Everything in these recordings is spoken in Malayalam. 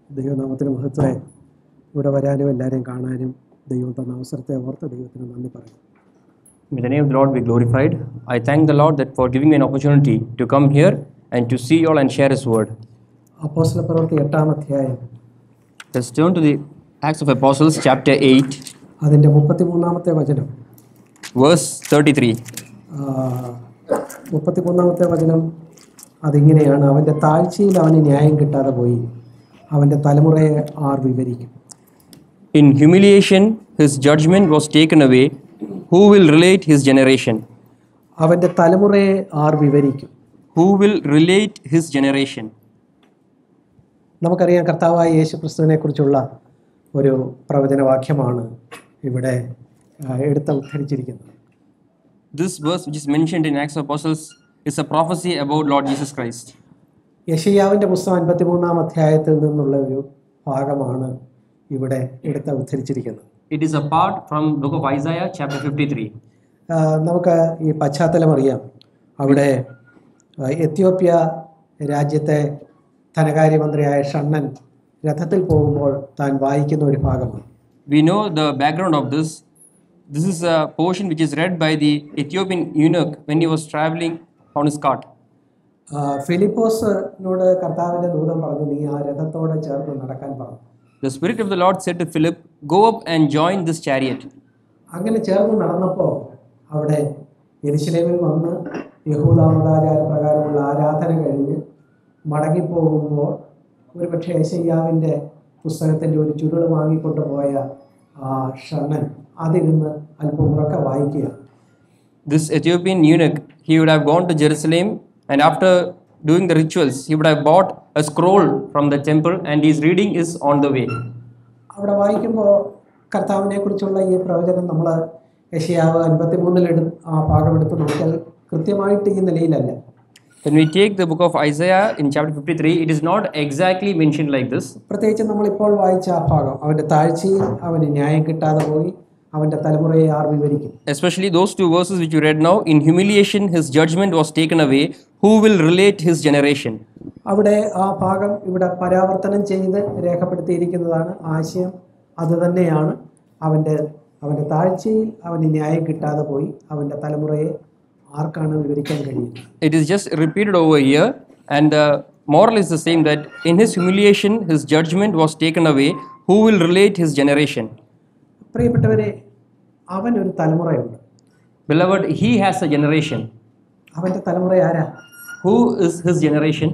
ദൈവനാമത്തിന് മഹത്വമായി ഇവിടെ വരാനും എല്ലാവരെയും കാണാനും ദൈവം തന്ന അവസരത്തെ ഓർത്ത് ദൈവത്തിന് നന്ദി പറയും May the name of the Lord be glorified. I thank the Lord that for giving me an opportunity to come here and to see you all and share His word. അപ്പോസ്തല പ്രവൃത്തി എട്ടാം അധ്യായം Let's turn to the Acts of Apostles, chapter 8, അതിൻ്റെ മുപ്പത്തിമൂന്നാമത്തെ വചനം verse 33. ആ, മുപ്പത്തിമൂന്നാമത്തെ വചനം അതിങ്ങനെയാണ് അവൻ്റെ താഴ്ചയിൽ അവന് ന്യായം കിട്ടാതെ പോയി അവൻ്റെ തലമുറയെ ആർ വിവരിക്കും In humiliation, his judgment was taken away. Who will relate his generation? അവൻ്റെ തലമുറയെ ആർ വിവരിക്കും Who will relate his generation? നമുക്കറിയാം കർത്താവായ യേശു ക്രിസ്തുവിനെ കുറിച്ചുള്ള ഒരു പ്രവചനവാക്യമാണ് ഇവിടെ ആ, എടുത്ത് ഉദ്ധരിച്ചിരിക്കുന്നത് This verse, which is mentioned in Acts of Apostles, is a prophecy about Lord Jesus Christ. യശയ്യാവിൻ്റെ പുസ്തകം അൻപത്തിമൂന്നാം അധ്യായത്തിൽ നിന്നുള്ള ഒരു ഭാഗമാണ് ഇവിടെ എടുത്ത് ഉദ്ധരിച്ചിരിക്കുന്നത് It is a part from book of Isaiah, chapter 53. ആ, നമുക്ക് ഈ പശ്ചാത്തലം അറിയാം അവിടെ ആ, എത്യോപ്യ രാജ്യത്തെ ധനകാര്യമന്ത്രിയായ ഷണ്ണൻ രഥത്തിൽ പോകുമ്പോൾ താൻ വായിക്കുന്ന ഒരു ഭാഗമാണ് We know the background of this. This is a portion which is read by the Ethiopian eunuch when he was traveling on his cart. ആ, ഫിലിപ്പോസിനോട് കർത്താവിൻ്റെ ദൂതൻ പറഞ്ഞു നീ ആ രഥത്തോടെ ചേർന്ന് നടക്കാൻ പറഞ്ഞു The Spirit of the Lord said to Philip, Go up and join this chariot. അങ്ങനെ ചേർന്ന് നടന്നപ്പോൾ അവിടെ യെരുശലേമിൽ വന്ന് യഹൂദാമതാചാര പ്രകാരമുള്ള ആരാധന കഴിഞ്ഞ് മടങ്ങിപ്പോകുമ്പോൾ ഒരുപക്ഷെ യശയ്യാവിൻ്റെ പുസ്തകത്തിൻ്റെ ഒരു ചുരുൾ വാങ്ങിക്കൊണ്ട് പോയ ആ ഷണ്ണൻ അതിരുന്ന് അല്പം ഉറക്കെ വായിക്കുക This Ethiopian eunuch, he would have gone to Jerusalem and after doing the rituals, he would have bought a scroll from the temple and his reading is on the way. അവിടെ വായിക്കുമ്പോൾ കർത്താവിനെ കുറിച്ചുള്ള ഈ പ്രവചനം നമ്മൾ യശയാവ് അൻപത്തിമൂന്നിൽ എടു ആ ഭാഗം എടുത്ത് നോക്കിയാൽ കൃത്യമായിട്ട് ഈ നിലയിലല്ല When we take the book of Isaiah in chapter 53, it is not exactly mentioned like this. പ്രത്യേകിച്ച് നമ്മളിപ്പോൾ വായിച്ച ആ ഭാഗം അവൻ്റെ താഴ്ചയിൽ അവന് ന്യായം കിട്ടാതെ പോയി അവൻ്റെ തലമുറയെ ആർ വിവരിക്കും Especially those two verses which you read now. In humiliation, his judgment was taken away. Who will relate his generation? അവിടെ ആ ഭാഗം ഇവിടെ പരാവർത്തനം ചെയ്ത് രേഖപ്പെടുത്തിയിരിക്കുന്നതാണ് ആശയം അതുതന്നെയാണ് അവൻ്റെ അവൻ്റെ താഴ്ചയിൽ അവന് ന്യായം കിട്ടാതെ പോയി അവൻ്റെ തലമുറയെ ആർക്കാണ് വിവരിക്കാൻ കഴിയുന്നത് It is just repeated over here, and the moral is the same that in his humiliation, his judgment was taken away. Who will relate his generation? പ്രിയപ്പെട്ടവരെ അവനൊരു തലമുറയുണ്ട് Beloved, he has a generation. അവൻ്റെ തലമുറ ആരാ Who is his generation?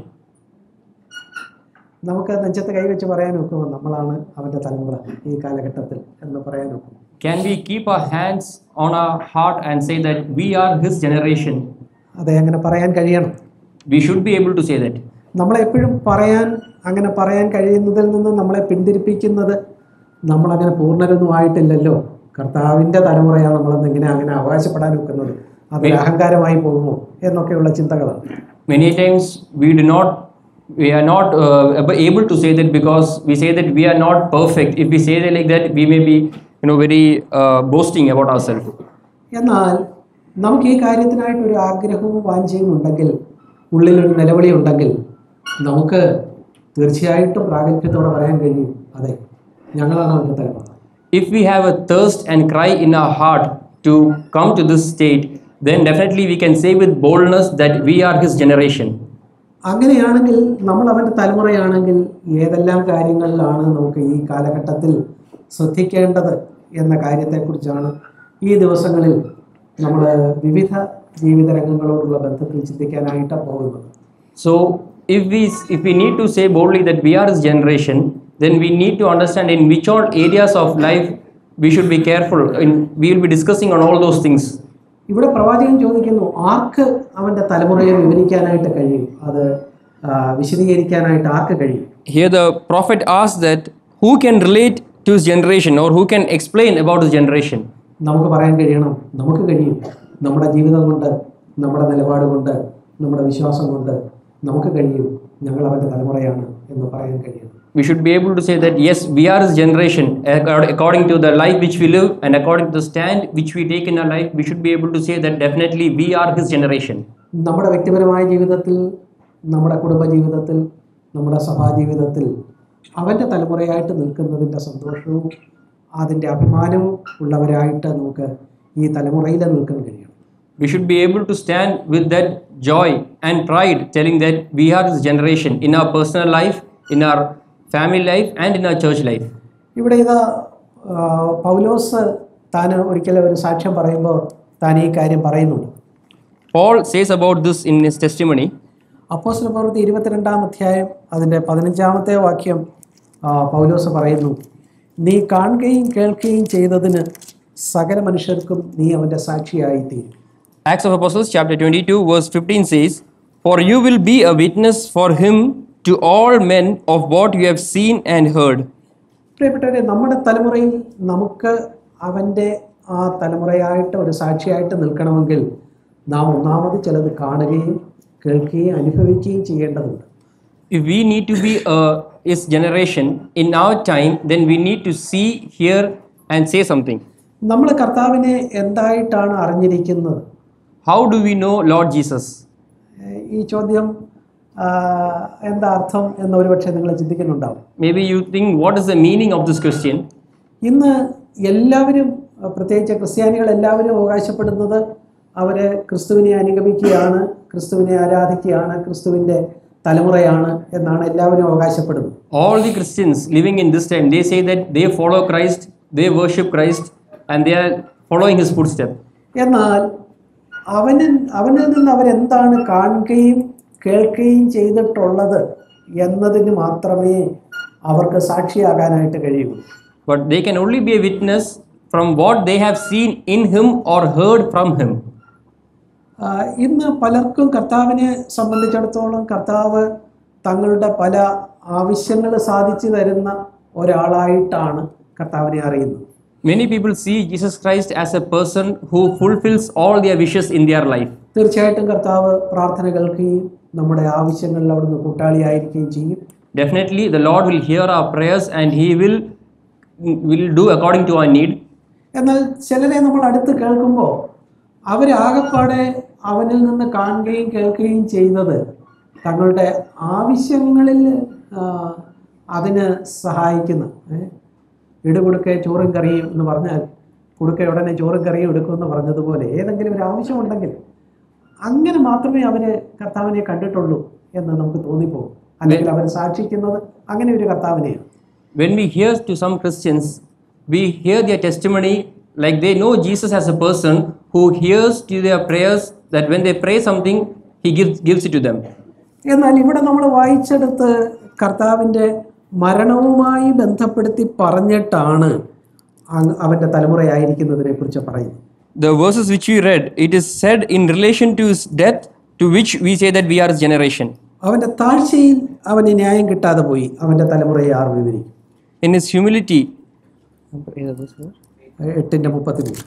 നമുക്ക് നെഞ്ചത്ത് കൈവച്ച് പറയാൻ ഒക്കുമോ നമ്മളാണ് അവൻ്റെ തലമുറ ഈ കാലഘട്ടത്തിൽ എന്ന് പറയാൻ ഒക്കും Can we keep our hands on our heart and say that we are his generation? അതെ അങ്ങനെ പറയാൻ കഴിയണം We should be able to say that. നമ്മളെപ്പോഴും പറയാൻ അങ്ങനെ പറയാൻ കഴിയുന്നതിൽ നിന്ന് നമ്മളെ പിന്തിരിപ്പിക്കുന്നത് നമ്മളങ്ങനെ പൂർണ്ണരൊന്നും ആയിട്ടില്ലല്ലോ കർത്താവിൻ്റെ തലമുറയാണ് നമ്മളെന്ന് ഇങ്ങനെ അങ്ങനെ അവകാശപ്പെടാൻ വെക്കുന്നത് അതൊരു അഹങ്കാരമായി പോകുമോ എന്നൊക്കെയുള്ള ചിന്തകളാണ് Many times we do not, we are not uh, able to say that because we say that we are not perfect. If we say that like that, we may be, you know, very uh, boasting about ourselves. എന്നാൽ നമുക്ക് ഈ കാര്യത്തിനായിട്ട് ഒരു ആഗ്രഹവും വാഞ്ചയും ഉണ്ടെങ്കിൽ ഉള്ളിലൊരു നിലവിളി ഉണ്ടെങ്കിൽ നമുക്ക് തീർച്ചയായിട്ടും പ്രാഗൽഭ്യത്തോടെ പറയാൻ കഴിയും അതെ ഞങ്ങളാണ് അവൻ്റെ തലമുറ If we have a thirst and cry in our heart to come to this state, then definitely we can say with boldness that we are his generation. അങ്ങനെയാണെങ്കിൽ നമ്മൾ അവൻ്റെ തലമുറയാണെങ്കിൽ ഏതെല്ലാം കാര്യങ്ങളിലാണ് നമുക്ക് ഈ കാലഘട്ടത്തിൽ ശ്രദ്ധിക്കേണ്ടത് എന്ന കാര്യത്തെക്കുറിച്ചാണ് ഈ ദിവസങ്ങളിൽ നമ്മൾ വിവിധ ജീവിത രംഗങ്ങളോടുള്ള ബന്ധത്തിൽ ചിന്തിക്കാനായിട്ട് പോകുന്നത് So if we if we need to say boldly that we are his generation, then we need to understand in which all areas of life we should be careful. In, we will be discussing on all those things. ഇവിടെ പ്രവാചകൻ ചോദിക്കുന്നു ആർക്ക് അവൻ്റെ തലമുറയെ വിവരിക്കാനായിട്ട് കഴിയും അത് ആ, വിശദീകരിക്കാനായിട്ട് ആർക്ക് കഴിയും Here the prophet asks that who can relate to his generation or who can explain about his generation. നമുക്ക് പറയാൻ കഴിയണം നമുക്ക് കഴിയും നമ്മുടെ ജീവിതം കൊണ്ട് നമ്മുടെ നിലപാട് കൊണ്ട് നമ്മുടെ വിശ്വാസം കൊണ്ട് നമുക്ക് കഴിയും ഞങ്ങൾ അവൻ്റെ തലമുറയാണ് എന്ന് പറയാൻ കഴിയും We should be able to say that yes, we are his generation accord- according to the life which we live and according to the stand which we take in our life. We should be able to say that definitely we are his generation. നമ്മുടെ വ്യക്തിപരമായ ജീവിതത്തിൽ നമ്മുടെ കുടുംബ ജീവിതത്തിൽ നമ്മുടെ സഭാ ജീവിതത്തിൽ അവൻ്റെ തലമുറയായിട്ട് നിൽക്കുന്നതിൻ്റെ സന്തോഷവും അതിൻ്റെ അഭിമാനവും ഉള്ളവരായിട്ട് നമുക്ക് ഈ തലമുറയിൽ നിൽക്കാൻ കഴിയണം We should be able to stand with that joy and pride, telling that we are this generation in our personal life, in our family life, and in our church life. ഇവിടെ ഇത് ആ, പൗലോസ് താൻ ഒരിക്കലും ഒരു സാക്ഷ്യം പറയുമ്പോൾ താൻ ഈ കാര്യം പറയുന്നുണ്ട് Paul says about this in his testimony. അപ്പോസ്തല പ്രവൃത്തി ഇരുപത്തിരണ്ടാം അധ്യായം അതിൻ്റെ പതിനഞ്ചാമത്തെ വാക്യം ആ, പൗലോസ് പറയുന്നു നീ കാണുകയും കേൾക്കുകയും ചെയ്തതിന് സകല മനുഷ്യർക്കും നീ അവൻ്റെ സാക്ഷിയായി തീരും Acts of Apostles, chapter 22, verse 15 says, For you will be a witness for him to all men of what you have seen and heard. പ്രിയപ്പെട്ടവരെ നമ്മുടെ തലമുറയിൽ നമുക്ക് അവൻ്റെ ആ തലമുറയായിട്ട് ഒരു സാക്ഷിയായിട്ട് നിൽക്കണമെങ്കിൽ നാം ഒന്നാമത് ചിലത് കാണുകയും കേൾക്കുകയും അനുഭവിക്കുകയും ചെയ്യേണ്ടതുണ്ട് If we need to be a his generation in our time, then we need to see, hear, and say something. നമ്മൾ കർത്താവിനെ എന്തായിട്ടാണ് അറിഞ്ഞിരിക്കുന്നത് How do we know Lord Jesus? ഏഹ് ഈ ചോദ്യം ആ, എന്താ അർത്ഥം എന്ന് ഒരുപക്ഷെ നിങ്ങൾ ചിന്തിക്കുന്നുണ്ടാവും Maybe you think, what is the meaning of this question? ഇന്ന് എല്ലാവരും അഹ് പ്രത്യേകിച്ച് ക്രിസ്ത്യാനികൾ എല്ലാവരും അവകാശപ്പെടുന്നത് അവർ ക്രിസ്തുവിനെ അനുഗമിക്കുകയാണ് ക്രിസ്തുവിനെ ആരാധിക്കുകയാണ് ക്രിസ്തുവിൻ്റെ തലമുറയാണ് എന്നാണ് എല്ലാവരും അവകാശപ്പെടുന്നത് All the Christians living in this time, they say that they follow Christ, they worship Christ, and they are following his footsteps. എന്നാൽ അവനിൽ അവനിൽ നിന്ന് അവരെന്താണ് കാണുകയും കേൾക്കുകയും ചെയ്തിട്ടുള്ളത് എന്നതിന് മാത്രമേ അവർക്ക് സാക്ഷിയാകാനായിട്ട് കഴിയൂ But they can only be a witness from what they have seen in him or heard from him. ആ, ഇന്ന് പലർക്കും കർത്താവിനെ സംബന്ധിച്ചിടത്തോളം കർത്താവ് തങ്ങളുടെ പല ആവശ്യങ്ങൾ സാധിച്ചു തരുന്ന ഒരാളായിട്ടാണ് കർത്താവിനെ അറിയുന്നത് Many people see Jesus Christ as a person who fulfills all their wishes in their life. തീർച്ചയായിട്ടും കർത്താവ് പ്രാർത്ഥന കേൾക്കുകയും നമ്മുടെ ആവശ്യങ്ങളിൽ അവിടുന്ന് കൂട്ടാളിയായിരിക്കുകയും ചെയ്യും Definitely, the Lord will hear our prayers and He will will do according to our need. എന്നാൽ ചിലരെ നമ്മൾ അടുത്ത് കേൾക്കുമ്പോൾ അവരാകപ്പാടെ അവനിൽ നിന്ന് കാണുകയും കേൾക്കുകയും ചെയ്തത് തങ്ങളുടെ ആവശ്യങ്ങളിൽ ആ, അതിന് സഹായിക്കുന്ന ഏ, ഇടുകൊടുക്കെ ചോറും കറിയും എന്ന് പറഞ്ഞാൽ കൊടുക്ക ഉടനെ ചോറും കറിയും എടുക്കുമെന്ന് പറഞ്ഞതുപോലെ ഏതെങ്കിലും ഒരു ആവശ്യമുണ്ടെങ്കിൽ അങ്ങനെ മാത്രമേ അവര് കർത്താവിനെ കണ്ടിട്ടുള്ളൂ എന്ന് നമുക്ക് തോന്നിപ്പോകും അല്ലെങ്കിൽ അവർ സാക്ഷിക്കുന്നത് അങ്ങനെ ഒരു കർത്താവിനെയാണ് When we hear to some Christians, we hear their testimony like they know Jesus as a person who hears to their prayers that when they pray something, He gives, gives it to them. എന്നാൽ ഇവിടെ നമ്മൾ വായിച്ചെടുത്ത് കർത്താവിൻ്റെ മരണവുമായി ബന്ധപ്പെടുത്തി പറഞ്ഞിട്ടാണ് അങ് അവൻ്റെ തലമുറയായിരിക്കുന്നതിനെ കുറിച്ച് പറയുന്നത് The verses which we read, it is said in relation to His death, to which we say that we are His generation. അവൻ്റെ താഴ്ചയിൽ അവന് ന്യായം കിട്ടാതെ പോയി അവൻ്റെ തലമുറയെ ആർ വിവരിക്കും In His humility, എട്ടിൻ്റെ മുപ്പത്തിമൂന്ന്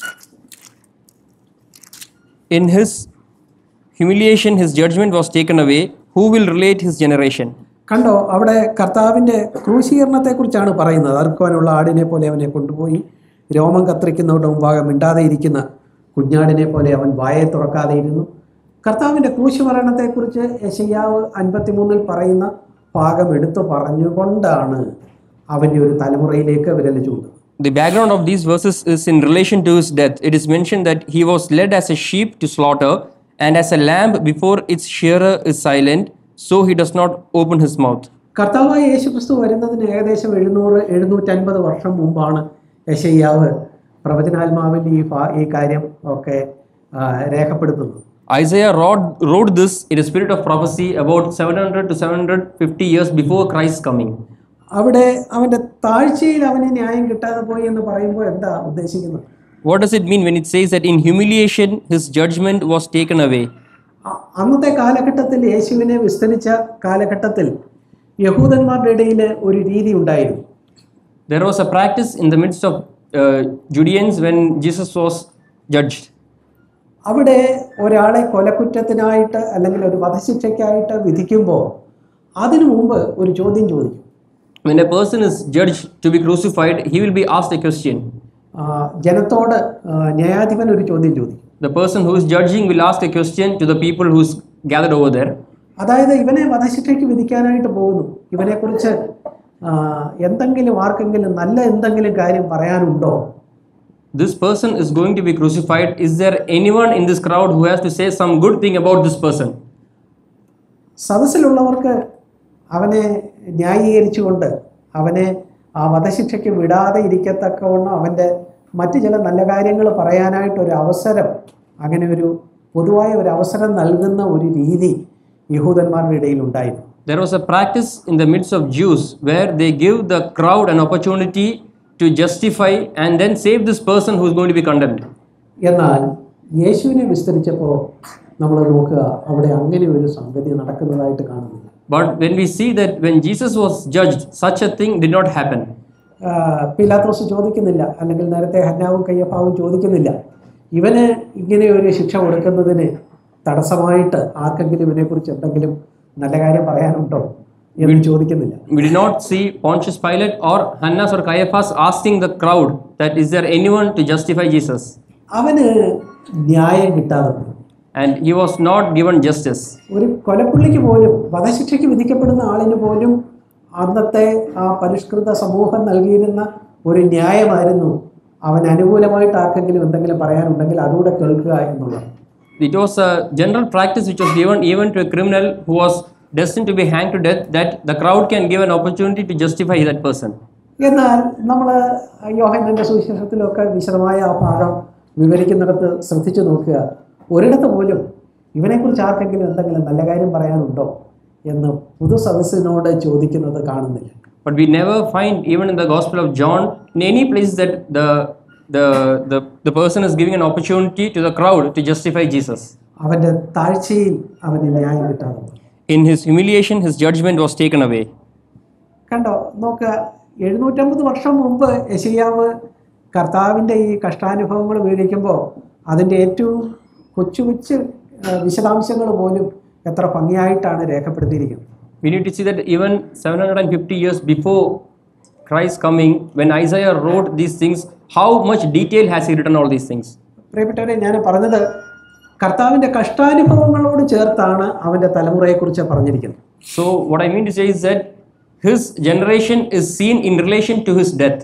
in His humiliation, His judgment was taken away. Who will relate His generation? കണ്ടോ അവിടെ കർത്താവിൻ്റെ ക്രൂശീകരണത്തെക്കുറിച്ചാണ് പറയുന്നത് അറുക്കുവാനുള്ള ആടിനെ പോലെ അവനെ കൊണ്ടുപോയി രോമം കത്തിരിക്കുന്നവരുടെ മുമ്പാകെ മിണ്ടാതെ ഇരിക്കുന്ന കുഞ്ഞാടിനെ പോലെ അവൻ വായെ തുറക്കാതെ ഇരുന്നു കർത്താവിൻ്റെ ക്രൂശ് മരണത്തെക്കുറിച്ച് യശയ്യാവ് അൻപത്തിമൂന്നിൽ പറയുന്ന ഭാഗം എടുത്തു പറഞ്ഞുകൊണ്ടാണ് അവൻ്റെ ഒരു തലമുറയിലേക്ക് വിരൽ ചൂണ്ടുന്നത് The background of these verses is in relation to his death. It is mentioned that he was led as a sheep to slaughter, and as a lamb before its shearer is silent, so he does not open his mouth. കർത്താവായ യേശുക്രിസ്തു വരുന്നതിന് ഏകദേശം എഴുന്നൂറ് എഴുന്നൂറ്റൻപത് വർഷം മുമ്പാണ് യശയ്യാവ് പ്രവചനാത്മാവിൽ ഈ ഭാ- ഈ കാര്യം ഒക്കെ ആ, രേഖപ്പെടുത്തുന്നത് Isaiah wrote, wrote this in a spirit of prophecy about 700 to 750 years before Christ's coming. അവിടെ അവൻ്റെ താഴ്ചയിൽ അവന് ന്യായം കിട്ടാതെ പോയി എന്ന് പറയുമ്പോൾ എന്താ ഉദ്ദേശിക്കുന്നത് What does it mean when it says that in humiliation his judgment was taken away? അ- അന്നത്തെ കാലഘട്ടത്തിൽ യേശുവിനെ വിസ്തരിച്ച കാലഘട്ടത്തിൽ യഹൂദന്മാരുടെ ഇടയിൽ ഒരു രീതി ഉണ്ടായിരുന്നു There was a practice in the midst of uh, Judeans when Jesus was judged. അവിടെ ഒരാളെ കൊലക്കുറ്റത്തിനായിട്ട് അല്ലെങ്കിൽ ഒരു വധശിക്ഷയ്ക്കായിട്ട് വിധിക്കുമ്പോൾ അതിനു മുമ്പ് ഒരു ചോദ്യം ചോദിക്കും When a person is judged to be crucified, he will be asked a question. ആ, ജനത്തോട് ആ, ന്യായാധിപൻ ഒരു ചോദ്യം ചോദിക്കും The person who is judging will ask a question to the people who's gathered over there. അതായത് ഇവനെ വധശിക്ഷയ്ക്ക് വിധിക്കാനായിട്ട് പോകുന്നു ഇവനെക്കുറിച്ച് ആ, എന്തെങ്കിലും ആർക്കെങ്കിലും നല്ല എന്തെങ്കിലും കാര്യം പറയാനുണ്ടോ This person is going to be crucified. Is there anyone in this crowd who has to say some good thing about this person? സദസ്സിലുള്ളവർക്ക് അവനെ ന്യായീകരിച്ചുകൊണ്ട് അവനെ ആ വധശിക്ഷയ്ക്ക് വിടാതെ ഇരിക്കത്തക്കവണ്ണം അവൻ്റെ മറ്റ് ചില നല്ല കാര്യങ്ങൾ പറയാനായിട്ടൊരു അവസരം അങ്ങനെ ഒരു പൊതുവായ ഒരു അവസരം നൽകുന്ന ഒരു രീതി യഹൂദന്മാരുടെ ഇടയിൽ ഉണ്ടായിരുന്നു There was a practice in the midst of Jews where they give the crowd an opportunity to justify and then save this person who is going to be condemned. എന്നാൽ യേശുവിനെ വിസ്തരിച്ചപ്പോൾ നമ്മൾ നോക്കുക അവിടെ അങ്ങനെ ഒരു സംഗതി നടക്കുന്നതായിട്ട് കാണുന്നില്ല But when we see that when Jesus was judged, such a thing did not happen. ആ, പിലാത്തോസ് ചോദിക്കുന്നില്ല അല്ലെങ്കിൽ നേരത്തെ ഹന്നാവും കയ്യപ്പാവും ചോദിക്കുന്നില്ല ഇവന് ഇങ്ങനെ ഒരു ശിക്ഷ കൊടുക്കുന്നതിന് തടസ്സമായിട്ട് ആർക്കെങ്കിലും ഇവനെക്കുറിച്ച് എന്തെങ്കിലും നല്ല കാര്യം പറയാനുണ്ടോ എന്ന് ചോദിക്കുന്നില്ല We did not see Pontius Pilate or Hannas or Caiaphas asking the crowd that is there anyone to justify Jesus? അവന് ന്യായം കിട്ടാതെ പോയി And he was not given justice. ഒരു കൊലപ്പുള്ളിക്ക് പോലും വധശിക്ഷയ്ക്ക് വിധിക്കപ്പെടുന്ന ആളിന് പോലും അന്നത്തെ ആ പരിഷ്കൃത സമൂഹം നൽകിയിരുന്ന ഒരു ന്യായമായിരുന്നു അവൻ അനുകൂലമായിട്ട് ആർക്കെങ്കിലും എന്തെങ്കിലും പറയാനുണ്ടെങ്കിൽ അതുകൂടെ കേൾക്കുക എന്നുള്ളത് It was a general practice which was given even to a criminal who was destined to be hanged to death that the crowd can give an opportunity to justify that person. എന്നാൽ നമ്മൾ യോഹന്നൻ്റെ സുവിശേഷത്തിലൊക്കെ വിശദമായ ആ ഭാഗം വിവരിക്കുന്നിടത്ത് ശ്രദ്ധിച്ചു നോക്കുക ഒരിടത്ത് പോലും ഇവനെക്കുറിച്ച് ആർക്കെങ്കിലും എന്തെങ്കിലും നല്ല കാര്യം പറയാനുണ്ടോ എന്ന് പൊതു സദസ്സിനോട് ചോദിക്കുന്നത് കാണുന്നില്ല But we never find even in the Gospel of John in any place that the the the, the person is giving an opportunity to the crowd to justify Jesus. അവൻ്റെ താഴ്ചയിൽ അവന് ന്യായം കിട്ടാതെ പോയി. In his humiliation, his judgment was taken away. കണ്ടോ നോക്കുക എഴുന്നൂറ്റമ്പത് വർഷം മുമ്പ് യശയ്യാവ് കർത്താവിൻ്റെ ഈ കഷ്ടാനുഭവങ്ങൾ വിവരിക്കുമ്പോൾ അതിൻ്റെ ഏറ്റവും കൊച്ചു കൊച്ചു വിശദാംശങ്ങൾ പോലും എത്ര ഭംഗിയായിട്ടാണ് രേഖപ്പെടുത്തിയിരിക്കുന്നത് We need to see that even 750 years before Christ's coming, when Isaiah wrote these things, how much detail has he written all these things? പ്രിയപ്പെട്ടവരെ ഞാൻ പറഞ്ഞത് കർത്താവിൻ്റെ കഷ്ടാനുഭവങ്ങളോട് ചേർത്താണ് അവൻ്റെ തലമുറയെക്കുറിച്ച് പറഞ്ഞിരിക്കുന്നത് So, what I mean to say is that his generation is seen in relation to his death.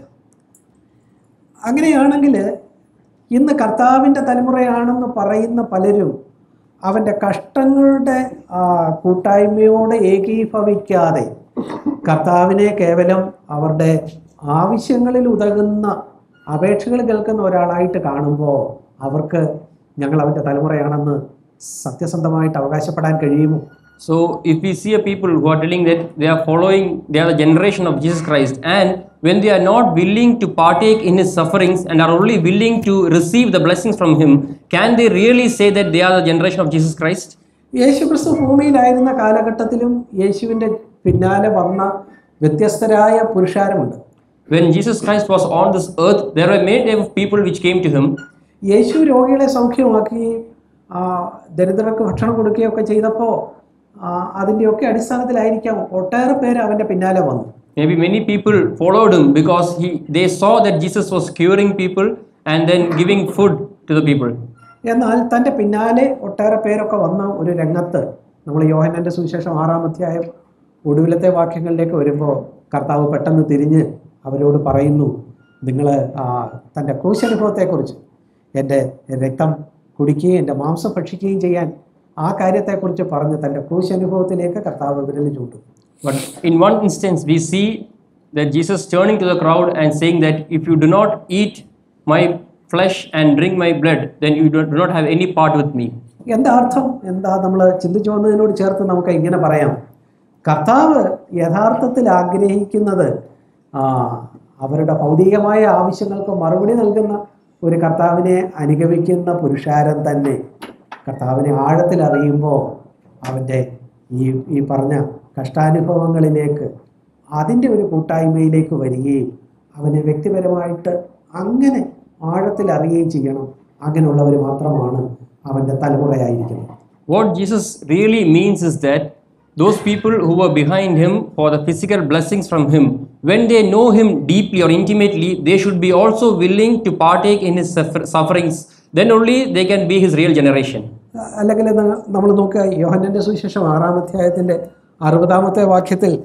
അങ്ങനെയാണെങ്കിൽ ഇന്ന് കർത്താവിൻ്റെ തലമുറയാണെന്ന് പറയുന്ന പലരും അവൻ്റെ കഷ്ടങ്ങളുടെ ആ, കൂട്ടായ്മയോട് ഏകീഭവിക്കാതെ കർത്താവിനെ കേവലം അവരുടെ ആവശ്യങ്ങളിൽ ഉതകുന്ന അപേക്ഷകൾ കേൾക്കുന്ന ഒരാളായിട്ട് കാണുമ്പോൾ അവർക്ക് ഞങ്ങൾ അവൻ്റെ തലമുറയാണെന്ന് സത്യസന്ധമായിട്ട് അവകാശപ്പെടാൻ കഴിയുമോ So, if we see a people who are telling that they are following, they are the generation of Jesus Christ, and when they are not willing to partake in his sufferings and are only willing to receive the blessings from him, can they really say that they are the generation of Jesus Christ? യേശുക്രിസ്തു ഭൂമിയിലായിരുന്ന കാലഘട്ടത്തിലും യേശുവിൻ്റെ പിന്നാലെ വന്ന വ്യത്യസ്തരായ പുരുഷാരമുണ്ട് When Jesus Christ was on this earth, there were many type of people which came to him. യേശു രോഗികളെ സൗഖ്യമാക്കുകയും ആ, ദരിദ്രർക്ക് ഭക്ഷണം കൊടുക്കുകയും ഒക്കെ ചെയ്തപ്പോൾ അതിൻ്റെയൊക്കെ അടിസ്ഥാനത്തിലായിരിക്കാം ഒട്ടേറെ പേര് അവൻ്റെ പിന്നാലെ വന്നു Maybe many people followed him because he they saw that Jesus was curing people and then giving food to the people. എന്നാൽ തൻ്റെ പിന്നാലെ ഒട്ടേറെ പേരൊക്കെ വന്ന ഒരു രംഗത്ത് നമ്മൾ യോഹനൻ്റെ സുവിശേഷം ആറാം അധ്യായം ഒടുവിലത്തെ വാക്യങ്ങളിലേക്ക് വരുമ്പോൾ കർത്താവ് പെട്ടെന്ന് തിരിഞ്ഞ് അവരോട് പറയുന്നു നിങ്ങൾ തൻ്റെ ക്രൂശനുഭവത്തെക്കുറിച്ച് എൻ്റെ രക്തം കുടിക്കുകയും എൻ്റെ മാംസം ഭക്ഷിക്കുകയും ചെയ്യാൻ ആ കാര്യത്തെക്കുറിച്ച് പറഞ്ഞ് തൻ്റെ ക്രൂശനുഭവത്തിലേക്ക് കർത്താവ് വിരൽ ചൂണ്ടും But in one instance, we see that Jesus turning to the crowd and saying that if you do not eat my flesh and drink my blood, then you do do not have any part with me. എന്താ അർത്ഥം എന്താ നമ്മൾ ചിന്തിച്ചു വന്നതിനോട് ചേർത്ത് നമുക്ക് ഇങ്ങനെ പറയാം കർത്താവ് യഥാർത്ഥത്തിൽ ആഗ്രഹിക്കുന്നത് ആ, അവരുടെ ഭൗതികമായ ആവശ്യങ്ങൾക്ക് മറുപടി നൽകുന്ന ഒരു കർത്താവിനെ അനുഗമിക്കുന്ന പുരുഷാരം തന്നെ കർത്താവിനെ ആഴത്തിൽ അറിയുമ്പോൾ അവൻ്റെ ഈ ഈ പറഞ്ഞ കഷ്ടാനുഭവങ്ങളിലേക്ക് അതിൻ്റെ ഒരു കൂട്ടായ്മയിലേക്ക് വരികയും അവനെ വ്യക്തിപരമായിട്ട് അങ്ങനെ ആഴത്തിൽ അറിയുകയും ചെയ്യണം അങ്ങനെയുള്ളവർ മാത്രമാണ് അവൻ്റെ തലമുറയായിരിക്കുന്നത് What Jesus really means is that those people who were behind him for the physical blessings from him, when they know him deeply or intimately, they should be also willing to partake in his suffer- sufferings. Then only they can be his real generation. അല്ലെങ്കിൽ നമ്മൾ നോക്കുക യോഹന്നൻ്റെ സുവിശേഷം ആറാം അധ്യായത്തിൻ്റെ അറുപതാമത്തെ വാക്യത്തിൽ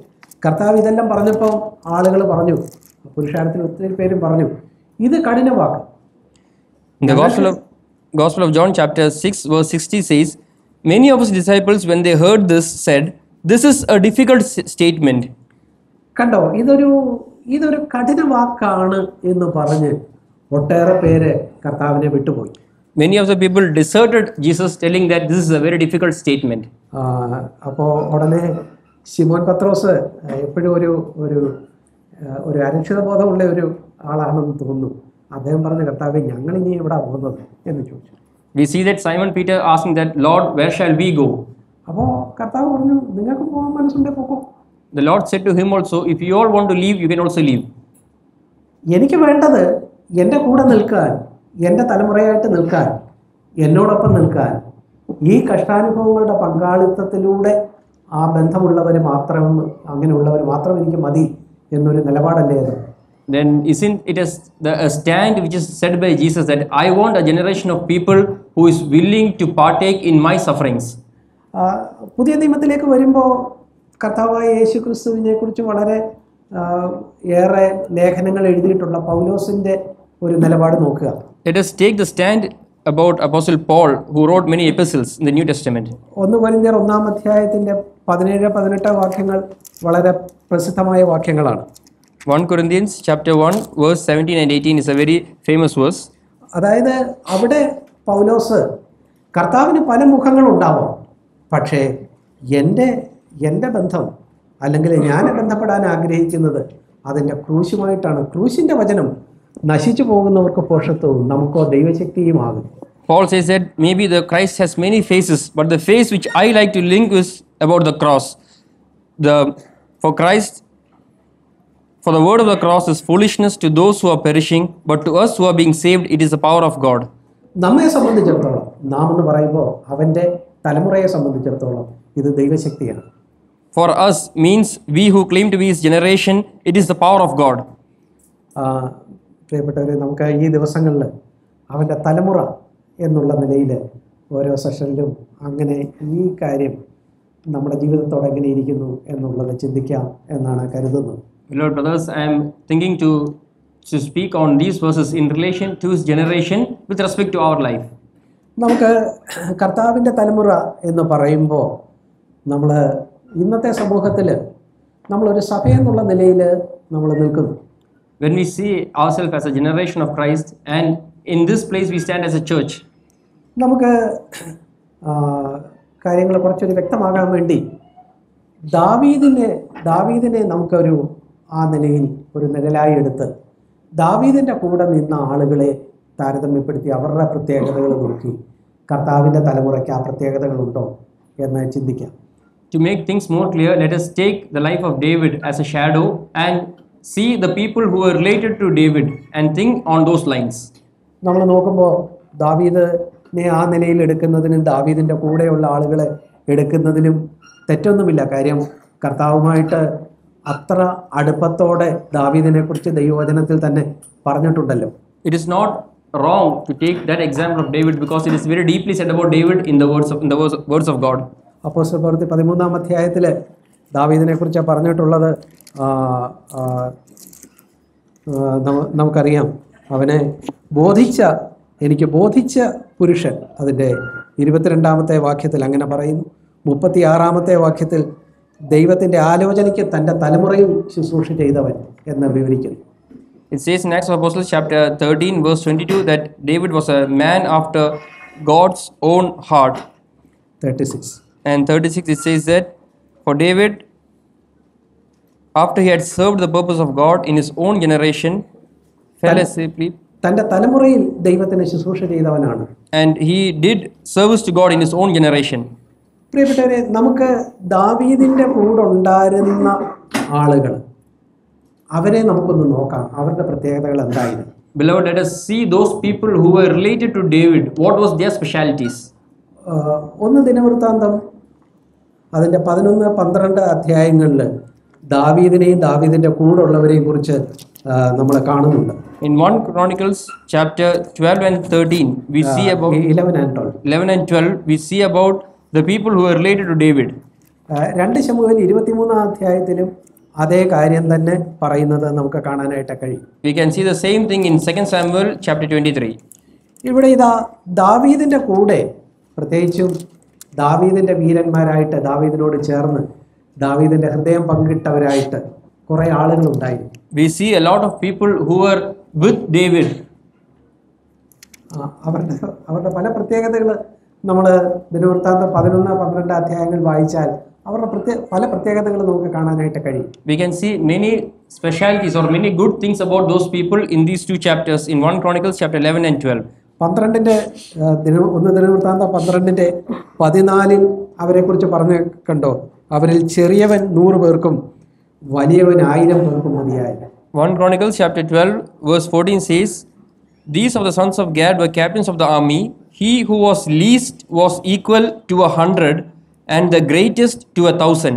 കർത്താവ് ഇതെല്ലാം പറഞ്ഞപ്പോൾ ആളുകൾ പറഞ്ഞു പുരുഷാരത്തിൽ ഒത്തിരി പേരും പറഞ്ഞു ഇത് കഠിന വാക്ക് In the Gospel of, Gospel of John, chapter 6, verse 60 says, Many of his disciples, when they heard this, said, This is a difficult s- statement. കണ്ടോ ഇതൊരു ഇതൊരു കഠിന വാക്കാണ് എന്ന് പറഞ്ഞ് ഒട്ടേറെ പേര് കർത്താവിനെ വിട്ടുപോയി Many of the people deserted Jesus, telling that this is a very difficult statement. അപ്പോൾ ഉടനെ ശിമോൻ പത്രോസ് എപ്പോഴും ഒരു ഒരു ആ, ഒരു അരക്ഷിത ബോധമുള്ള ഒരു ആളാണെന്ന് തോന്നുന്നു അദ്ദേഹം പറഞ്ഞ കർത്താവെ ഞങ്ങൾ ഇനി എവിടെ പോകുന്നത് എന്ന് ചോദിച്ചു We see that Simon Peter asking that, Lord, where shall we go? അപ്പോൾ കർത്താവ് പറഞ്ഞു നിങ്ങൾക്ക് പോകാൻ മനസ്സുണ്ടെങ്കിൽ പോക്കോ The Lord said to him also, If you all want to leave, you can also leave. എനിക്ക് വേണ്ടത് എൻ്റെ കൂടെ നിൽക്കാൻ എൻ്റെ തലമുറയായിട്ട് നിൽക്കാൻ എന്നോടൊപ്പം നിൽക്കാൻ ഈ കഷ്ടാനുഭവങ്ങളുടെ പങ്കാളിത്തത്തിലൂടെ ആ ബന്ധമുള്ളവർ മാത്രം അങ്ങനെയുള്ളവർ മാത്രം എനിക്ക് മതി എന്നൊരു നിലപാടല്ലേ അത് Then isn't it a, s- the, a stand which is said by Jesus that I want a generation of people who is willing to partake in my sufferings? ആ, പുതിയ നിയമത്തിലേക്ക് വരുമ്പോൾ കർത്താവായ യേശു ക്രിസ്തുവിനെ കുറിച്ച് വളരെ ആ, ഏറെ ലേഖനങ്ങൾ എഴുതിയിട്ടുള്ള പൗലോസിൻ്റെ ഒരു നിലപാട് നോക്കുക Let us take the stand about Apostle Paul, who wrote many epistles in the New Testament. ഒന്ന് കൊരിന്ത്യർ ഒന്നാം അധ്യായത്തിൻ്റെ പതിനേഴ് പതിനെട്ട് വാക്യങ്ങൾ വളരെ പ്രസിദ്ധമായ വാക്യങ്ങളാണ് 1 Corinthians chapter 1 verse 17 and 18 is a very famous verse. അതായത് അവിടെ പൗലോസ് കർത്താവിന് പല മുഖങ്ങളുണ്ടാവാം പക്ഷേ എൻ്റെ എൻ്റെ ബന്ധം അല്ലെങ്കിൽ ഞാൻ ബന്ധപ്പെടാൻ ആഗ്രഹിക്കുന്നത് അതിൻ്റെ ക്രൂശുമായിട്ടാണ് ക്രൂശിൻ്റെ വചനം നശിച്ചു പോകുന്നവർക്ക് പോഷത്വവും നമുക്കോ ദൈവശക്തിയുമാകും Paul says that maybe the Christ has many faces, but the face which I like to link is about the cross. The for Christ, for the word of the cross is foolishness to those who are perishing, but to us who are being saved, it is the power of God. നമ്മെ സംബന്ധിച്ചിടത്തോളം നാം എന്ന് പറയുമ്പോൾ അവൻ്റെ തലമുറയെ സംബന്ധിച്ചിടത്തോളം ഇത് ദൈവശക്തിയാണ് For us means we who claim to be his generation, it is the power of God. ആ, പ്രിയപ്പെട്ടവരെ നമുക്ക് ഈ ദിവസങ്ങളിൽ അവൻ്റെ തലമുറ എന്നുള്ള നിലയിൽ ഓരോ സെഷനിലും അങ്ങനെ ഈ കാര്യം നമ്മുടെ ജീവിതത്തോടെ എങ്ങനെ ഇരിക്കുന്നു എന്നുള്ളത് ചിന്തിക്കാം എന്നാണ് കരുതുന്നത് Beloved brothers, I am thinking to, to speak on these verses in relation to his generation with respect to our life. നമുക്ക് കർത്താവിൻ്റെ തലമുറ എന്ന് പറയുമ്പോൾ നമ്മൾ ഇന്നത്തെ സമൂഹത്തിൽ നമ്മളൊരു സഭ എന്നുള്ള നിലയിൽ നമ്മൾ നിൽക്കുന്നു When we see ourselves as a generation of Christ, and in this place we stand as a church, നമുക്ക് കാര്യങ്ങൾ കുറച്ചൊരു വ്യക്തമാകാൻ വേണ്ടി ദാവീദിനെ ദാവീദിനെ നമുക്കൊരു ആ നിലയിൽ ഒരു നിഴലായി എടുത്ത് ദാവീദിൻ്റെ കൂടെ നിന്ന ആളുകളെ താരതമ്യപ്പെടുത്തി അവരുടെ പ്രത്യേകതകൾ നോക്കി കർത്താവിൻ്റെ തലമുറയ്ക്ക് ആ പ്രത്യേകതകളുണ്ടോ എന്ന് ചിന്തിക്കാം to make things more clear, let us take the life of David as a shadow and see the people who were related to David and think on those lines. നമ്മൾ നോക്കുമ്പോൾ ദാവീദിനെ ആ നിലയിൽ എടുക്കുന്നതിനും ദാവീദിൻ്റെ കൂടെയുള്ള ആളുകളെ എടുക്കുന്നതിലും തെറ്റൊന്നുമില്ല കാര്യം കർത്താവുമായിട്ട് അത്ര അടുപ്പത്തോടെ ദാവീദിനെക്കുറിച്ച് ദൈവവചനത്തിൽ തന്നെ പറഞ്ഞിട്ടുണ്ടല്ലോ It is not wrong to take that example of David because it is very deeply said about David in the words of, in the words, words of God. Apostle പ്രവൃത്തി പതിമൂന്നാം അധ്യായത്തിൽ ദാവീദിനെക്കുറിച്ച് പറഞ്ഞിട്ടുള്ളത് ആ, ആ, ആ, നമ്മ- നമുക്കറിയാം അവനെ ബോധിച്ച എനിക്ക് ബോധിച്ച പുരുഷൻ അതിൻ്റെ ഇരുപത്തിരണ്ടാമത്തെ വാക്യത്തിൽ അങ്ങനെ പറയുന്നു മുപ്പത്തിയാറാമത്തെ വാക്യത്തിൽ ദൈവത്തിൻ്റെ ആലോചനയ്ക്ക് തൻ്റെ തലമുറയിൽ ശുശ്രൂഷ ചെയ്തവൻ എന്ന് വിവരിക്കുന്നു It says in Acts of Apostles chapter 13 verse 22 that David was a man after God's own heart. Thirty six And 36 it says that for David, after he had served the purpose of God in his own generation, fell asleep, തൻ്റെ തലമുറയിൽ ദൈവത്തിന് ശുശ്രൂഷ ചെയ്തവനാണ് and he did service to God in his own generation. പ്രിയപ്പെട്ടവരെ നമുക്ക് ദാവീദിൻ്റെ കൂടെ ഉണ്ടായിരുന്ന ആളുകൾ അവരെ നമുക്കൊന്ന് നോക്കാം അവരുടെ പ്രത്യേകതകൾ എന്തായിരുന്നു Beloved, let us see those people who were related to David. What was their specialities? ആഹ് ഒന്ന് ദിനവൃത്താന്തം അതിൻ്റെ പതിനൊന്ന് പന്ത്രണ്ട് അധ്യായങ്ങളിൽ ദാവീദിനെയും ദാവീദിൻ്റെ കൂടെയുള്ളവരെയും കുറിച്ച് നമ്മൾ കാണുന്നുണ്ട് In 1 Chronicles chapter 12 and 13, we see about eleven and twelve 11 and 12, we see about the people who were related to David. രണ്ട് ശമുവിൽ ഇരുപത്തിമൂന്നാം അധ്യായത്തിലും അതേ കാര്യം തന്നെ പറയുന്നത് നമുക്ക് കാണാനായിട്ട് കഴിയും We can see the same thing in 2 Samuel chapter 23. ഇവിടെ ഇതാ ദാവീദിൻ്റെ കൂടെ പ്രത്യേകിച്ചും ദാവീദിൻ്റെ വീരന്മാരായിട്ട് ദാവീദിനോട് ചേർന്ന് ദാവീദിൻ്റെ ഹൃദയം പങ്കിട്ടവരായിട്ട് കുറേ ആളുകളുണ്ടായിരുന്നു We see a lot of people who were with David. ആ, അവരുടെ അവരുടെ പല പ്രത്യേകതകൾ നമ്മൾ ദിനവൃത്താന്തം പതിനൊന്ന് പന്ത്രണ്ട് അധ്യായങ്ങൾ വായിച്ചാൽ അവരുടെ പ്രത്യേക പല പ്രത്യേകതകൾ നമുക്ക് കാണാനായിട്ട് കഴിയും We can see many specialities or many good things about those people in these two chapters in 1 Chronicles chapter 11 and 12. പന്ത്രണ്ടിൻ്റെ ആ, ദിന ഒന്ന് ദിനവൃത്താന്തം പന്ത്രണ്ടിൻ്റെ പതിനാലിൽ അവരെക്കുറിച്ച് പറഞ്ഞ് കണ്ടോ അവരിൽ ചെറിയവൻ നൂറ് പേർക്കും വലിയവൻ ആയിരം പേർക്കും മതിയായി 1 Chronicles chapter 12 verse 14 says, These of the sons of Gad were captains of the army. He who was least was equal to a hundred, and the greatest to a thousand.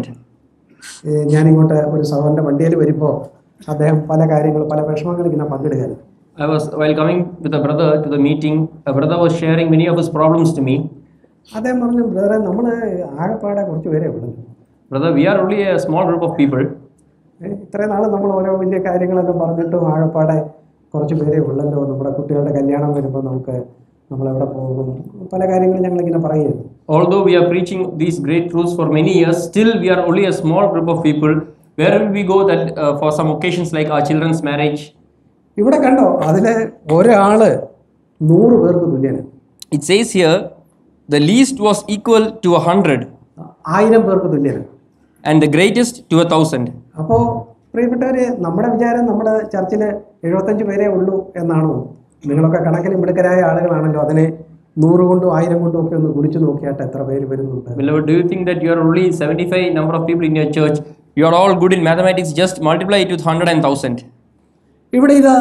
ഏ, ഞാനിങ്ങോട്ട് ഒരു സഹോദരൻ്റെ വണ്ടിയിൽ വരുമ്പോൾ അദ്ദേഹം പല കാര്യങ്ങൾ പല വിഷമങ്ങൾ ഇങ്ങനെ പങ്കിടുകയാണ് I was while coming with a brother to the meeting, a brother was sharing many of his problems to me. അദ്ദേഹം പറഞ്ഞു ബ്രദറെ നമ്മൾ ആകെപ്പാടെ കുറച്ച് പേരെ ഉള്ളൂ Brother, we are only a small group of people. ഏ, ഇത്രയും നാൾ നമ്മൾ ഓരോ വലിയ കാര്യങ്ങളൊക്കെ പറഞ്ഞിട്ടും ആകെപ്പാടെ കുറച്ച് പേരേ ഉള്ളല്ലോ നമ്മുടെ കുട്ടികളുടെ കല്യാണം വരുമ്പോൾ നമുക്ക് നമ്മളെവിടെ പോകും പല കാര്യങ്ങളും ഞങ്ങളിങ്ങനെ പറയുന്നു Although we are preaching these great truths for many years, still we are only a small group of people. Wherever we go, that uh, for some occasions like our children's marriage, ഇവിടെ കണ്ടോ അതിൽ ഒരാള് നൂറ് പേർക്ക് തുല്യന് it says here, the least was equal to a hundred, ആയിരം പേർക്ക് തുല്യന് and the greatest to a thousand. അപ്പോൾ പ്രിയപ്പെട്ടവർ നമ്മുടെ വിചാരം നമ്മുടെ ചർച്ചിൽ എഴുപത്തഞ്ച് പേരേ ഉള്ളൂ എന്നാണോ നിങ്ങളൊക്കെ കണക്കിൽ മിടുക്കരായ ആളുകളാണല്ലോ അതിനെ നൂറ് കൊണ്ടും ആയിരം കൊണ്ടും ഒക്കെ ഒന്ന് കുടിച്ചു നോക്കിയാട്ട് എത്ര പേര് വരുന്നുണ്ട് Beloved, do you think that you are only 75 number of people in your church? You are all good in mathematics, just multiply it with 100 and 1000. ഇവിടെ ഇതാ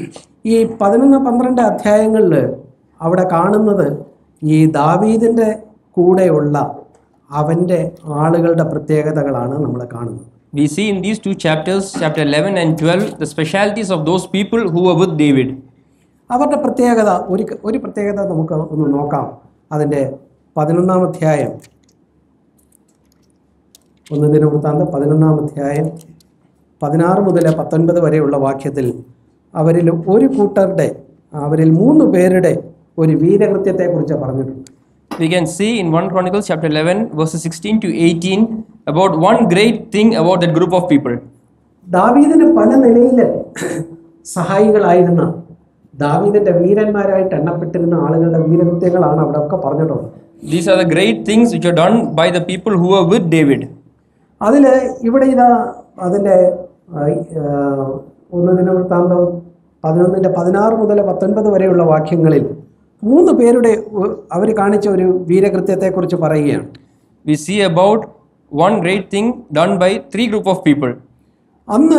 ഈ പതിനൊന്ന് പന്ത്രണ്ട് അധ്യായങ്ങളിൽ അവിടെ കാണുന്നത് ഈ ദാവീദിൻ്റെ കൂടെയുള്ള അവൻ്റെ ആളുകളുടെ പ്രത്യേകതകളാണ് നമ്മൾ കാണുന്നത് We see in these two chapters, chapter 11 and 12, the specialities of those people who were with David. അവരുടെ പ്രത്യേകത ഒരു ഒരു പ്രത്യേകത നമുക്ക് ഒന്ന് നോക്കാം അതിൻ്റെ പതിനൊന്നാം അധ്യായം ഒന്ന് ദിനവൃത്താന്തം പതിനൊന്നാം അധ്യായം പതിനാറ് മുതൽ പത്തൊൻപത് വരെയുള്ള വാക്യത്തിൽ അവരിൽ ഒരു കൂട്ടരുടെ അവരിൽ മൂന്ന് പേരുടെ ഒരു വീരകൃത്യത്തെക്കുറിച്ച് പറഞ്ഞിട്ടുണ്ട് We can see in 1 Chronicles chapter 11, verses 16 to 18, about one great thing about that group of people. ദാവീദിന് പല നിലയിൽ സഹായികളായിരുന്ന ദാവീദിന്റെ വീരന്മാരായിട്ട് എണ്ണപ്പെട്ടിരുന്ന ആളുകളുടെ വീരകൃത്യങ്ങളാണ് അവിടെ ഒക്കെ പറഞ്ഞിട്ടുള്ളത് These are the great things which are done by the people who were with David. അതിൽ ഇവിടെ ഇതാ അതിൻ്റെ ആ, ആ, ഒന്ന് ദിനവൃത്താന്തം പതിനൊന്നിൻ്റെ പതിനാറ് മുതൽ പത്തൊൻപത് വരെയുള്ള വാക്യങ്ങളിൽ മൂന്ന് പേരുടെ അവർ കാണിച്ച ഒരു വീരകൃത്യത്തെക്കുറിച്ച് പറയുകയാണ് We see about one great thing done by three group of people. അന്ന്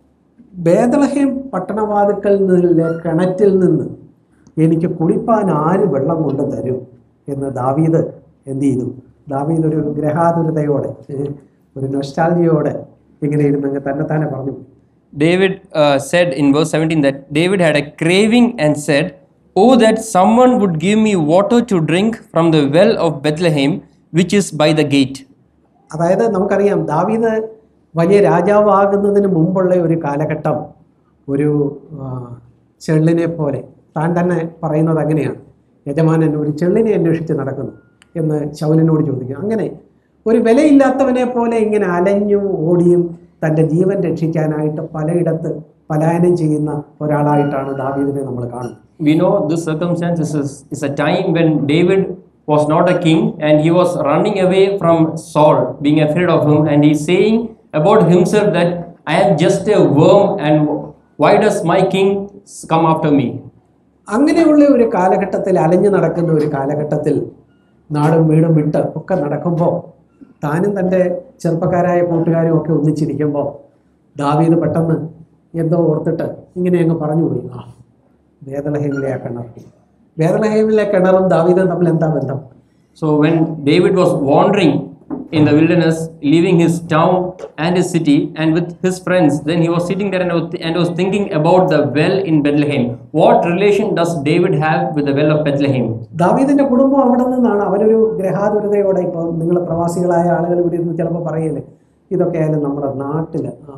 ബേദലഹേം പട്ടണവാതുക്കൽ നിന്നിലെ കിണറ്റിൽ നിന്ന് എനിക്ക് കുടിപ്പാൻ ആര് വെള്ളം കൊണ്ട് തരും എന്ന് ദാവീദ് എന്ത് ചെയ്തു ദാവീദ് ഒരു ഗ്രഹാതുരതയോടെ ഏ, ഒരു നൊസ്റ്റാൾജിയോടെ ഇങ്ങനെ ഇരുന്നങ്ങ് തന്നെ തന്നെ പറഞ്ഞു David uh, said in verse 17 that David had a craving and said, Oh, that someone would give me water to drink from the well of Bethlehem, which is by the gate. അതായത് നമുക്കറിയാം ദാവീദ് വലിയ രാജാവാകുന്നതിന് മുമ്പുള്ള ഒരു കാലഘട്ടം ഒരു ആ, ചെള്ളിനെ പോലെ താൻ തന്നെ പറയുന്നത് അങ്ങനെയാണ് യജമാനൻ ഒരു ചെള്ളിനെ അന്വേഷിച്ച് നടക്കുന്നു എന്ന് ശൗലിനോട് ചോദിക്കും അങ്ങനെ ഒരു വിലയില്ലാത്തവനെ പോലെ ഇങ്ങനെ അലഞ്ഞും ഓടിയും തൻ്റെ ജീവൻ രക്ഷിക്കാനായിട്ട് പലയിടത്ത് പലായനം ചെയ്യുന്ന ഒരാളായിട്ടാണ് ദാവീദിനെ നമ്മൾ കാണുന്നത് We know this circumstances is, is a time when David was not a king and he was running away from Saul, being afraid of him, and he's saying about himself that I am just a worm and why does my king come after me? അങ്ങനെയുള്ള ഒരു കാലഘട്ടത്തിൽ അലഞ്ഞു നടക്കുന്ന ഒരു കാലഘട്ടത്തിൽ നാടും വീടും വിട്ട് ഒക്കെ നടക്കുമ്പോൾ താനും തൻ്റെ ചെറുപ്പക്കാരായ കൂട്ടുകാരും ഒക്കെ ഒന്നിച്ചിരിക്കുമ്പോൾ ദാവീദ് പെട്ടെന്ന് എന്തോ ഓർത്തിട്ട് ഇങ്ങനെ അങ്ങ് പറഞ്ഞു പോയി ആ വേദലഹേമിലെ ആ കിണർ വേദലഹേമിലെ കിണറും ദാവീദും തമ്മിൽ എന്താ ബന്ധം So when David was wandering in the wilderness, leaving his town and his city and with his friends, then he was sitting there and was, and was thinking about the well in Bethlehem. What relation does David have with the well of Bethlehem? ദാവീദിന്റെ കുടുംബം അവിടെ നിന്നാണ് അവരൊരു ഗ്രഹാതുരതയോടെ ഇപ്പോൾ നിങ്ങൾ പ്രവാസികളായ ആളുകൾ ഇവിടെ ഇരുന്ന് ചിലപ്പോൾ പറയല്ലേ ഇതൊക്കെ ആയാലും നമ്മുടെ നാട്ടിൽ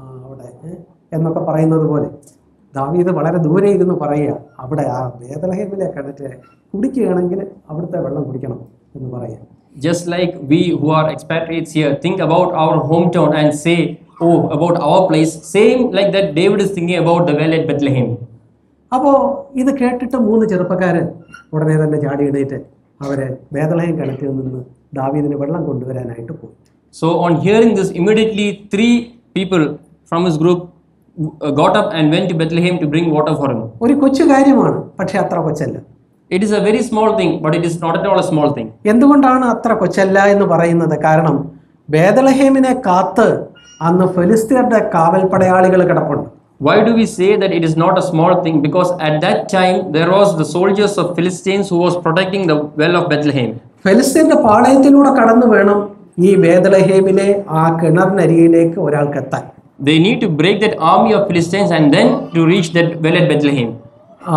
അവിടെ ഏ, എന്നൊക്കെ പറയുന്നത് പോലെ ദാവീദ് വളരെ ദൂരെ ഇരുന്ന് പറയുക അവിടെ ആ വേദലഹേമിലെ കിണറ്റ് കുടിക്കുകയാണെങ്കിൽ അവിടുത്തെ വെള്ളം കുടിക്കണം എന്ന് പറയുക Just like we who are expatriates here think about our hometown and say, oh, about our place, same like that David is thinking about the well at Bethlehem. അപ്പോൾ ഇത് കേട്ടിട്ട് മൂന്ന് ചെറുപ്പക്കാർ ഉടനെ തന്നെ ചാടി എണീറ്റ് അവരെ വേദലയം കിണറ്റിൽ നിന്ന് ദാവീദിന് വെള്ളം കൊണ്ടുവരാനായിട്ട് പോയി So, on hearing this, immediately three people from his group uh, got up and went to Bethlehem to bring water for him. ഒരു കൊച്ചു കാര്യമാണ് പക്ഷെ അത്ര കൊച്ചല്ല It is a very small thing, but it is not at all a small thing. എന്തുകൊണ്ടാണ് അത്ര കൊച്ചല്ല എന്ന് പറയുന്നത് കാരണം വേദലഹേമിനെ കാത്ത് അന്ന് ഫെലിസ്തീയരുടെ കാവൽപ്പടയാളികൾ കിടപ്പുണ്ട് Why do we say that it is not a small thing? Because at that time there was the soldiers of Philistines who was protecting the well of Bethlehem. ഫെലിസ്തീന്റെ പാളയത്തിലൂടെ കടന്നു വേണം ഈ വേദലഹേമിലെ ആ കിണറിനരികിലേക്ക് ഒരാൾക്ക് എത്താൻ They need to break that army of Philistines and then to reach that well at Bethlehem. ആ,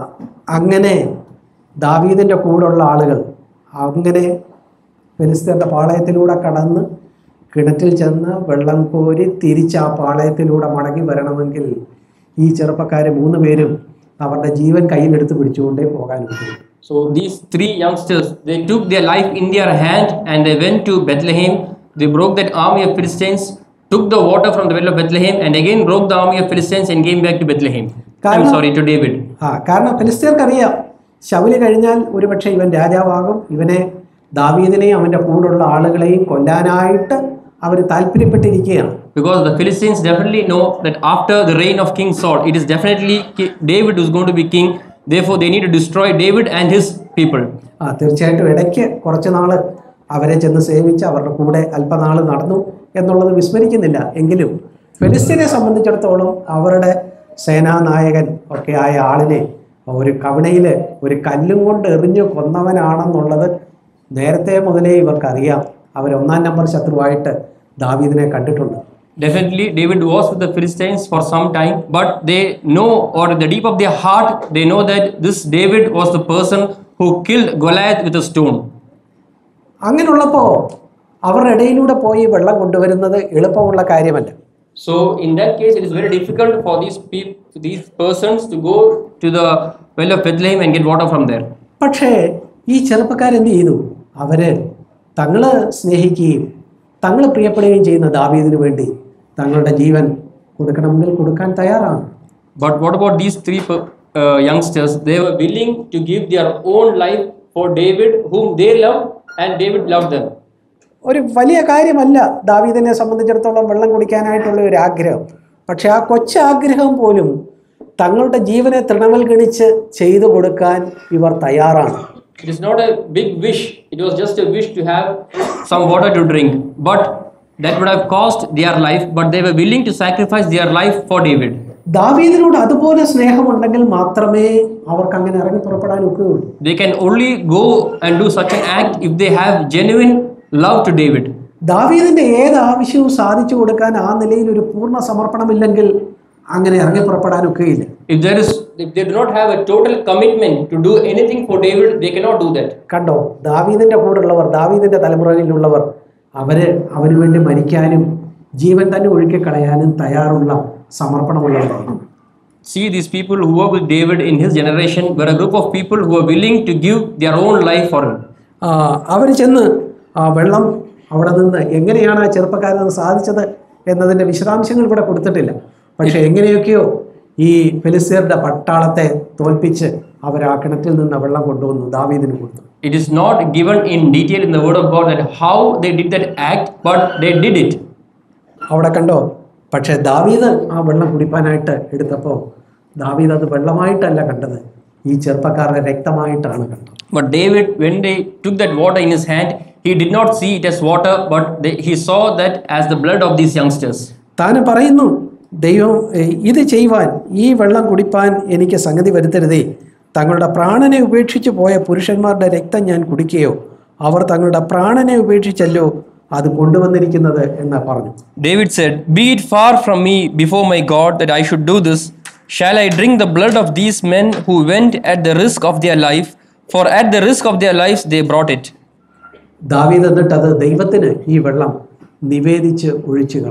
അങ്ങനെ ദാവീദിൻ്റെ കൂടെയുള്ള ആളുകൾ അങ്ങനെ ഫെലിസ്തീന്റെ പാളയത്തിലൂടെ കടന്ന് കിണറ്റിൽ ചെന്ന് വെള്ളം കോരി തിരിച്ച് ആ പാളയത്തിലൂടെ മടങ്ങി വരണമെങ്കിൽ ഈ ചെറുപ്പക്കാർ മൂന്ന് പേരും അവരുടെ ജീവൻ കയ്യിലെടുത്ത് പിടിച്ചുകൊണ്ടേ പോകാനുണ്ട് So these three youngsters, they took their life in their hand and they went to Bethlehem. They broke that army of Philistines, took the water from the well of Bethlehem, and again broke the army of Philistines and came back to Bethlehem. I'm കാരണം- sorry to David. ആ കാരണം ഫിലിസ്തീർക്കറിയാം ശൗല് കഴിഞ്ഞാൽ ഒരുപക്ഷെ ഇവൻ രാജാവാകും ഇവനെ ദാവീദിനെയും അവൻ്റെ കൂടെയുള്ള ആളുകളെയും കൊല്ലാനായിട്ട് അവർ താല്പര്യപ്പെട്ടിരിക്കുകയാണ് Because the Philistines definitely know that after the reign of King Saul, it is definitely Ki- David who's going to be king. Therefore, they need to destroy David and his people. ആ തീർച്ചയായിട്ടും ഇടയ്ക്ക് കുറച്ച് നാൾ അവരെ ചെന്ന് സേവിച്ച് അവരുടെ കൂടെ അല്പനാൾ നടന്നു എന്നുള്ളത് വിസ്മരിക്കുന്നില്ല എങ്കിലും ഫെലിസ്തീനെ സംബന്ധിച്ചിടത്തോളം അവരുടെ സേനാനായകൻ ഒക്കെ ആയ ആളിനെ ഒരു കവിണയിൽ ഒരു കല്ലും കൊണ്ട് എറിഞ്ഞു കൊന്നവനാണെന്നുള്ളത് നേരത്തെ മുതലേ ഇവർക്കറിയാം അവർ ഒന്നാം നമ്പർ ശത്രുവായിട്ട് ദാവീദിനെ കണ്ടിട്ടുണ്ട് Definitely, David was with the Philistines for some time, but they know, or in the deep of their heart, they know that this David was the person who killed Goliath with a stone. അങ്ങനെയുള്ളപ്പോൾ അവരുടെ ഇടയിലൂടെ പോയി വെള്ളം കൊണ്ടുവരുന്നത് എളുപ്പമുള്ള കാര്യമല്ല So, in that case, it is very difficult for these people, these persons, to go to the well of Bethlehem and get water from there. പക്ഷേ ഈ ചെറുപ്പക്കാരെന്ത് ചെയ്തു അവര് തങ്ങൾ സ്നേഹിക്കുകയും തങ്ങൾ പ്രിയപ്പെടുകയും ചെയ്യുന്ന ദാവീദിനു വേണ്ടി തങ്ങളുടെ ജീവൻ കൊടുക്കണമെങ്കിൽ കൊടുക്കാൻ തയ്യാറാണ് But what about these three per- uh, youngsters? They were willing to give their own life for David, whom they loved, and David loved them. ഒരു വലിയ കാര്യമല്ല ദാവീദിനെ സംബന്ധിച്ചിടത്തോളം വെള്ളം കുടിക്കാനായിട്ടുള്ള ഒരു ആഗ്രഹം പക്ഷെ ആ കൊച്ചാഗ്രഹം പോലും തങ്ങളുടെ ജീവനെ തൃണവൽഗണിച്ച് ചെയ്തു കൊടുക്കാൻ ഇവർ തയ്യാറാണ് It is not a big wish, it was just a wish to have some water to drink. But that would have cost their life, but they were willing to sacrifice their life for David. ദാവീദിനോട് അതുപോലെ സ്നേഹമുണ്ടെങ്കിൽ മാത്രമേ അവർക്ക് അങ്ങനെ ഇറങ്ങി പുറപ്പെടാൻ ഒക്കുകയുള്ളൂ They can only go and do such an act if they have genuine love to David. ദാവീദിന്റെ ഏത് ആവശ്യവും സാധിച്ചു കൊടുക്കാൻ ആ നിലയിൽ ഒരു പൂർണ്ണ സമർപ്പണമില്ലെങ്കിൽ അങ്ങനെ ഇറങ്ങി പുറപ്പെടാനൊക്കെയില്ല If there is, if they do not have a total commitment to do anything for David, they cannot do that. കണ്ടോ ദാവീദിന്റെ കൂടെയുള്ളവർ ദാവീദിന്റെ തലമുറയിലുള്ളവർ അവര് അവന് വേണ്ടി മരിക്കാനും ജീവൻ തന്നെ ഒഴുക്കിക്കളയാനും തയ്യാറുള്ള സമർപ്പണമുള്ളവരായിരുന്നു See, these people who were with David in his generation were a group of people who were willing to give their own life for him. അവർ ചെന്ന് ആ വെള്ളം അവിടെ നിന്ന് എങ്ങനെയാണ് ആ ചെറുപ്പക്കാരത് സാധിച്ചത് എന്നതിൻ്റെ വിശദാംശങ്ങൾ ഇവിടെ കൊടുത്തിട്ടില്ല പക്ഷെ എങ്ങനെയൊക്കെയോ ഈ ഫിലിസ്തീരുടെ പട്ടാളത്തെ തോൽപ്പിച്ച് അവർ ആ കിണറ്റിൽ നിന്ന് വെള്ളം കൊണ്ടുവന്നു ദാവീദിന് കൊടുത്തു It is not given in detail in the Word of God that how they did that act, but they did it. അവിടെ കണ്ടോ പക്ഷേ ദാവീദ് ആ വെള്ളം കുടിപ്പാനായിട്ട് എടുത്തപ്പോൾ ദാവീദ് അത് വെള്ളമായിട്ടല്ല കണ്ടത് ഈ ചെറുപ്പക്കാരുടെ രക്തമായിട്ടാണ് കണ്ടത് But David, when they took that water in his hand, he did not see it as water, but they, he saw that as the blood of these youngsters. താൻ പറയുന്നു ദൈവം ഏ, ഇത് ചെയ്യുവാൻ ഈ വെള്ളം കുടിപ്പാൻ എനിക്ക് സംഗതി വരുത്തരുതേ തങ്ങളുടെ പ്രാണനെ ഉപേക്ഷിച്ച് പോയ പുരുഷന്മാരുടെ രക്തം ഞാൻ കുടിക്കുകയോ അവർ തങ്ങളുടെ പ്രാണനെ ഉപേക്ഷിച്ചല്ലോ അത് കൊണ്ടുവന്നിരിക്കുന്നത് എന്ന് പറഞ്ഞു David said, Be it far from me before my God that I should do this. Shall I drink the blood of these men who went at the risk of their life? For at the risk of their lives they brought it. ദാവീദ് എന്നിട്ട് അത് ദൈവത്തിന് ഈ വെള്ളം നിവേദിച്ച് ഒഴിച്ചു കളഞ്ഞു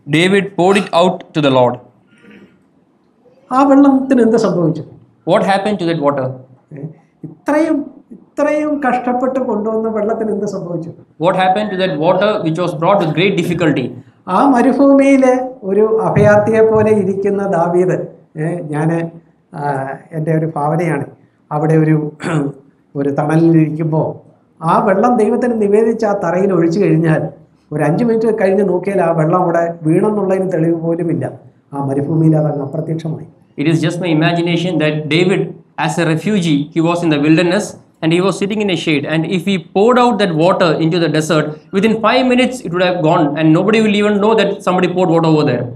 David poured it out to the Lord. ആ വെള്ളത്തിന് എന്ത് സംഭവിച്ചു What happened to that water? ഏ? ഇത്രയും ഇത്രയും കഷ്ടപ്പെട്ട് കൊണ്ടുവന്ന വെള്ളത്തിന് എന്ത് സംഭവിച്ചു What happened to that water which was brought with great difficulty? ആ മരുഭൂമിയിൽ ഒരു അഭയാർത്ഥിയെ പോലെ ഇരിക്കുന്ന ദാവീദ് ഞാൻ എൻ്റെ ഒരു ഭാവനയാണ് അവിടെ ഒരു ഒരു തണലിലിരിക്കുമ്പോൾ ആ വെള്ളം ദൈവത്തിന് നിവേദിച്ച് ആ തറയിൽ ഒഴിച്ചു കഴിഞ്ഞാൽ ഒരു അഞ്ച് മിനിറ്റ് കഴിഞ്ഞ് നോക്കിയാൽ ആ വെള്ളം അവിടെ വീണെന്നുള്ളതിന് തെളിവ് പോലുമില്ല ആ മരുഭൂമിയിൽ അതങ്ങ് അപ്രത്യക്ഷമായി It is just my imagination that David, as a refugee, he was in the wilderness and he was sitting in a shade. And if he poured out that water into the desert, within five minutes it would have gone, and nobody will even know that somebody poured water over there.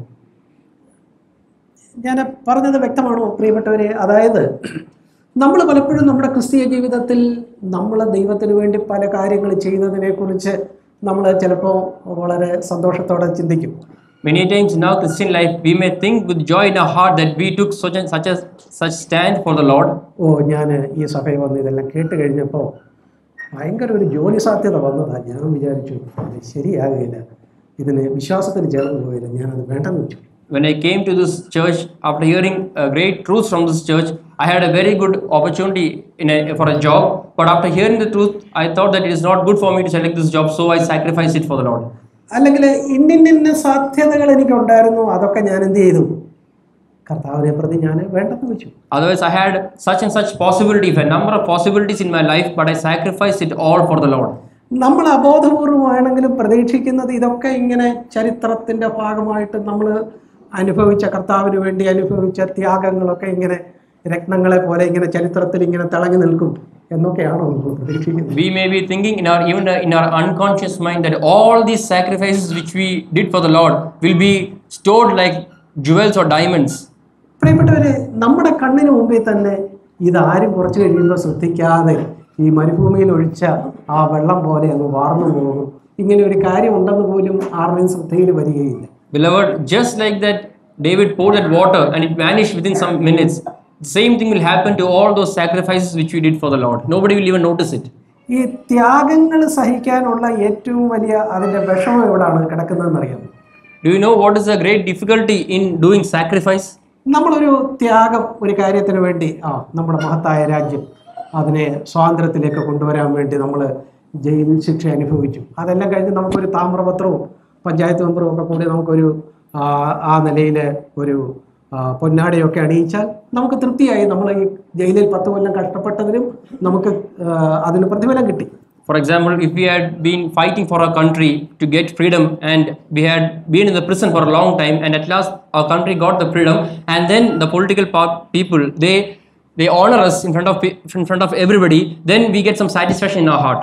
ഞാൻ പറഞ്ഞത് വ്യക്തമാണോ പ്രിയപ്പെട്ടവരെ അതായത് നമ്മൾ പലപ്പോഴും നമ്മുടെ ക്രിസ്തീയ ജീവിതത്തിൽ നമ്മൾ ദൈവത്തിന് വേണ്ടി പല കാര്യങ്ങൾ ചെയ്യുന്നതിനെക്കുറിച്ച് നമ്മൾ ചിലപ്പോൾ വളരെ സന്തോഷത്തോടെ ചിന്തിക്കും Many times in our Christian life, we may think with joy in our heart that we took such and such a such stand for the Lord. ഓ ഞാൻ ഈ സഭയിൽ വന്ന് ഇതെല്ലാം കേട്ട് കഴിഞ്ഞപ്പോൾ ഭയങ്കര ഒരു ജോലി സാധ്യത വന്നതാണ് ഞാൻ വിചാരിച്ചു അത് ശരിയാകുകയില്ല ഇതിന് വിശ്വാസത്തിന് ചേർന്ന് പോയില്ല ഞാനത് വേണ്ടെന്ന് വെച്ചു When I came to this church, after hearing a great truth from this church, I had a very good opportunity in a, for a job. But after hearing the truth, I thought that it is not good for me to select this job, so I sacrificed it for the Lord. അല്ലെങ്കിൽ ഇന്നിന്ന സാധ്യതകൾ എനിക്കുണ്ടായിരുന്നു അതൊക്കെ ഞാൻ എന്ത് ചെയ്തു കർത്താവിനെ പ്രതി ഞാൻ വേണ്ടെന്ന് വെച്ചു Otherwise, I had such and such possibilities, a number of possibilities in my life, but I sacrificed it all for the Lord. നമ്മൾ അബോധപൂർവമാണെങ്കിലും പ്രതീക്ഷിക്കുന്നത് ഇതൊക്കെ ഇങ്ങനെ ചരിത്രത്തിൻ്റെ ഭാഗമായിട്ട് നമ്മൾ അനുഭവിച്ച കർത്താവിന് വേണ്ടി അനുഭവിച്ച ത്യാഗങ്ങളൊക്കെ ഇങ്ങനെ രത്നങ്ങളെ പോലെ ഇങ്ങനെ ചരിത്രത്തിൽ ഇങ്ങനെ തിളങ്ങി നിൽക്കും എന്നൊക്കെയാണോ നമ്മൾ പ്രതീക്ഷിക്കുന്നത് We may be thinking in our even in our unconscious mind that all these sacrifices which we did for the Lord will be stored like jewels or diamonds. പ്രിയപ്പെട്ടവരെ നമ്മുടെ കണ്ണിന് മുമ്പിൽ തന്നെ ഇതാരും കുറച്ച് കഴിയുമ്പോൾ ശ്രദ്ധിക്കാതെ ഈ മരുഭൂമിയിൽ ഒഴിച്ച ആ വെള്ളം പോലെ അങ്ങ് വാർന്നു പോകും ഇങ്ങനെ ഒരു കാര്യം ഉണ്ടെന്ന് പോലും ആരുടെയും ശ്രദ്ധയിൽ വരികയില്ല Beloved, just like that, David poured that water and it vanished within some minutes. The same thing will happen to all those sacrifices which we did for the Lord. Nobody will even notice it. ഈ ത്യാഗങ്ങൾ സഹിക്കാനുള്ള ഏറ്റവും വലിയ അതിൻ്റെ വിഷമം എവിടാണ് കിടക്കുന്നതെന്ന് അറിയാം Do you know what is the great difficulty in doing sacrifice? നമ്മളൊരു ത്യാഗം ഒരു കാര്യത്തിന് വേണ്ടി ആ നമ്മുടെ മഹത്തായ രാജ്യം അതിനെ സ്വാതന്ത്ര്യത്തിലേക്ക് കൊണ്ടുവരാൻ വേണ്ടി നമ്മൾ ജയിൽ ശിക്ഷ അനുഭവിച്ചു അതെല്ലാം കഴിഞ്ഞ് നമുക്കൊരു താമ്രപത്രവും പഞ്ചായത്ത് മെമ്പറും ഒക്കെ കൂടി നമുക്കൊരു ആ, ആ നിലയിൽ ഒരു ആ, പൊന്നാടയൊക്കെ അണിയിച്ചാൽ നമുക്ക് തൃപ്തിയായി നമ്മൾ ഈ ജയിലിൽ പത്ത് കൊല്ലം കഷ്ടപ്പെട്ടതിനും നമുക്ക് ആ, അതിന് പ്രതിഫലം കിട്ടി For example, if we had been fighting for our country to get freedom and we had been in the prison for a long time and at last our country got the freedom and then the political pa- people they they honor us in front of pe- in front of everybody then we get some satisfaction in our heart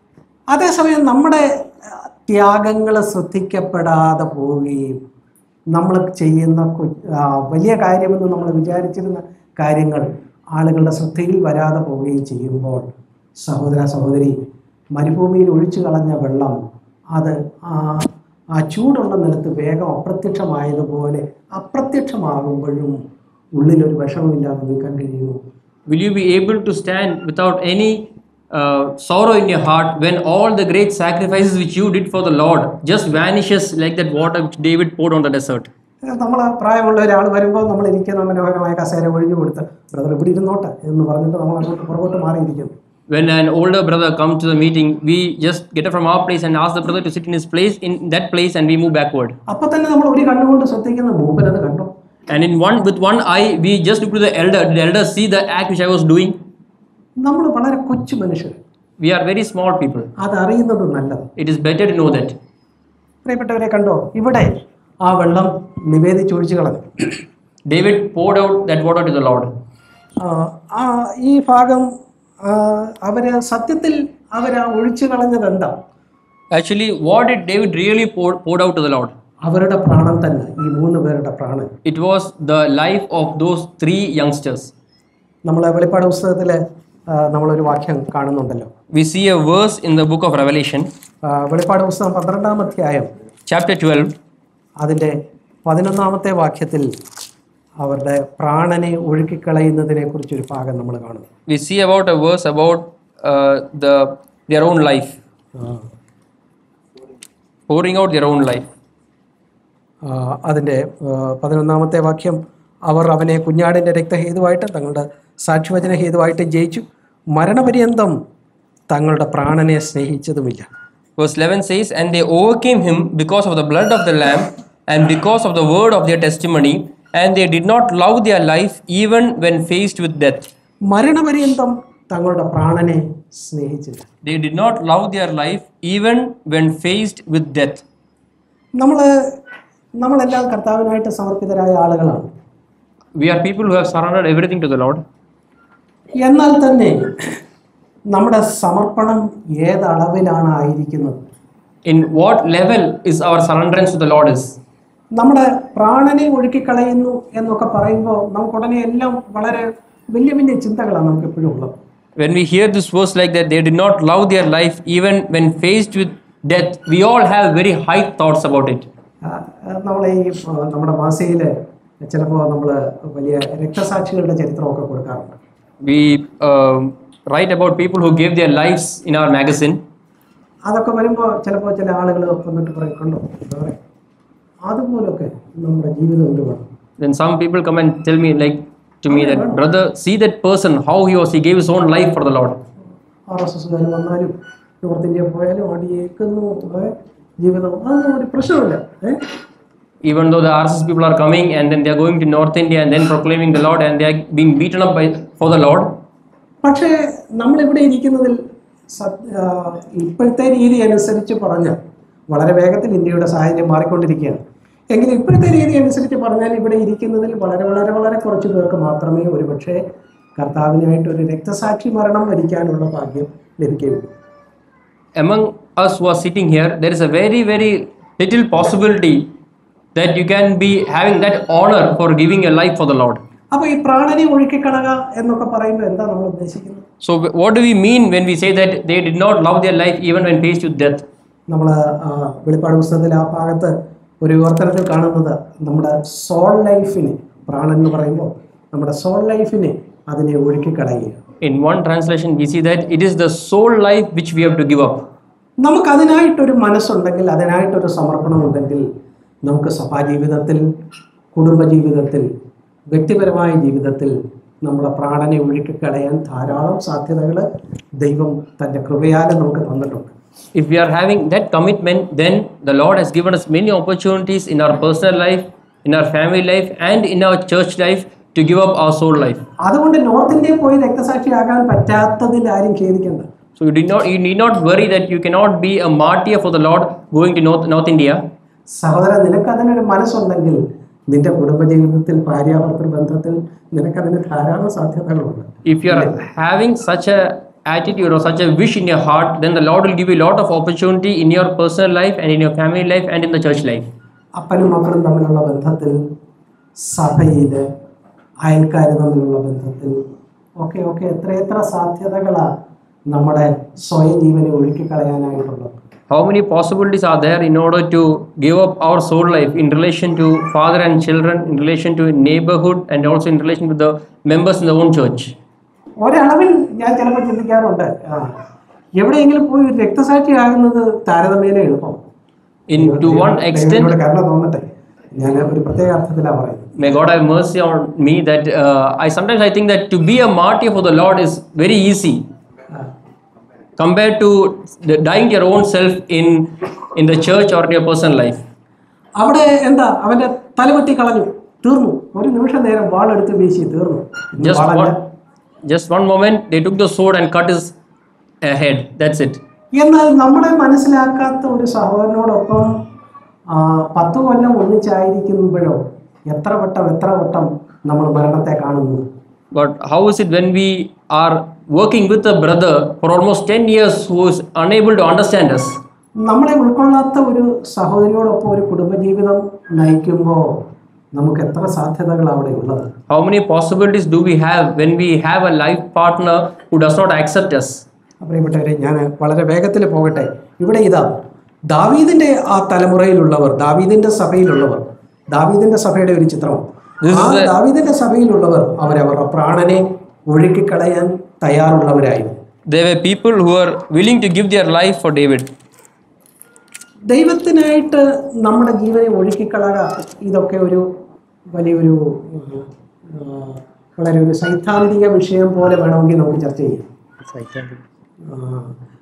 അതേസമയം നമ്മുടെ ത്യാഗങ്ങൾ ശ്രദ്ധിക്കപ്പെടാതെ പോവുകയും നമ്മൾ ചെയ്യുന്ന കു- ആ, വലിയ കാര്യമെന്ന് നമ്മൾ വിചാരിച്ചിരുന്ന കാര്യങ്ങൾ ആളുകളുടെ ശ്രദ്ധയിൽ വരാതെ പോവുകയും ചെയ്യുമ്പോൾ സഹോദര സഹോദരി മരുഭൂമിയിൽ ഒഴിച്ചു കളഞ്ഞ വെള്ളം അത് ആ ആ ചൂടുള്ള നിലത്ത് വേഗം അപ്രത്യക്ഷമായതുപോലെ അപ്രത്യക്ഷമാകുമ്പോഴും ഉള്ളിലൊരു വിഷമമില്ലാതെ നിൽക്കാൻ കഴിയുമോ will you be able to stand without any uh, sorrow in your heart when all the great sacrifices which you did for the lord just vanishes like that water which david poured on the desert നമ്മൾ പ്രായമുള്ള ഒരാൾ വരുമ്പോൾ നമ്മൾ ഇരിക്കുന്ന മനോഹരമായ കസേര ഒഴിഞ്ഞു കൊടുത്ത് ബ്രദർ ഇവിടെ ഇരുന്നോട്ടെ എന്ന് പറഞ്ഞിട്ട് നമ്മൾ അങ്ങോട്ട് പുറകോട്ട് മാറിയിരിക്കും when an older brother comes to the meeting we just get up from our place and ask the brother to sit in his place in that place and we move backward അപ്പം തന്നെ നമ്മൾ ഒരു കണ്ണുകൊണ്ട് ശ്രദ്ധിക്കുന്ന മൂപ്പനത് കണ്ടോ and in one with one eye we just look to the elder did the elder see the act which i was doing നമ്മൾ വളരെ കൊച്ചു മനുഷ്യർ we are very small people അതറിയുന്നത് നല്ലത് it is better to know that പ്രിയപ്പെട്ടവരെ കണ്ടോ ഇവിടെ ആ വെള്ളം നിവേദിച്ചൊഴിച്ചു കളഞ്ഞു david poured out that water to the lord ആ, ആ ഈ ഭാഗം ആ, അവര് സത്യത്തിൽ അവരാ ഒഴിച്ചു കളഞ്ഞത് എന്താ actually what did david really pour, poured out to the lord അവരുടെ പ്രാണൻ തന്നെ ഈ മൂന്ന് പേരുടെ പ്രാണൻ it was the life of those three youngsters നമ്മൾ വെളിപ്പാട് പുസ്തകത്തിൽ നമ്മളൊരു വാക്യം കാണുന്നുണ്ടല്ലോ we see a verse in the book of revelation ആ, വെളിപ്പാട് പുസ്തകം പന്ത്രണ്ടാം അധ്യായം chapter 12 അതിൻ്റെ പതിനൊന്നാമത്തെ വാക്യത്തിൽ അവരുടെ പ്രാണനെ ഒഴുക്കിക്കളയുന്നതിനെ കുറിച്ചൊരു ഭാഗം നമ്മൾ കാണുന്നു we see about a verse about uh, the their own life ആ. pouring out their own life ആ, അതിൻ്റെ ആ, പതിനൊന്നാമത്തെ വാക്യം അവർ അവനെ കുഞ്ഞാടിൻ്റെ രക്തഹേതുവായിട്ട് തങ്ങളുടെ സാക്ഷിവചന ഹേതുവായിട്ട് ജയിച്ചു മരണപര്യന്തം തങ്ങളുടെ പ്രാണനെ സ്നേഹിച്ചതുമില്ല Verse 11 says, And they overcame him because of the blood of the Lamb and because of the word of their testimony, and they did not love their life even when faced with death. മരണപര്യന്തം തങ്ങളുടെ പ്രാണനെ സ്നേഹിച്ചില്ല They did not love their life even when faced with death. നമ്മൾ നമ്മളെല്ലാം കർത്താവിനായിട്ട് സമർപ്പിതരായ ആളുകളാണ് We are people who have surrendered everything to the Lord. എന്നാൽ തന്നെ നമ്മുടെ സമർപ്പണം ഏതളവിലാണ് ആയിരിക്കുന്നത് In what level is our surrenderance to the Lord is? നമ്മുടെ പ്രാണനെ ഒഴുക്കിക്കളയുന്നു എന്നൊക്കെ പറയുമ്പോൾ നമുക്ക് ഉടനെ എല്ലാം വളരെ വലിയ വലിയ ചിന്തകളാണ് നമുക്ക് എപ്പോഴും ഉള്ളത് When we hear this verse like that, they did not love their life even when faced with death. We all have very high thoughts about it. നമ്മൾ ഈ ആ, നമ്മുടെ മാസയിൽ ചിലപ്പോൾ നമ്മൾ വലിയ രക്തസാക്ഷികളുടെ ചരിത്രമൊക്കെ കൊടുക്കാറുണ്ട് We um, write about people who gave their lives in our magazine. അതൊക്കെ വരുമ്പോൾ ചിലപ്പോൾ ചില ആളുകൾ വന്നിട്ട് പറയും കണ്ടോ എന്താ പറയുക അതുപോലൊക്കെ നമ്മുടെ ജീവിതം എന്ത് വേണം Then some people come and tell me, like to me, that brother, see that person, how he was, he gave his own life for the Lord. R S എസ്സുകാർ വന്നാലും നോർത്ത് ഇന്ത്യ പോയാലും അടിയേക്കുന്നു ഏ, ജീവിതം അതൊന്നും ഒരു പ്രശ്നമില്ല ഏഹ് Even though the RSS people are coming and then they are going to North India and then proclaiming the Lord and they are being beaten up by for the Lord. പക്ഷേ നമ്മളിവിടെ ഇരിക്കുന്നതിൽ സത്- ആ, ഇപ്പോഴത്തെ രീതി അനുസരിച്ച് പറഞ്ഞാൽ വളരെ വേഗത്തിൽ ഇന്ത്യയുടെ സാഹചര്യം മാറിക്കൊണ്ടിരിക്കുകയാണ് എങ്കിലും ഇപ്പോഴത്തെ രീതി അനുസരിച്ച് പറഞ്ഞാൽ ഇവിടെ ഇരിക്കുന്നതിൽ വളരെ വളരെ വളരെ കുറച്ച് പേർക്ക് മാത്രമേ ഒരുപക്ഷെ കർത്താവിനായിട്ട് ഒരു രക്തസാക്ഷി മരണം വരിക്കാനുള്ള ഭാഗ്യം ലഭിക്കുകയുള്ളൂ Among us who are sitting here, there is a very, very little possibility that you can be having that honor for giving your life for the Lord. അപ്പോൾ ഈ പ്രാണനെ ഒഴുക്കിക്കളക എന്നൊക്കെ പറയുമ്പോൾ എന്താ നമ്മൾ ഉദ്ദേശിക്കുന്നത് So, wh- what do we mean when we say that they did not love their life even when faced with death? നമ്മൾ വെളിപ്പാട് പുസ്തകത്തിൽ ആ ഭാഗത്ത് ഒരു വിവർത്തനത്തിൽ കാണുന്നത് നമ്മുടെ സോൾ ലൈഫിനെ പ്രാണൻ എന്ന് പറയുമ്പോൾ നമ്മുടെ സോൾ ലൈഫിനെ അതിനെ ഒഴുക്കിക്കളയുക In one translation, we see that it is the soul life which we have to give up. നമുക്ക് അതിനായിട്ടൊരു മനസ്സുണ്ടെങ്കിൽ അതിനായിട്ടൊരു സമർപ്പണം ഉണ്ടെങ്കിൽ നമുക്ക് സഭാജീവിതത്തിൽ കുടുംബജീവിതത്തിൽ വ്യക്തിപരമായ ജീവിതത്തിൽ നമ്മുടെ പ്രാണനെ ഒഴുക്കിക്കളയാൻ ധാരാളം സാധ്യതകൾ ദൈവം തൻ്റെ കൃപയാലെ നമുക്ക് തന്നിട്ടുണ്ട് If we are having that commitment, then the Lord has given us many opportunities in our personal life, in our family life, and in our church life to give up our soul life. അതുകൊണ്ട് നോർത്ത് ഇന്ത്യയിൽ പോയി രക്തസാക്ഷിയാകാൻ പറ്റാത്തതിൽ ആരും ഖേദിക്കണ്ട So you did not you need not worry that you cannot be a martyr for the Lord going to North, North India. സഹോദരൻ നിനക്ക് അതിനൊരു മനസ്സുണ്ടെങ്കിൽ നിന്റെ കുടുംബജീവിതത്തിൽ ഭാര്യാഭർത്തൃ ബന്ധത്തിൽ നിനക്കതിന് ധാരാളം സാധ്യതകളുണ്ട് If you are having such a attitude or such a wish in your heart, then the Lord will give you a lot of opportunity in your personal life and in your family life and in the church life. അപ്പനും മക്കളും തമ്മിലുള്ള ബന്ധത്തിൽ സഭയിൽ അയൽക്കാർ തമ്മിലുള്ള ബന്ധത്തിൽ ഒക്കെ ഒക്കെ എത്രയെത്ര സാധ്യതകളാണ് നമ്മുടെ സ്വയം ജീവനെ ഒഴുക്കിക്കളയാനായിട്ടുള്ളത് How many possibilities are there in order to give up our soul life in relation to father and children, in relation to neighborhood, and also in relation with the members in the own church? ഒരളവിൽ ഞാൻ ചിലപ്പോൾ ചിന്തിക്കാറുണ്ട് ആ, എവിടെയെങ്കിലും പോയി ഒരു രക്തസാക്ഷിയാകുന്നത് താരതമ്യേന എളുപ്പം In to one extent, ദൈവത്തിനോട് കരുണ തോന്നട്ടെ ഞാൻ ഒരു പ്രത്യേക അർത്ഥത്തിലാണ് പറയുന്നത് may God have mercy on me that uh, I sometimes I think that to be a martyr for the Lord is very easy ആ, compared to the dying to your own self in in the church or in your personal life. അവിടെ എന്താ അവന്റെ തലവെട്ടി കളഞ്ഞു തീർന്നു ഒരു നിമിഷം നേരം വാളെടുത്ത് വീശി തീർന്നു ഇന്ന് Just വാളല്ല. one, just one moment, they took the sword and cut his uh, head. That's it. എന്നാൽ നമ്മളെ മനസ്സിലാക്കാത്ത ഒരു സഹോദരനോടൊപ്പം ആ, പത്ത് കൊല്ലം ഒന്നിച്ചായിരിക്കുമ്പോഴോ എത്ര വട്ടം എത്ര വട്ടം നമ്മൾ മരണത്തെ കാണുന്നു But how is it when we are working with a brother for almost 10 years who is unable to understand us? നമ്മളെ ഉൾക്കൊള്ളാത്ത ഒരു സഹോദരിയോടൊപ്പം ഒരു കുടുംബജീവിതം നയിക്കുമ്പോൾ നമുക്ക് എത്ര സാധ്യതകൾ അവിടെ ഉള്ളത് How many possibilities do we have when we have a life partner who does not accept us? പ്രിയപ്പെട്ടവരെ ഞാൻ വളരെ വേഗത്തിൽ പോകട്ടെ ഇവിടെ ഇതാ ദാവീദിന്റെ ആ തലമുറയിലുള്ളവർ ദാവീദിന്റെ സഭയിലുള്ളവർ ദാവീദിന്റെ സഭയുടെ ഒരു ചിത്രം This ആ is a- ദാവീദിന്റെ സഭയിലുള്ളവർ അവരവരുടെ പ്രാണനെ ഒഴുക്കിക്കളയാൻ തയ്യാറുള്ളവരായിരുന്നു There were people who were willing to give their life for David. ദൈവത്തിനായിട്ട് നമ്മുടെ ജീവനെ ഒഴുക്കിക്കളക ഇതൊക്കെ ഒരു വലിയൊരു ഉം, ആ, വളരെ ഒരു സൈദ്ധാന്തിക വിഷയം പോലെ വേണമെങ്കിൽ നമുക്ക് ചർച്ച ചെയ്യാം ആ,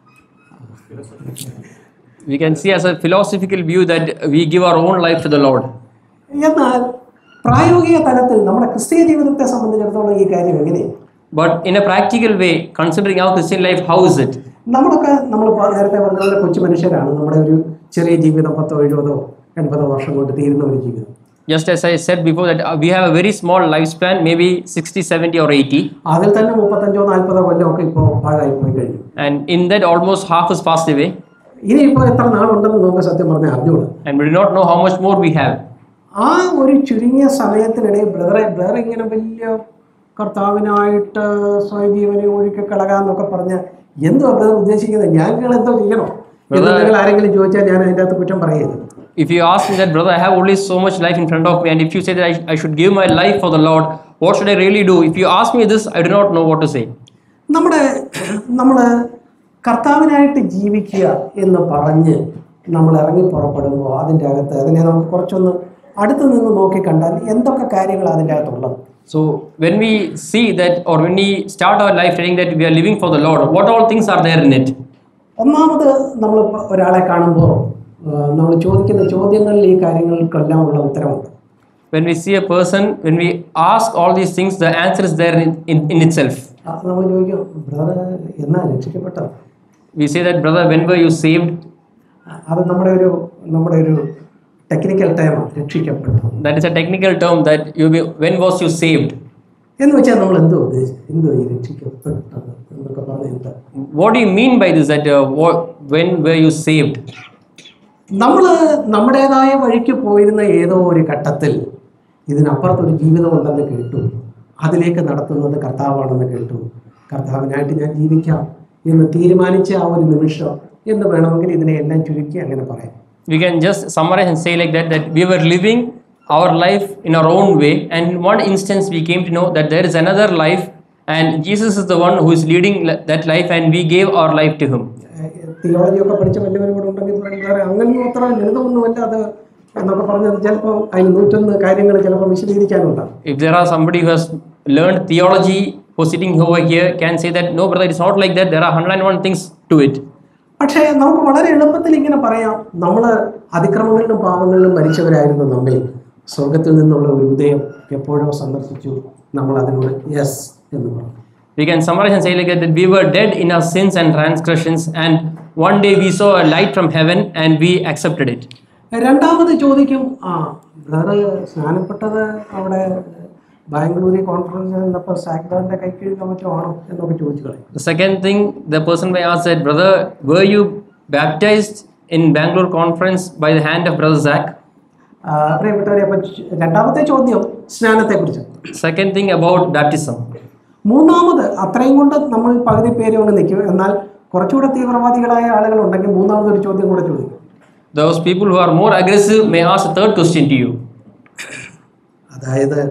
We can see as a philosophical view that we give our own life to the Lord. എന്നാൽ പ്രായോഗിക തലത്തിൽ നമ്മുടെ ക്രിസ്തീയ ജീവിതത്തെ സംബന്ധിച്ചിടത്തോളം ഈ കാര്യം എങ്ങനെയാണ് But in a practical way, considering our Christian life, how is it? നമ്മളൊക്കെ നമ്മൾ നേരത്തെ പറഞ്ഞ പോലെ കൊച്ചു മനുഷ്യരാണ് നമ്മുടെ ഒരു ചെറിയ ജീവിതം പത്തോ എഴുപതോ എൺപതോ വർഷം കൊണ്ട് തീരുന്ന ഒരു ജീവിതം Just as I said before, that uh, we have a very small lifespan, maybe 60, 70, or 80, അതിൽ തന്നെ മുപ്പത്തഞ്ചോ നാൽപ്പതോ കൊല്ലമൊക്കെ ഇപ്പോൾ പാഴായി പോയി കഴിഞ്ഞു and in that, almost half is passed away, ഇനിയിപ്പോൾ എത്ര നാളുണ്ടെന്ന് നമുക്ക് സത്യം പറഞ്ഞാൽ അറിഞ്ഞൂടാ and we do not know how much more we have. ആ ഒരു ചുരുങ്ങിയ സമയത്തിനിടയിൽ ബ്രദറെ ബ്രദർ ഇങ്ങനെ വലിയ കർത്താവിനായിട്ട് സ്വയജീവനെ ഒഴുക്കിക്കളകാന്നൊക്കെ പറഞ്ഞ് എന്തോ ബ്രദർ ഉദ്ദേശിക്കുന്നത് ഞാൻ നിങ്ങൾ എന്തോ ചെയ്യണോ എന്ന് നിങ്ങൾ ആരെങ്കിലും ചോദിച്ചാൽ ഞാൻ അതിൻ്റെ അകത്ത് കുറ്റം പറയരുത് If you ask me that, brother, I have only so much life in front of me, and if you say that I, I should give my life for the Lord, what should I really do? If you ask me this, I do not know what to say. നമ്മുടെ നമ്മൾ കർത്താവിനായിട്ട് ജീവിക്കുക എന്ന് പറഞ്ഞ് നമ്മൾ ഇറങ്ങി പുറപ്പെടുമ്പോൾ അതിൻ്റെ അകത്ത് അതിനെ നമുക്ക് കുറച്ചൊന്ന് അടുത്ത് നിന്ന് നോക്കി കണ്ടാൽ എന്തൊക്കെ കാര്യങ്ങൾ അതിൻ്റെ അകത്തുള്ളത് So, when we see that, or when we start our life telling that we are living for the Lord, what all things are there in it? ഒന്നാമത് നമ്മൾ ഒരാളെ കാണുമ്പോൾ നമ്മൾ ചോദിക്കുന്ന ചോദ്യങ്ങളിൽ ഈ കാര്യങ്ങൾക്കെല്ലാം ഉള്ള ഉത്തരമുണ്ട് When we see a person, when we ask all these things, the answer is there in, in, in itself. നമ്മൾ ചോദിക്കും ബ്രദർ എന്നാ രക്ഷിക്കപ്പെട്ടത് We say that, brother, when were you saved? അത് നമ്മുടെ ഒരു നമ്മുടെ ഒരു ടെക്നിക്കൽ ടൈമാണ് രക്ഷിക്കപ്പെട്ടത് That is a technical term that you be, when was you saved? എന്ന് വെച്ചാൽ നമ്മൾ എന്തോ ഉദ്ദേശിച്ചു എന്തോ ഈ രക്ഷിക്കപ്പെട്ടത് എന്നൊക്കെ പറഞ്ഞ് എന്താ What do you mean by this? That uh, what, when were you saved? നമ്മൾ നമ്മുടേതായ വഴിക്ക് പോയിരുന്ന ഏതോ ഒരു ഘട്ടത്തിൽ ഇതിനപ്പുറത്തൊരു ജീവിതമുണ്ടെന്ന് കേട്ടു അതിലേക്ക് നടത്തുന്നത് കർത്താവാണെന്ന് കേട്ടു കർത്താവിനായിട്ട് ഞാൻ ജീവിക്കാം എന്ന് തീരുമാനിച്ച ആ ഒരു നിമിഷം എന്ന് വേണമെങ്കിൽ ഇതിനെ എല്ലാം ചുരുക്കി അങ്ങനെ പറയാം We can just summarize and say like that that we were living our life in our own way, and in one instance we came to know that there is another life, and Jesus is the one who is leading li- that life, and we gave our life to Him. Theology ഒക്കെ പഠിച്ച വലിയവരും കൂടെ ഉണ്ടെങ്കിൽ പറയും വേറെ അങ്ങനൊന്നും അത്ര ലളിതമൊന്നുമല്ല അത് എന്നൊക്കെ പറഞ്ഞത് ചിലപ്പോൾ അതിന് നൂറ്റൊന്ന് കാര്യങ്ങൾ ചിലപ്പോൾ വിശദീകരിക്കാനുണ്ടാകും If there are somebody who has learned theology who's sitting over here can say that no brother it's not like that there are 101 things to it പക്ഷേ നമുക്ക് വളരെ എളുപ്പത്തിൽ ഇങ്ങനെ പറയാം നമ്മൾ അതിക്രമങ്ങളിലും പാപങ്ങളിലും മരിച്ചവരായിരുന്നു നമ്മിൽ സ്വർഗത്തിൽ നിന്നുള്ള ഒരു ഉദയം എപ്പോഴോ സന്ദർശിച്ചു നമ്മൾ അതിനോട് യെസ് എന്ന് പറഞ്ഞു we can summarize and say like that, that we were dead in our sins and transgressions and one day we saw a light from heaven and we accepted it രണ്ടാമത് ചോദിക്കും ആ ബ്രദർ സ്നാനപ്പെട്ടത് അവിടെ ബാംഗ്ലൂരിൽ കോൺഫറൻസ് നിന്നപ്പോൾ സാക്ടറിൻ്റെ കൈ കീഴിലോ മറ്റോ ആണോ എന്നൊക്കെ ചോദിച്ചു കളയും the second thing the person may ask that brother were you baptized in bangalore conference by the hand of brother zach ആ, പ്രിയപ്പെട്ടവരെ അപ്പം ച്- രണ്ടാമത്തെ ചോദ്യം സ്നാനത്തെക്കുറിച്ച് second thing about baptism മൂന്നാമത് അത്രയും കൊണ്ട് നമ്മൾ പകുതി പേര് കൊണ്ട് നിൽക്കും എന്നാൽ കുറച്ചുകൂടെ തീവ്രവാദികളായ ആളുകളുണ്ടെങ്കിൽ മൂന്നാമതൊരു ചോദ്യം കൂടെ ചോദിക്കും those people who are more aggressive may ask a third question to you അതായത്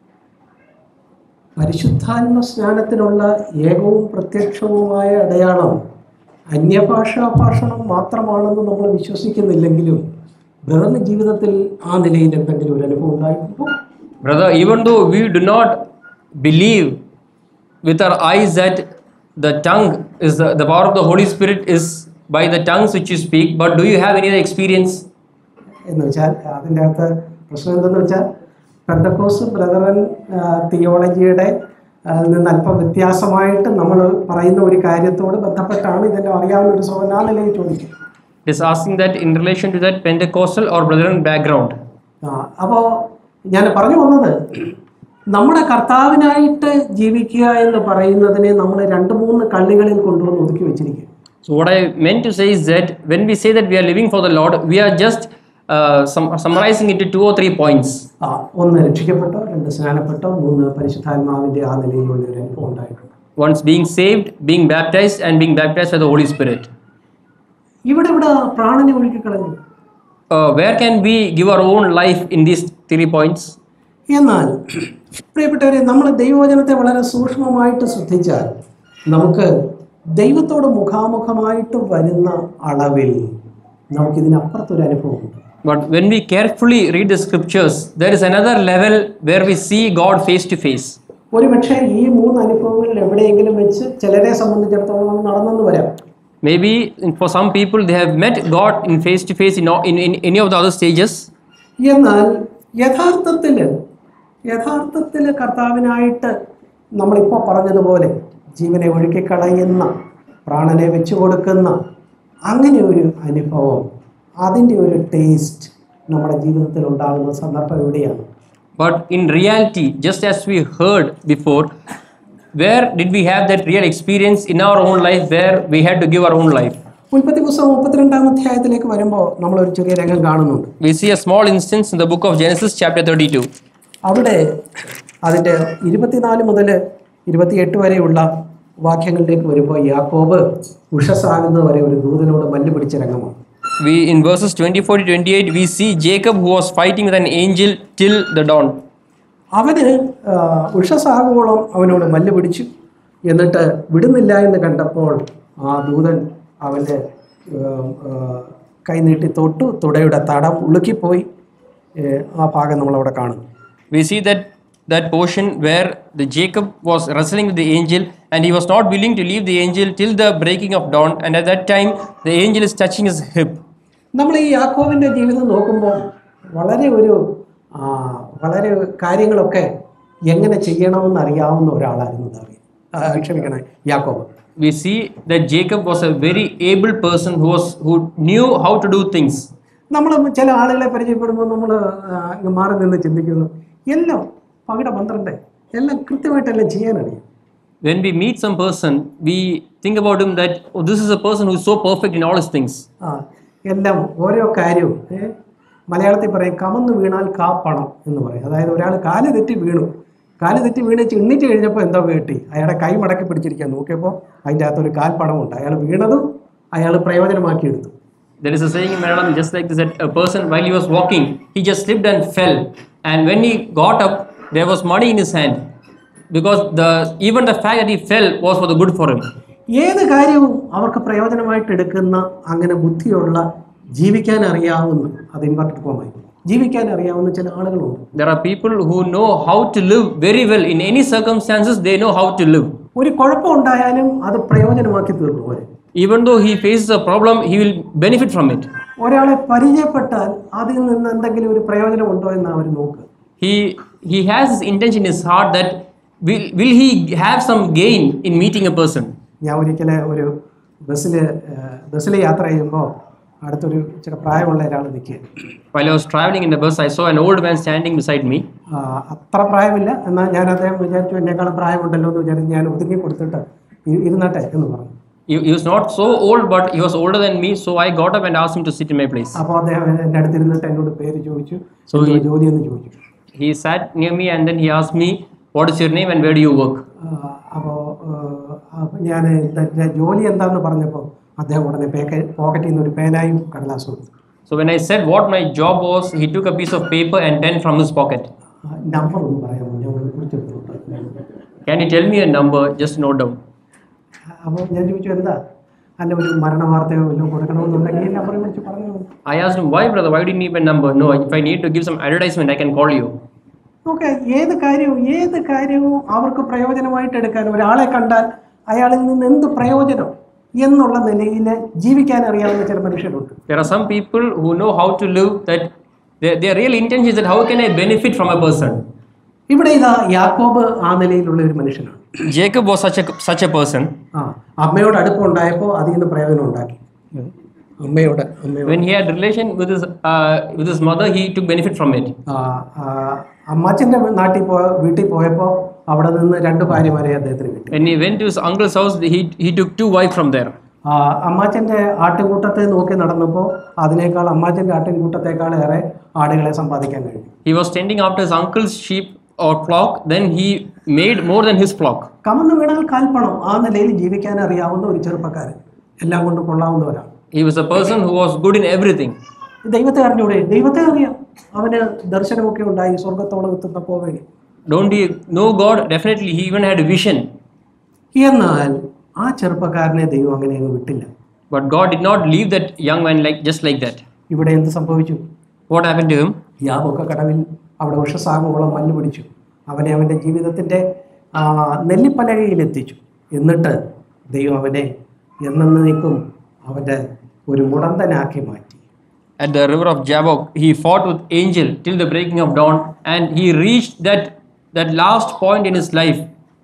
പരിശുദ്ധാത്മ സ്നാനത്തിനുള്ള ഏകവും പ്രത്യക്ഷവുമായ അടയാളം അന്യഭാഷാ ഭാഷണം മാത്രമാണെന്ന് നമ്മൾ വിശ്വസിക്കുന്നില്ലെങ്കിലും ബ്രദറിന് ജീവിതത്തിൽ ആ നിലയിൽ എന്തെങ്കിലും ഒരു അനുഭവം ഉണ്ടായിട്ടുണ്ടോ Brother, even though we do not believe with our eyes that the tongue is the, the power of the Holy Spirit is by the tongues which you speak, but do you have any other experience? എന്ന് വെച്ചാൽ അതിൻ്റെ അകത്ത് പ്രശ്നം എന്തെന്ന് വെച്ചാൽ പെന്തക്കോസ് ബ്രദറൻ തിയോളജിയുടെ നിന്ന് അല്പം വ്യത്യാസമായിട്ട് നമ്മൾ പറയുന്ന ഒരു കാര്യത്തോട് ബന്ധപ്പെട്ടാണ് ഇതെല്ലാം അറിയാവുന്ന ഒരു സോന ആ നിലയിൽ ചോദിക്കും It is asking that in relation to that Pentecostal or Brethren background. അപ്പോൾ ഞാൻ പറഞ്ഞു വന്നത് നമ്മുടെ കർത്താവിനായിട്ട് ജീവിക്കുക എന്ന് പറയുന്നതിനെ നമ്മൾ രണ്ട് മൂന്ന് കള്ളികളിൽ കൊണ്ടുവന്ന് ഒതുക്കി വെച്ചിരിക്കും So, what I meant to say is that when we say that we are living for the Lord, we are just uh, sum- summarizing it to two or three points. ആ, ഒന്ന് രക്ഷിക്കപ്പെട്ടോ രണ്ട് സ്നാനപ്പെട്ടോ മൂന്ന് പരിശുദ്ധാത്മാവിൻ്റെ ആ നിലയിലുള്ള ഒരു അനുഭവം ഉണ്ടായിട്ടുണ്ട് Once being saved, being baptized, and being baptized by the Holy Spirit. ഇവിടെ ഇവിടെ പ്രാണനെ ഒഴുക്കിക്കളഞ്ഞു Uh, where can we give our own life in these three points? എന്നാൽ പ്രിയപ്പെട്ടവരെ നമ്മൾ ദൈവവചനത്തെ വളരെ സൂക്ഷ്മമായിട്ട് ശ്രദ്ധിച്ചാൽ നമുക്ക് ദൈവത്തോട് മുഖാമുഖമായിട്ട് വരുന്ന അളവിൽ നമുക്കിതിനപ്പുറത്തൊരു അനുഭവമുണ്ട് But when we carefully read the scriptures, there is another level where we see God face to face. ഒരുപക്ഷെ ഈ മൂന്ന് അനുഭവങ്ങളിൽ എവിടെയെങ്കിലും വെച്ച് ചിലരെ സംബന്ധിച്ചിടത്തോളം അത് നടന്നെന്ന് വരാം Maybe in- for some people they have met God in face to face in, all- in, in any of the other stages. എന്നാൽ യഥാർത്ഥത്തിൽ യഥാർത്ഥത്തിൽ കർത്താവിനായിട്ട് നമ്മളിപ്പോൾ പറഞ്ഞതുപോലെ ജീവനെ ഒഴുക്കിക്കളയുന്ന പ്രാണനെ വെച്ചു കൊടുക്കുന്ന അങ്ങനെ ഒരു അനുഭവം അതിൻ്റെ ഒരു ടേസ്റ്റ് നമ്മുടെ ജീവിതത്തിൽ ഉണ്ടാകുന്ന സന്ദർഭം എവിടെയാണ് But in reality, just as we heard before, where did we have that real experience in our own life where we had to give our own life? ഉൽപ്പത്തി പുസ്തകം മുപ്പത്തിരണ്ടാം അധ്യായത്തിലേക്ക് വരുമ്പോൾ നമ്മളൊരു ചെറിയ രംഗം കാണുന്നുണ്ട് We see a small instance in the book of Genesis, chapter 32. അവിടെ അതിൻ്റെ ഇരുപത്തിനാല് മുതൽ ഇരുപത്തിയെട്ട് വരെയുള്ള വാക്യങ്ങളിലേക്ക് വരുമ്പോൾ യാക്കോബ് ഉഷസാകുന്നത് വരെ ഒരു ദൂതനോട് മല്ല് പിടിച്ച രംഗമാണ് We in verses 24 to 28 we see Jacob who was fighting with an angel till the dawn. അവന് ആ, ഉഷസാകുവോളം അവനോട് മല്ല് പിടിച്ചു എന്നിട്ട് വിടുന്നില്ല എന്ന് കണ്ടപ്പോൾ ആ ദൂതൻ അവൻ്റെ കൈ നീട്ടി തൊട്ടു തുടയുടെ തടം ഉളുക്കിപ്പോയി ഏ, ആ ഭാഗം നമ്മളവിടെ കാണും We see that that portion where the Jacob was wrestling with the angel and he was not willing to leave the angel till the breaking of dawn and at that time the angel is touching his hip. നമ്മൾ ഈ യാക്കോവിൻ്റെ ജീവിതം നോക്കുമ്പോൾ വളരെ ഒരു ആ, വളരെ കാര്യങ്ങളൊക്കെ എങ്ങനെ ചെയ്യണമെന്ന് അറിയാവുന്ന ഒരാളായിരുന്നു ദാവീദ് ആ, ക്ഷമിക്കണേ യാക്കോബ് We see that Jacob was a very able person who was who knew how to do things. നമ്മൾ ചില ആളുകളെ പരിചയപ്പെടുമ്പോൾ നമ്മൾ മാറി നിന്ന് ചിന്തിക്കുന്നു എല്ലാം പകിട പന്ത്രണ്ട് എല്ലാം കൃത്യമായിട്ടെല്ലാം ചെയ്യാനറിയാം When we meet some person, we think about him that oh, this is a person who is so perfect in all his things. ആ എല്ലാം ഓരോ കാര്യവും ഏ, മലയാളത്തിൽ പറയും കമന്ന് വീണാൽ കാപ്പണം എന്ന് പറയും അതായത് ഒരാൾ കാല് തെറ്റി വീണു കാല് തെറ്റി വീണിച്ച് എണ്ണിറ്റ് കഴിഞ്ഞപ്പോൾ എന്തോ കേട്ടി അയാളുടെ കൈ മടക്കി പിടിച്ചിരിക്കാൻ നോക്കിയപ്പോൾ അതിൻ്റെ അകത്തൊരു കാൽപ്പണമുണ്ട് അയാൾ വീണതും അയാൾ പ്രയോജനമാക്കിയെടുത്തു There is a saying in Malayalam just like this that a person while he was walking, he just slipped and fell. And when he got up, there was money in his hand. Because the even the fact that he fell was for the good for him. ഏത് കാര്യവും അവർക്ക് പ്രയോജനമായിട്ട് എടുക്കുന്ന അങ്ങനെ ബുദ്ധിയുള്ള ജീവിക്കാൻ അറിയാവുന്ന അത് ഇൻവെർട്ടഡ് ഫോമായി ജീവിക്കാൻ അറിയാവുന്ന ചില ആളുകളുണ്ട് There are people who know how to live very well. In any circumstances, they know how to live. ഒരു കുഴപ്പമുണ്ടായാലും അത് പ്രയോജനമാക്കി തീർക്കും അവർ Even though he faces a problem, he will benefit from it. ഒരാളെ പരിചയപ്പെട്ടാൽ അതിൽ നിന്ന് എന്തെങ്കിലും ഒരു പ്രയോജനമുണ്ടോ എന്ന് അവർ നോക്കുക He he has this intention in his heart that will will he have some gain in meeting a person. ഞാൻ ഒരിക്കലെ ഒരു ബസ്സിൽ ബസ്സിൽ യാത്ര ചെയ്യുമ്പോൾ അടുത്തൊരു ചില പ്രായമുള്ള ഒരാൾ നിൽക്കുക While I was traveling in the bus, I saw an old man standing beside me. ആ, അത്ര പ്രായമില്ല എന്നാൽ ഞാൻ അദ്ദേഹം വിചാരിച്ചു എന്നെക്കാളും പ്രായമുണ്ടല്ലോ എന്ന് വിചാരിച്ച് ഞാൻ ഒതുങ്ങി കൊടുത്തിട്ട് ഇ- ഇരുന്നട്ടെ എന്ന് പറഞ്ഞു He, he was not so old, but he was older than me, so I got up and asked him to sit in my place. അപ്പോൾ അദ്ദേഹം എൻ്റെ അടുത്ത് ഇരുന്നിട്ട് എന്നോട് പേര് ചോദിച്ചു So എന്തുവാ he- ജോലി എന്ന് ചോദിച്ചു He sat near me and then he asked me, What is your name and where do you work? അപ്പോൾ ഞാൻ എൻ്റെ ജോലി എന്താണെന്ന് പറഞ്ഞപ്പോൾ അദ്ദേഹം ഉടനെ പേക്ക പോക്കറ്റിൽ നിന്ന് ഒരു പേനായും കടലാസും കൊടുത്തു So when I said what my job was, he took a piece of paper and pen from his pocket. Number ഒന്ന് പറയാമോ ഞാൻ ഒന്ന് കുറിച്ചെടുത്തോട്ടെ Can you tell me a number? Just note down. അപ്പോൾ ഞാൻ ചോദിച്ചു എന്താ അല്ല ഒരു മരണ വാർത്തയോ വല്ലതും കൊടുക്കണമെന്നുണ്ടെങ്കിൽ ഈ നമ്പർ വിളിച്ച് പറഞ്ഞു I asked him, Why, brother? Why do you need my number? No, if I need to give some advertisement, I can call you. Okay ഏത് കാര്യവും ഏത് കാര്യവും അവർക്ക് പ്രയോജനമായിട്ട് എടുക്കാൻ ഒരാളെ കണ്ടാൽ അയാളിൽ നിന്ന് എന്ത് പ്രയോജനം എന്നുള്ള നിലയിൽ ജീവിക്കാൻ അറിയാവുന്ന ചില മനുഷ്യരുണ്ട് There are some people who know how to live that their, their real intention is that how can I benefit from a person? ഇവിടെ ഇതാ യാക്കോബ് ആ നിലയിലുള്ള ഒരു മനുഷ്യനാണ് Jacob was such a such a person. ആ അമ്മയോട് അടുപ്പമുണ്ടായപ്പോൾ അതിൽ നിന്ന് പ്രയോജനം ഉണ്ടാക്കി അമ്മയോട് അമ്മയോട് When he had relation with his uh, with his mother, he took benefit from it. ആ, ആ, അമ്മാച്ചൻ്റെ നാട്ടിൽ പോ വീട്ടിൽ പോയപ്പോൾ അവിടെ നിന്ന് രണ്ട് ഭാര്യമാരെ അദ്ദേഹത്തിന് കിട്ടി When he went to his uncle's house, he he took two wives from there. ആ, അമ്മാച്ചൻ്റെ ആട്ടിൻകൂട്ടത്തെ നോക്കി നടന്നപ്പോൾ അതിനേക്കാൾ അമ്മാച്ചൻ്റെ ആട്ടിൻകൂട്ടത്തെക്കാൾ ഏറെ ആടുകളെ സമ്പാദിക്കാൻ കഴിഞ്ഞു He was tending after his uncle's sheep or flock. Then he made more than his flock. കമന്ന് വീണാൽ കാൽപ്പണം ആ നിലയിൽ ജീവിക്കാൻ അറിയാവുന്ന ഒരു ചെറുപ്പക്കാരൻ എല്ലാം കൊണ്ട് കൊള്ളാവുന്നവരാണ് He was a person who was good in everything. ദൈവത്തെ അറിഞ്ഞൂടെ ദൈവത്തെ അറിയാം അവന് ദർശനമൊക്കെ ഉണ്ടായി സ്വർഗത്തോളം എത്തുന്ന പോവേണി Don't he know God? Definitely, he even had a vision. എന്നാൽ ആ ചെറുപ്പക്കാരനെ ദൈവം അങ്ങനെ അങ്ങ് വിട്ടില്ല But God did not leave that young man like just like that. ഇവിടെ എന്ത് സംഭവിച്ചു What happened to him? യാബൊക്കെ കടവിൽ അവിടെ ഉഷസാകുമ്പോളം മല്ല് പിടിച്ചു അവനെ അവൻ്റെ ജീവിതത്തിൻ്റെ ആ, നെല്ലിപ്പലകയിൽ എത്തിച്ചു എന്നിട്ട് ദൈവം അവനെ എന്നേക്കും അവൻ്റെ ഒരു മുടന്തനാക്കി മാറ്റി At the river of Jabbok, he fought with angel till the breaking of dawn, and he reached that that last point in his life.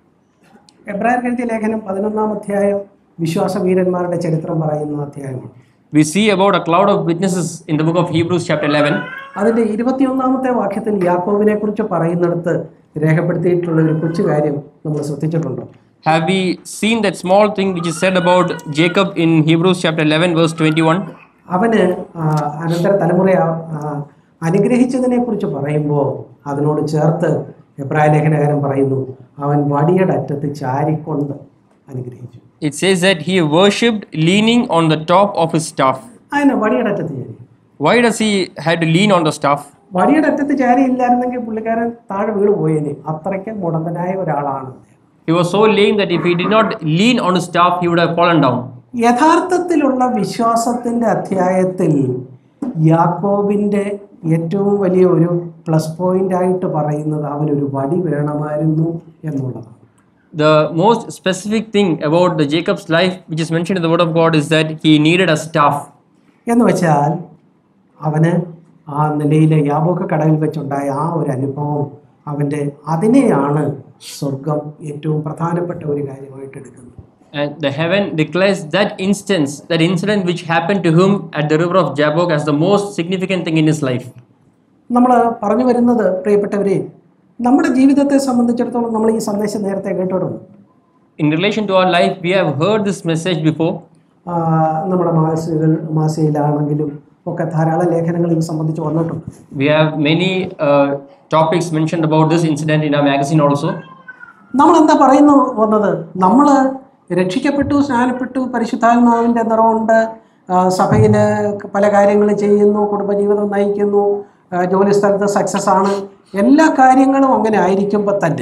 എബ്രായർ എഴുതിയ ലേഖനം പതിനൊന്നാം അധ്യായം വിശ്വാസവീരന്മാരുടെ ചരിത്രം പറയുന്ന അധ്യായമാണ് We see about a cloud of witnesses in the book of Hebrews, chapter 11. അതിൻ്റെ ഇരുപത്തിയൊന്നാമത്തെ വാക്യത്തിൽ യാക്കോബിനെ കുറിച്ച് പറയുന്നിടത്ത് രേഖപ്പെടുത്തിയിട്ടുള്ള ഒരു കൊച്ചു കാര്യം നമ്മൾ ശ്രദ്ധിച്ചിട്ടുണ്ടോ Have we seen that small thing which is said about Jacob in Hebrews, chapter 11, verse 21? അവന് ആ, അനന്തര തലമുറയെ ആ, അനുഗ്രഹിച്ചതിനെ കുറിച്ച് പറയുമ്പോൾ അതിനോട് ചേർത്ത് എബ്രായ ലേഖനകാരൻ പറയുന്നു അവൻ വടിയുടെ അറ്റത്ത് ചാരിക്കൊണ്ട് അനുഗ്രഹിച്ചു It says that he worshipped leaning on the top of his staff. അതിന് വടിയുടെ അറ്റത്ത് ചാരി Why does he had to lean on the staff? വടിയുടെ അറ്റത്ത് ചാരി ഇല്ലായിരുന്നെങ്കിൽ പുള്ളിക്കാരൻ താഴെ വീണ് പോയേനെ അത്രയ്ക്ക് മുടന്തനായ ഒരാളാണ് അദ്ദേഹം. He was so lame that if he did not lean on his staff, he would have fallen down. യഥാർത്ഥത്തിലുള്ള വിശ്വാസത്തിൻ്റെ അധ്യായത്തിൽ യാക്കോബിൻ്റെ ഏറ്റവും വലിയ ഒരു പ്ലസ് പോയിന്റ് ആയിട്ട് പറയുന്നത് അവനൊരു വടി വേണമായിരുന്നു എന്നുള്ളതാണ് The most specific thing about the Jacob's life, which is mentioned in the Word of God, is that he needed a staff. എന്ന് വെച്ചാൽ അവന് ആ നിലയിലെ യാബോക്ക കടവിൽ വെച്ചുണ്ടായ ആ ഒരു അനുഭവം അവൻ്റെ അതിനെയാണ് സ്വർഗം ഏറ്റവും പ്രധാനപ്പെട്ട ഒരു കാര്യമായിട്ട് എടുക്കുന്നത് And the heaven declares that instance, that incident which happened to him at the river of Jabbok, as the most significant thing in his life. നമ്മൾ പറഞ്ഞു വരുന്നത് പ്രിയപ്പെട്ടവരെ നമ്മുടെ ജീവിതത്തെ സംബന്ധിച്ചിടത്തോളം നമ്മൾ ഈ സന്ദേശം നേരത്തെ കേട്ടിട്ടുണ്ട് In relation to our life, we have heard this message before. ആ, നമ്മുടെ മാസികൾ മാസികയിലാണെങ്കിലും ഒക്കെ ധാരാളം ലേഖനങ്ങൾ ഇത് സംബന്ധിച്ച് വന്നിട്ടുണ്ട് We have many uh, topics mentioned about this incident in our magazine also. നമ്മൾ എന്താ പറയുന്നു വന്നത് നമ്മൾ രക്ഷിക്കപ്പെട്ടു സ്നാനപ്പെട്ടു പരിശുദ്ധാത്മാവിൻ്റെ നിറവുണ്ട് സഭയിൽ പല കാര്യങ്ങൾ ചെയ്യുന്നു കുടുംബജീവിതം നയിക്കുന്നു ആ, ജോലി സ്ഥലത്ത് സക്സസ് ആണ് എല്ലാ കാര്യങ്ങളും അങ്ങനെ ആയിരിക്കുമ്പോൾ തന്നെ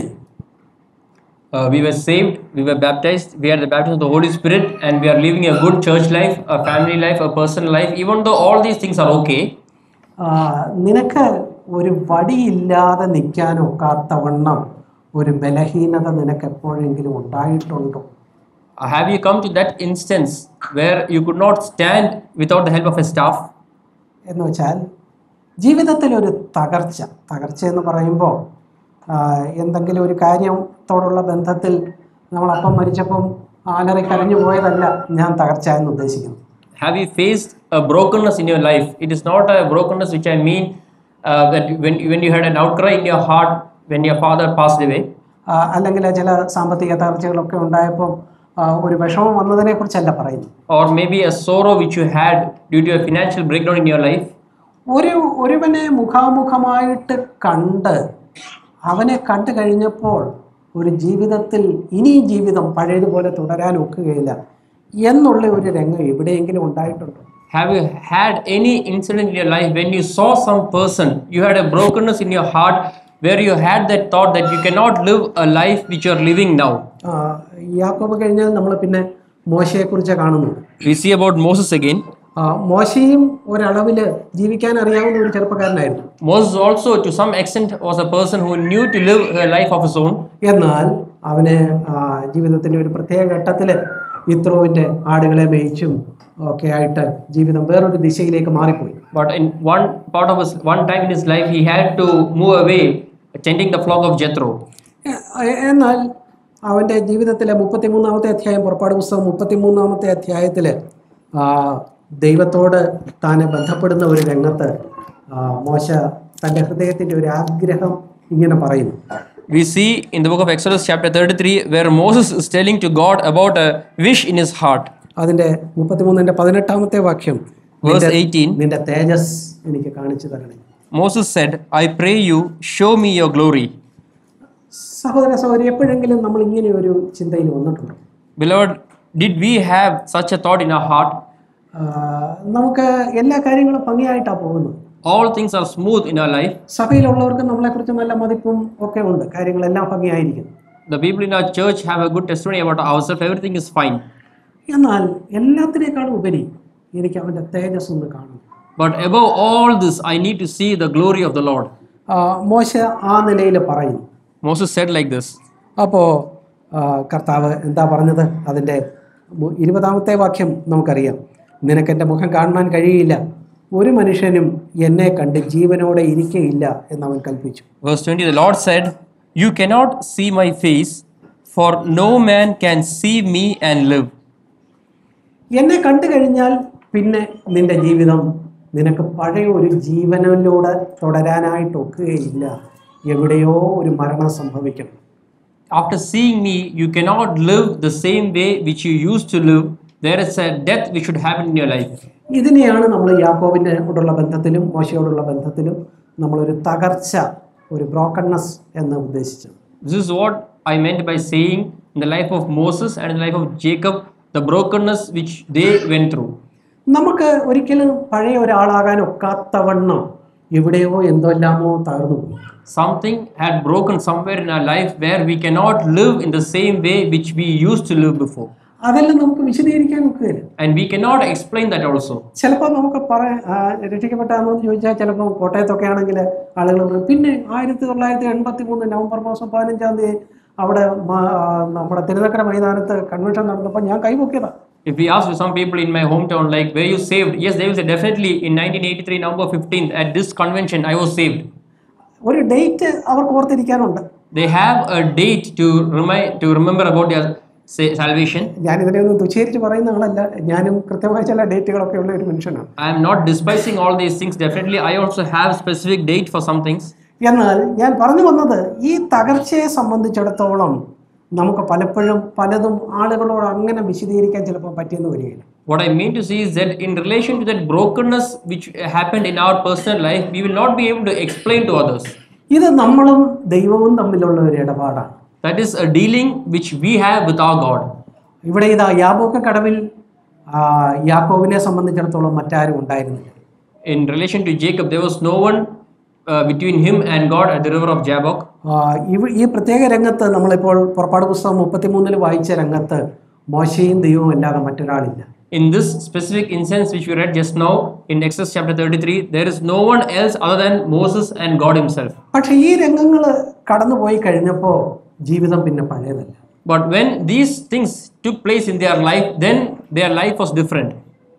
Uh, we were saved, we were baptized, we had the baptism of the Holy Spirit, and we are living a good church life, a family life, a personal life. Even though all these things are okay, ആ, നിനക്ക് ഒരു വടിയില്ലാതെ നിൽക്കാനൊക്കാത്തവണ്ണം ഒരു ബലഹീനത നിനക്ക് എപ്പോഴെങ്കിലും ഉണ്ടായിട്ടുണ്ടോ uh, have you come to that instance where you could not stand without the help of a staff? എന്ന് വെച്ചാൽ ജീവിതത്തിൽ ഒരു തകർച്ച തകർച്ച എന്ന് പറയുമ്പോൾ ആ, എന്തെങ്കിലും ഒരു കാര്യത്തോടുള്ള ബന്ധത്തിൽ നമ്മളപ്പം മരിച്ചപ്പം ആലറി കരഞ്ഞു പോയതല്ല ഞാൻ തകർച്ച എന്ന് ഉദ്ദേശിക്കുന്നത് Have you faced a brokenness in your life? It is not a brokenness which I mean uh, that when, when you had an outcry in your heart when your father passed away, ആ, അല്ലെങ്കിൽ ചില സാമ്പത്തിക തകർച്ചകളൊക്കെ ഉണ്ടായപ്പോൾ ആ, ഒരു വിഷമം വന്നതിനെ കുറിച്ചല്ല പറയുന്നു or maybe a sorrow which you had due to a financial breakdown in your life. ഒരു ഒരുവനെ മുഖാമുഖമായിട്ട് കണ്ട് അവനെ കണ്ടു കഴിഞ്ഞപ്പോൾ ഒരു ജീവിതത്തിൽ ഇനിയും ജീവിതം പഴയതുപോലെ തുടരാൻ ഒക്കുകയില്ല എന്നുള്ള ഒരു രംഗം എവിടെയെങ്കിലും ഉണ്ടായിട്ടുണ്ടോ Have you had any incident in your life when you saw some person, you had a brokenness in your heart where you had that thought that you cannot live a life which you are living now? ആ, യാക്കോബ് കഴിഞ്ഞാൽ നമ്മൾ പിന്നെ മോശയെക്കുറിച്ച് കാണുന്നുണ്ട് We see about Moses again. ആ, മോശയും ഒരളവിൽ ജീവിക്കാൻ അറിയാവുന്ന ഒരു ചെറുപ്പക്കാരനായിരുന്നു Moses also, to some extent, was a person who knew to live a life of his own. എന്നാൽ അവന് ആ, ജീവിതത്തിൻ്റെ ഒരു പ്രത്യേക ഘട്ടത്തിൽ ഇത്രോവിൻ്റെ ആടുകളെ മേയിച്ചും ഒക്കെ ആയിട്ട് ജീവിതം വേറൊരു ദിശയിലേക്ക് മാറിപ്പോയി But in one part of his, one time in his life, he had to move away, tending the flock of Jethro. എ- എന്നാൽ അവൻ്റെ ജീവിതത്തിലെ മുപ്പത്തിമൂന്നാമത്തെ അധ്യായം പുറപ്പാട് പുസ്തകം മുപ്പത്തിമൂന്നാമത്തെ അധ്യായത്തിൽ ദൈവത്തോട് താനെ ബന്ധപ്പെടുന്ന ഒരു രംഗത്ത് ആ, മോശ തൻ്റെ ഹൃദയത്തിൻ്റെ ഒരു ആഗ്രഹം ഇങ്ങനെ പറയുന്നു We see in the book of Exodus, chapter 33, where Moses is telling to God about a wish in his heart. അതിൻ്റെ മുപ്പത്തിമൂന്നിൻ്റെ പതിനെട്ടാമത്തെ വാക്യം Verse നിന്റെ- 18 നിന്റെ തേജസ് എനിക്ക് കാണിച്ചു തരണേ Moses said, I pray you, show me your glory. സഹോദര സഹോദരി എപ്പോഴെങ്കിലും നമ്മൾ ഇങ്ങനെ ഒരു ചിന്തയിൽ വന്നിട്ടുണ്ടോ Beloved, did we have such a thought in our heart? ആ, നമുക്ക് എല്ലാ കാര്യങ്ങളും ഭംഗിയായിട്ടാണ് പോകുന്നത് All things are smooth in our life. സഭയിലുള്ളവർക്ക് നമ്മളെക്കുറിച്ച് നല്ല മതിപ്പും ഒക്കെ ഉണ്ട് കാര്യങ്ങളെല്ലാം ഭംഗിയായിരിക്കുന്നു The people in our church have a good testimony about ourselves. Everything is fine. എന്നാൽ എല്ലാത്തിനേക്കാളും ഉപരി എനിക്ക് അവൻ്റെ തേജസ് ഒന്ന് കാണണം But above all this, I need to see the glory of the Lord. ആ, മോശ ആ നിലയിൽ പറയുന്നു Moses said like this. അപ്പോൾ കർത്താവ് എന്താ പറഞ്ഞത് അതിൻ്റെ മു- ഇരുപതാമത്തെ വാക്യം നമുക്കറിയാം നിനക്കെൻ്റെ മുഖം കാണുവാൻ കഴിയില്ല ഒരു മനുഷ്യനും എന്നെ കണ്ട് ജീവനോടെ ഇരിക്കയില്ല എന്നവൻ കൽപ്പിച്ചു Verse 20 The Lord said, You cannot see my face, for no man can see me and live. എന്നെ കണ്ടു കഴിഞ്ഞാൽ പിന്നെ നിന്റെ ജീവിതം നിനക്ക് പഴയ ഒരു ജീവനിലൂടെ തുടരാനായിട്ടൊക്കുകയില്ല എവിടെയോ ഒരു മരണം സംഭവിക്കണം After seeing me, you cannot live the same way which you used to live. There is a death which should happen in your life. ഇതിനെയാണ് നമ്മൾ യാക്കോബിനോടുള്ള ബന്ധത്തിലും മോശയോടുള്ള ബന്ധത്തിലും നമ്മളൊരു തകർച്ച ഒരു ബ്രോക്കൺനെസ് എന്ന് ഉദ്ദേശിച്ചത് This is what I meant by saying in the life of Moses and in the life of Jacob, the brokenness which they went through. നമുക്ക് ഒരിക്കലും പഴയ ഒരാളാകാൻ ഒക്കാത്തവണ്ണം എവിടെയോ എന്തെല്ലാമോ തകർന്നു പോയി Something had broken somewhere in our life where we cannot live in the same way which we used to live before. അതെല്ലാം നമുക്ക് വിശദീകരിക്കാൻ ഒക്കുകയില്ല And we cannot explain that also. ചിലപ്പോൾ നമുക്ക് പറയാൻ രക്ഷിക്കപ്പെട്ടാന്ന് ചോദിച്ചാൽ ചിലപ്പോൾ കോട്ടയത്തൊക്കെ ആണെങ്കിൽ ആളുകൾ പറയും, പിന്നെ ആയിരത്തി തൊള്ളായിരത്തി എൺപത്തി മൂന്ന് നവംബർ മാസം പതിനഞ്ചാം തീയതി അവിടെ മ- ആ, നമ്മുടെ തിരുനക്കര മൈതാനത്ത് കൺവെൻഷൻ നടന്നപ്പോൾ ഞാൻ കൈപൊക്കിയതാ If we ask some people in my hometown, like, were you saved? Yes, they will say, definitely in 1983, November 15th, at this convention, I was saved. ഒരു ഡേറ്റ് അവർക്ക് ഓർത്തിരിക്കാനുണ്ട് They have a date to remind, to remember about their sa- salvation. ഞാനിതിനെ ഒന്ന് തുച്ഛീകരിച്ച് പറയുന്ന ആളല്ല ഞാനും കൃത്യമായ ചില ഡേറ്റുകളൊക്കെ ഉള്ള ഒരു മനുഷ്യനാണ് I am not despising all these things. Definitely, I also have specific date for some things. എന്നാൽ ഞാൻ പറഞ്ഞു വന്നത് ഈ തകർച്ചയെ സംബന്ധിച്ചിടത്തോളം നമുക്ക് പലപ്പോഴും പലതും ആളുകളോട് അങ്ങനെ വിശദീകരിക്കാൻ ചിലപ്പോൾ പറ്റിയെന്ന് വരികയില്ല What I mean to say is that in relation to that brokenness which happened in our personal life, we will not be able to explain to others. ഇത് നമ്മളും ദൈവവും തമ്മിലുള്ള ഒരു ഇടപാടാണ് That is a dealing which we have with our God. ഇവിടെ ഇതാ യാബോക്ക കടവിൽ ആ, യാക്കോബിനെ സംബന്ധിച്ചിടത്തോളം മറ്റാരും ഉണ്ടായിരുന്നില്ല In relation to Jacob, there was no one uh, between him and God at the river of Jabbok. ആ, ഇവ- ഈ പ്രത്യേക രംഗത്ത് നമ്മളിപ്പോൾ പുറപ്പാട് പുസ്തകം മുപ്പത്തിമൂന്നിൽ വായിച്ച രംഗത്ത് മോശയും ദൈവവും അല്ലാതെ മറ്റൊരാളില്ല In this specific instance which we read just now in Exodus chapter 33, there is no one else other than Moses and God Himself. പക്ഷെ ഈ രംഗങ്ങൾ കടന്നുപോയി കഴിഞ്ഞപ്പോൾ ജീവിതം പിന്നെ പഴയതല്ല But when these things took place in their life, then their life was different.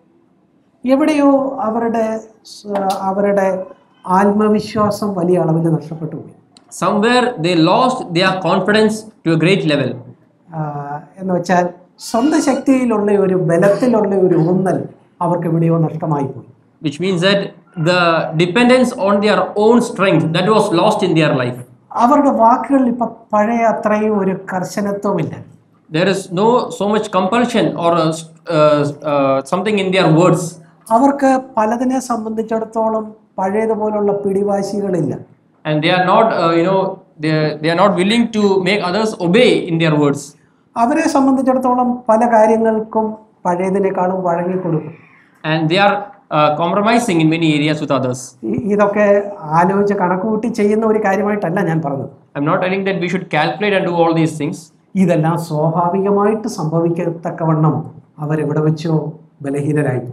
എവിടെയോ അവരുടെ സ- അവരുടെ ആത്മവിശ്വാസം വലിയ അളവിൽ നഷ്ടപ്പെട്ടു പോയി Somewhere they lost their confidence to a great level. ആ, എന്ന് വെച്ചാൽ സ്വന്തം ശക്തിയിലുള്ള ഒരു ബലത്തിലുള്ള ഒരു ഊന്നൽ അവർക്ക് എവിടെയോ നഷ്ടമായി പോയി which means that the dependence on their own strength that was lost in their life അവരുടെ വാക്കുകളിൽ ഇപ്പം പഴയ അത്രയും ഒരു കർശനത്വമില്ല there is no so much compulsion or uh, uh, uh, something in their words അവർക്ക് പലതിനെ സംബന്ധിച്ചിടത്തോളം പഴയതുപോലുള്ള പിടിവാശികളില്ല and they are not uh, you know they, they are not willing to make others obey in their words അവരെ സംബന്ധിച്ചിടത്തോളം പല കാര്യങ്ങൾക്കും പഴയതിനേക്കാളും വഴങ്ങിക്കൊടുക്കും and they are uh, compromising in many areas with others ഈ- ഇതൊക്കെ ആലോചിച്ച് കണക്കുകൂട്ടി ചെയ്യുന്ന ഒരു കാര്യമായിട്ടല്ല ഞാൻ പറഞ്ഞത് i'm not telling that we should calculate and do all these things ഇതെല്ലാം സ്വാഭാവികമായിട്ട് സംഭവിക്കത്തക്കവണ്ണം അവരെവിടെ വെച്ചോ ബലഹീനരായിപ്പോയി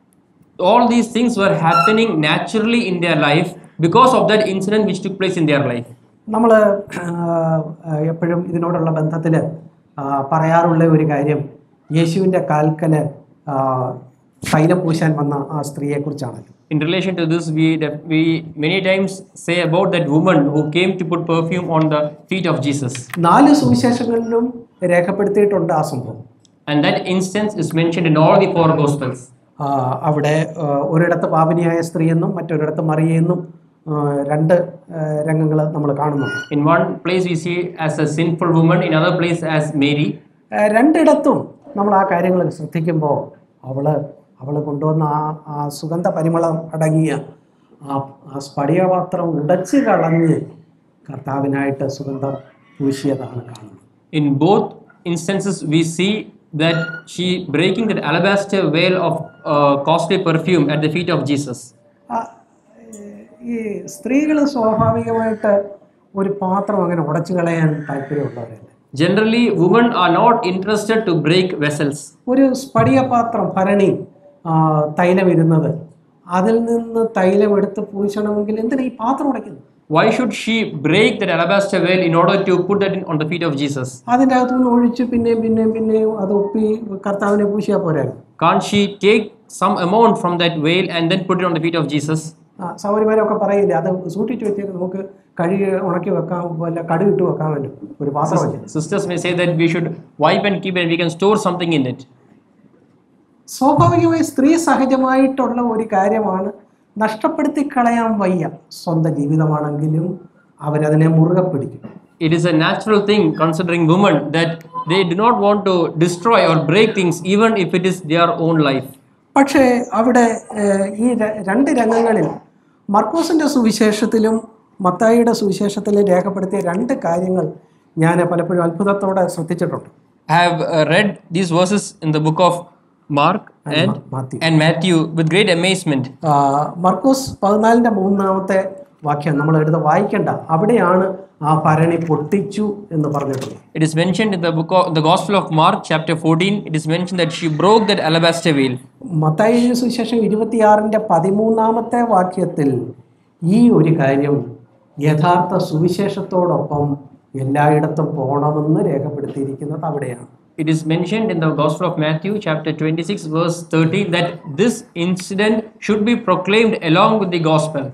all these things were happening naturally in their life because of that incident which took place in their life നമ്മൾ എപ്പോഴും ഇതിനോടുള്ള ബന്ധത്തിൽ പറയാറുള്ള ഒരു കാര്യം യേശുവിൻ്റെ കാൽക്കൽ ആ, തൈലം പൂശാൻ വന്ന ആ സ്ത്രീയെക്കുറിച്ചാണല്ലോ in relation to this we def- we many times say about that woman who came to put perfume on the feet of jesus നാല് സുവിശേഷങ്ങളിലും രേഖപ്പെടുത്തിയിട്ടുണ്ട് ആ സംഭവം and that instance is mentioned in all the four gospels ആ, അവിടെ ആ, ഒരിടത്ത് പാപിനിയായ സ്ത്രീയെന്നും മറ്റൊരിടത്ത് മറിയെന്നും ആ, രണ്ട് രംഗങ്ങൾ നമ്മൾ കാണുന്നുണ്ട് in one place we see as a sinful woman in other place as mary ആ, രണ്ടിടത്തും നമ്മൾ ആ കാര്യങ്ങൾ ശ്രദ്ധിക്കുമ്പോൾ അവള് അവൾ കൊണ്ടുവന്ന ആ ആ സുഗന്ധ പരിമളം അടങ്ങിയ ആ ആ സ്ഫടികപാത്രം ഉടച്ച് കളഞ്ഞ് കർത്താവിനായിട്ട് സുഗന്ധം പൂശിയതാണ് കാണുന്നത് in both instances we see that she breaking that alabaster veil of uh, costly perfume at the feet of jesus ആ, ഈ സ്ത്രീകൾ സ്വാഭാവികമായിട്ട് ഒരു പാത്രം അങ്ങനെ ഉടച്ചു കളയാൻ താല്പര്യമുള്ളവരല്ല Generally, women are not interested to break vessels. ഒരു സ്ഫടികപാത്രം ഭരണി ആ, തൈലം ഇരുന്നത് അതിൽ നിന്ന് തൈലം എടുത്ത് പൂശണമെങ്കിൽ എന്തിനാ ഈ പാത്രം ഉടയ്ക്കുന്നത് Why should she break that alabaster veil in order to put that in, on the feet of Jesus? അതിൻ്റെ അകത്തുനിന്ന് ഒഴിച്ച് പിന്നെയും പിന്നെയും പിന്നെയും അത് ഒപ്പി കർത്താവിനെ പൂശിയാൽ പോരായിരുന്നു Can't she take some amount from that veil and then put it on the feet of Jesus? ആ സൗകര്യമാരൊക്കെ പറയില്ലേ അത് സൂക്ഷിച്ച് വെച്ചേക്ക് നമുക്ക് കഴുകി ഉണക്കി വെക്കാം വല്ല കടുകിട്ട് വെക്കാമല്ലോ ഒരു പാത്രം വെച്ച് Sisters may say that we should wipe and keep and we can store something in it. സ്വാഭാവികമായി സ്ത്രീ സഹജമായിട്ടുള്ള ഒരു കാര്യമാണ് നഷ്ടപ്പെടുത്തി കളയാൻ വയ്യ സ്വന്തം ജീവിതമാണെങ്കിലും അവരതിനെ മുറുകെ പിടിക്കും It is a natural thing considering women that they do not want to destroy or break things even if it is their own life. പക്ഷേ അവിടെ ഏഹ്, ഈ ര- രണ്ട് രംഗങ്ങളിൽ മർക്കോസിൻ്റെ സുവിശേഷത്തിലും മത്തായിയുടെ സുവിശേഷത്തിലും രേഖപ്പെടുത്തിയ രണ്ട് കാര്യങ്ങൾ ഞാൻ പലപ്പോഴും അത്ഭുതത്തോടെ ശ്രദ്ധിച്ചിട്ടുണ്ട് I have uh, read these verses in the book of Mark and, Mathew and Matthew with great amazement. ആ, മർക്കോസ് പതിനാലിൻ്റെ മൂന്നാമത്തെ വാക്യം നമ്മൾ എടുത്ത് വായിക്കണ്ട അവിടെയാണ് ആ ഭരണി പൊട്ടിച്ചു എന്ന് പറഞ്ഞിട്ടുള്ളത് It is mentioned in the book of the Gospel of Mark, chapter 14. It is mentioned that she broke that alabaster veil. Mathai സുവിശേഷം ഇരുപത്തിയാറിൻ്റെ പതിമൂന്നാമത്തെ വാക്യത്തിൽ ഈ ഒരു കാര്യം യഥാർത്ഥ സുവിശേഷത്തോടൊപ്പം എല്ലായിടത്തും പോകണമെന്ന് രേഖപ്പെടുത്തിയിരിക്കുന്നത് അവിടെയാണ് It is mentioned in the Gospel of Matthew, chapter 26, verse 13, that this incident should be proclaimed along with the Gospel.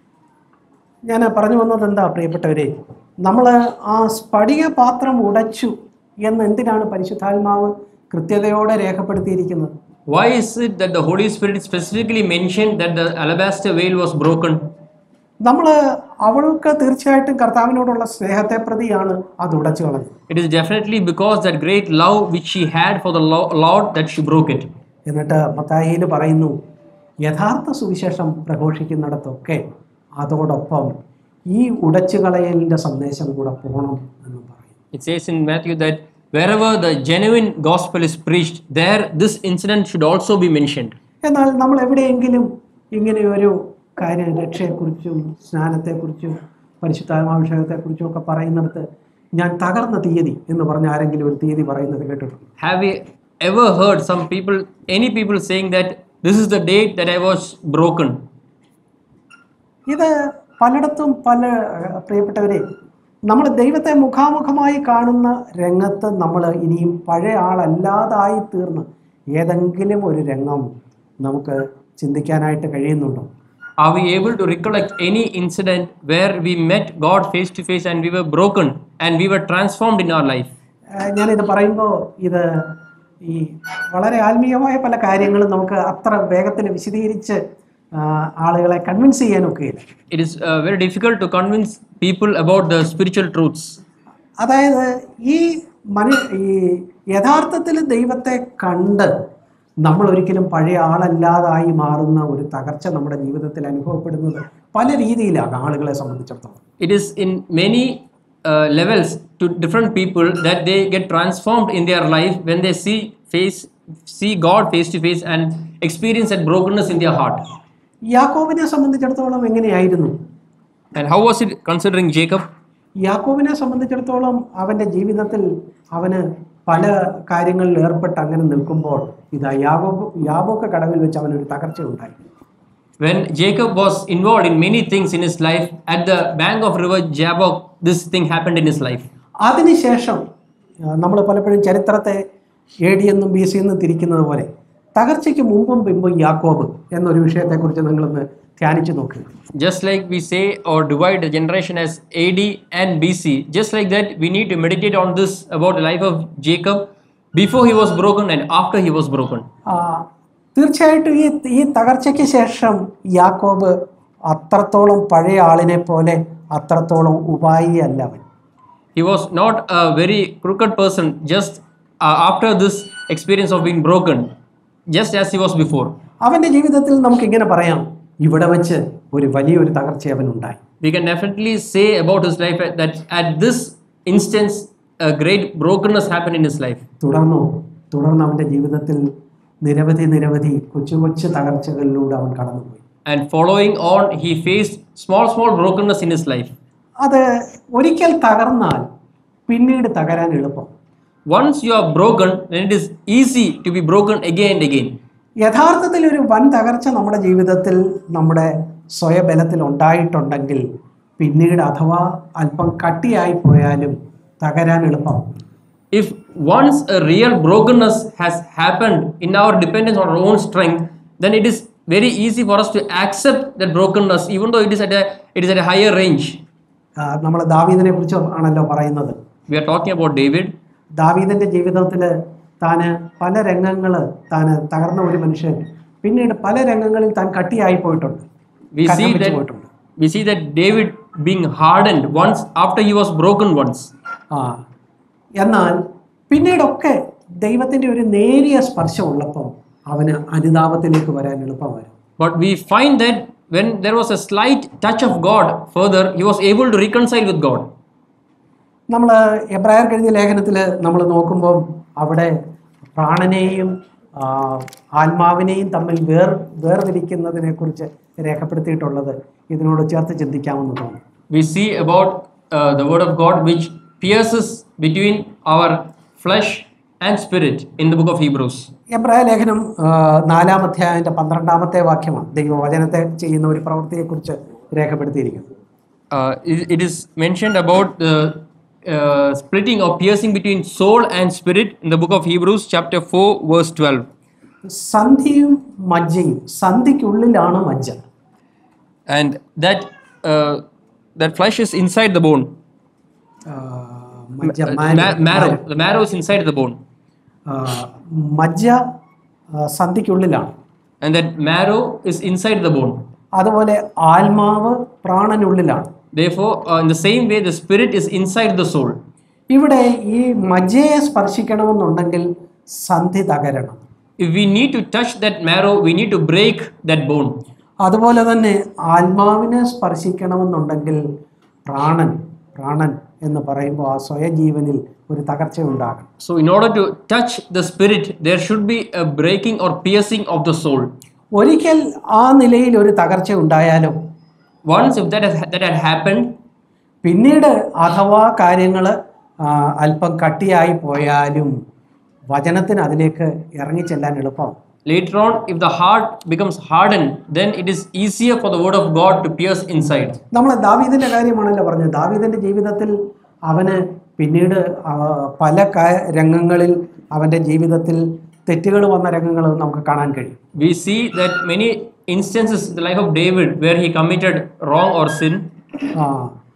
ഞാൻ പറഞ്ഞു വന്നത് എന്താ പ്രിയപ്പെട്ടവരെ നമ്മൾ ആ സ്ഫടിക പാത്രം ഉടച്ചു എന്ന് എന്തിനാണ് പരിശുദ്ധാത്മാവ് കൃത്യതയോടെ രേഖപ്പെടുത്തിയിരിക്കുന്നത് Why is it that the Holy Spirit specifically mentioned that the alabaster veil was broken? നമ്മൾ അവൾക്ക് തീർച്ചയായിട്ടും കർത്താവിനോടുള്ള സ്നേഹത്തെ പ്രതിയാണ് അത് ഉടച്ചു കളഞ്ഞത് It is definitely because that great love which she had for the Lo- Lord that she broke it. എന്നിട്ട് മത്തായിയിൽ പറയുന്നു യഥാർത്ഥ സുവിശേഷം പ്രഘോഷിക്കുന്നിടത്തൊക്കെ അതോടൊപ്പം ഈ ഉടച്ചു കളയലിൻ്റെ സന്ദേശം കൂടെ പോകണം എന്ന് പറയും It says in Matthew that wherever the genuine gospel is preached, there this incident should also be mentioned. എന്നാൽ നമ്മൾ എവിടെയെങ്കിലും ഇങ്ങനെ ഒരു കാര്യം രക്ഷയെക്കുറിച്ചും സ്നാനത്തെക്കുറിച്ചും പരിശുദ്ധാത്മാഭിഷേകത്തെക്കുറിച്ചും ഒക്കെ പറയുന്നിടത്ത് ഞാൻ തകർന്ന തീയതി എന്ന് പറഞ്ഞ ആരെങ്കിലും ഒരു തീയതി പറയുന്നത് കേട്ടിട്ടുണ്ട് Have we ever heard some people, any people saying that this is the date that I was broken? ഇത് പലയിടത്തും പല ഏഹ്, പ്രിയപ്പെട്ടവരെ നമ്മൾ ദൈവത്തെ മുഖാമുഖമായി കാണുന്ന രംഗത്ത് നമ്മൾ ഇനിയും പഴയ ആളല്ലാതായി തീർന്ന് ഏതെങ്കിലും ഒരു രംഗം നമുക്ക് ചിന്തിക്കാനായിട്ട് കഴിയുന്നുണ്ടോ Are we able to recollect any incident where we met God face to face and we were broken and we were transformed in our life? ഏഹ്, ഞാനിത് പറയുമ്പോൾ ഇത് ഈ വളരെ ആത്മീയമായ പല കാര്യങ്ങളും നമുക്ക് അത്ര വേഗത്തിൽ വിശദീകരിച്ച് ആ, ആളുകളെ കൺവിൻസ് ചെയ്യാനൊക്കെയില്ല It is uh, very difficult to convince people about the spiritual truths. അതായത് ഈ മനു ഈ യഥാർത്ഥത്തിൽ ദൈവത്തെ കണ്ട് നമ്മൾ ഒരിക്കലും പഴയ ആളല്ലാതായി മാറുന്ന ഒരു തകർച്ച നമ്മുടെ ജീവിതത്തിൽ അനുഭവപ്പെടുന്നത് പല രീതിയിലാണ് ആളുകളെ സംബന്ധിച്ചിടത്തോളം It is in many uh, levels to different people that they get transformed in their life when they see face see God face to face and experience that brokenness in their heart. യാക്കോബിനെ സംബന്ധിച്ചിടത്തോളം എങ്ങനെയായിരുന്നു And how was it considering Jacob? യാക്കോബിനെ സംബന്ധിച്ചിടത്തോളം അവൻ്റെ ജീവിതത്തിൽ അവന് പല കാര്യങ്ങളിൽ ഏർപ്പെട്ട് അങ്ങനെ നിൽക്കുമ്പോൾ ഇതാ യാബോക്ക് യാബോക്ക് കടവിൽ വെച്ച് അവനൊരു തകർച്ച ഉണ്ടായി When Jacob was involved in many things in his life, at the bank of river Jabbok, this thing happened in his life. അതിനുശേഷം നമ്മൾ പലപ്പോഴും ചരിത്രത്തെ എ ഡി എന്നും ബി സി എന്നും തിരിക്കുന്നത് പോലെ തകർച്ചയ്ക്ക് മുമ്പും പിമ്പും യാക്കോബ് എന്നൊരു വിഷയത്തെക്കുറിച്ച് നിങ്ങളൊന്ന് ധ്യാനിച്ചു നോക്കുക Just like we say or divide the generation as AD and BC, just like that, we need to meditate on this about the life of Jacob before he was broken and after he was broken. ആ, തീർച്ചയായിട്ടും ഈ ഈ തകർച്ചയ്ക്ക് ശേഷം യാക്കോബ് അത്രത്തോളം പഴയ ആളിനെ പോലെ അത്രത്തോളം ഉപായി അല്ല അവൻ He was not a very crooked person just uh, after this experience of being broken, just as he was before. അവൻ്റെ ജീവിതത്തിൽ നമുക്കിങ്ങനെ പറയാം ഇവിടെ വെച്ച് ഒരു വലിയൊരു തകർച്ച അവനുണ്ടായി We can definitely say about his life that at this instance, a great brokenness happened in his life. തുടർന്നു തുടർന്ന് അവൻ്റെ ജീവിതത്തിൽ നിരവധി നിരവധി കൊച്ചു കൊച്ചു തകർച്ചകളിലൂടെ അവൻ കടന്നുപോയി And following on, he faced small, small brokenness in his life. അത് ഒരിക്കൽ തകർന്നാൽ പിന്നീട് തകരാൻ എളുപ്പം Once you are broken, then it is easy to be broken again and again. യഥാർത്ഥത്തിൽ ഒരു വൻ തകർച്ച നമ്മുടെ ജീവിതത്തിൽ നമ്മുടെ സ്വയബലത്തിൽ ഉണ്ടായിട്ടുണ്ടെങ്കിൽ പിന്നീട് അഥവാ അല്പം കട്ടിയായി പോയാലും തകരാൻ എളുപ്പം If once a real brokenness has happened in our dependence on our own strength, then it is very easy for us to accept that brokenness, even though it is at a it is at a higher range. നമ്മൾ ദാവീദിനെ കുറിച്ച് ആണല്ലോ പറയുന്നത് We are talking about David. ദാവീദിന്റെ ജീവിതത്തിൽ താന് പല രംഗങ്ങൾ താന് തകർന്ന ഒരു മനുഷ്യൻ പിന്നീട് പല രംഗങ്ങളിൽ താൻ കട്ടിയായി പോയിട്ടുണ്ട് We കരം see വെച്ച് that പോയിട്ടുണ്ട് we see that David being hardened once after he was broken once. ആ എന്നാൽ പിന്നീടൊക്കെ ദൈവത്തിന്റെ ഒരു നേരിയ സ്പർശം ഉള്ളപ്പോൾ അവന് അനുതാപത്തിലേക്ക് വരാൻ എളുപ്പമായിരുന്നു But we find that when there was a slight touch of God further, he was able to reconcile with God. നമ്മൾ എബ്രായർ കഴിഞ്ഞ ലേഖനത്തിൽ നമ്മൾ നോക്കുമ്പോൾ അവിടെ പ്രാണനെയും ആ, ആത്മാവിനെയും തമ്മിൽ വേർ വേർതിരിക്കുന്നതിനെ കുറിച്ച് രേഖപ്പെടുത്തിയിട്ടുള്ളത് ഇതിനോട് ചേർത്ത് ചിന്തിക്കാമെന്ന് തോന്നുന്നു We see about uh, the word of God which pierces between our flesh and spirit in the book of Hebrews. എബ്രായ ലേഖനം ആ, നാലാം അധ്യായൻ്റെ പന്ത്രണ്ടാമത്തെ വാക്യമാണ് ദൈവവചനത്തെ ചെയ്യുന്ന ഒരു പ്രവൃത്തിയെക്കുറിച്ച് രേഖപ്പെടുത്തിയിരിക്കുന്നത് Uh, it, it is mentioned about the uh, splitting or piercing between soul and spirit in the book of Hebrews, chapter 4, verse 12. സന്ധിയും മജ്ജയും സന്ധിക്കുള്ളിലാണ് മജ്ജ And that uh, that flesh is inside the bone. ആ, മജ്ജ Uh, മാരു- ma- marrow. The marrow is inside the bone. ആ, മജ്ജ ആ, സന്ധിക്കുള്ളിലാണ് And that marrow is inside the bone. അതുപോലെ ആത്മാവ് പ്രാണനുള്ളിലാണ് Therefore, uh, in the same way, the spirit is inside the soul. ഇവിടെ ഈ മജ്ജയെ സ്പർശിക്കണമെന്നുണ്ടെങ്കിൽ സന്ധി തകരണം If we need to touch that marrow, we need to break that bone. അതുപോലെ തന്നെ ആത്മാവിനെ സ്പർശിക്കണമെന്നുണ്ടെങ്കിൽ പ്രാണൻ പ്രാണൻ എന്ന് പറയുമ്പോൾ ആ സ്വയജീവനിൽ ഒരു തകർച്ച ഉണ്ടാകണം So, in order to touch the spirit, there should be a breaking or piercing of the soul. ഒരിക്കൽ ആ നിലയിൽ ഒരു തകർച്ച ഉണ്ടായാലോ Once, if that has, that had happened, പിന്നീട് അഥവാ കാര്യങ്ങൾ അല്പം കട്ടിയായി പോയാലും വചനത്തിന് അതിലേക്ക് ഇറങ്ങിച്ചെല്ലാൻ എളുപ്പം later on, if the heart becomes hardened, then it is easier for the word of God to pierce inside. നമ്മൾ ദാവീദിന്റെ കാര്യമാണല്ലോ പറഞ്ഞത് ദാവീദിന്റെ ജീവിതത്തിൽ അവന് പിന്നീട് ആ, പല കാ- രംഗങ്ങളിൽ അവൻ്റെ ജീവിതത്തിൽ തെറ്റുകൾ വന്ന രംഗങ്ങൾ നമുക്ക് കാണാൻ കഴിയും We see that many instances in the life of David where he committed wrong or sin. ആ,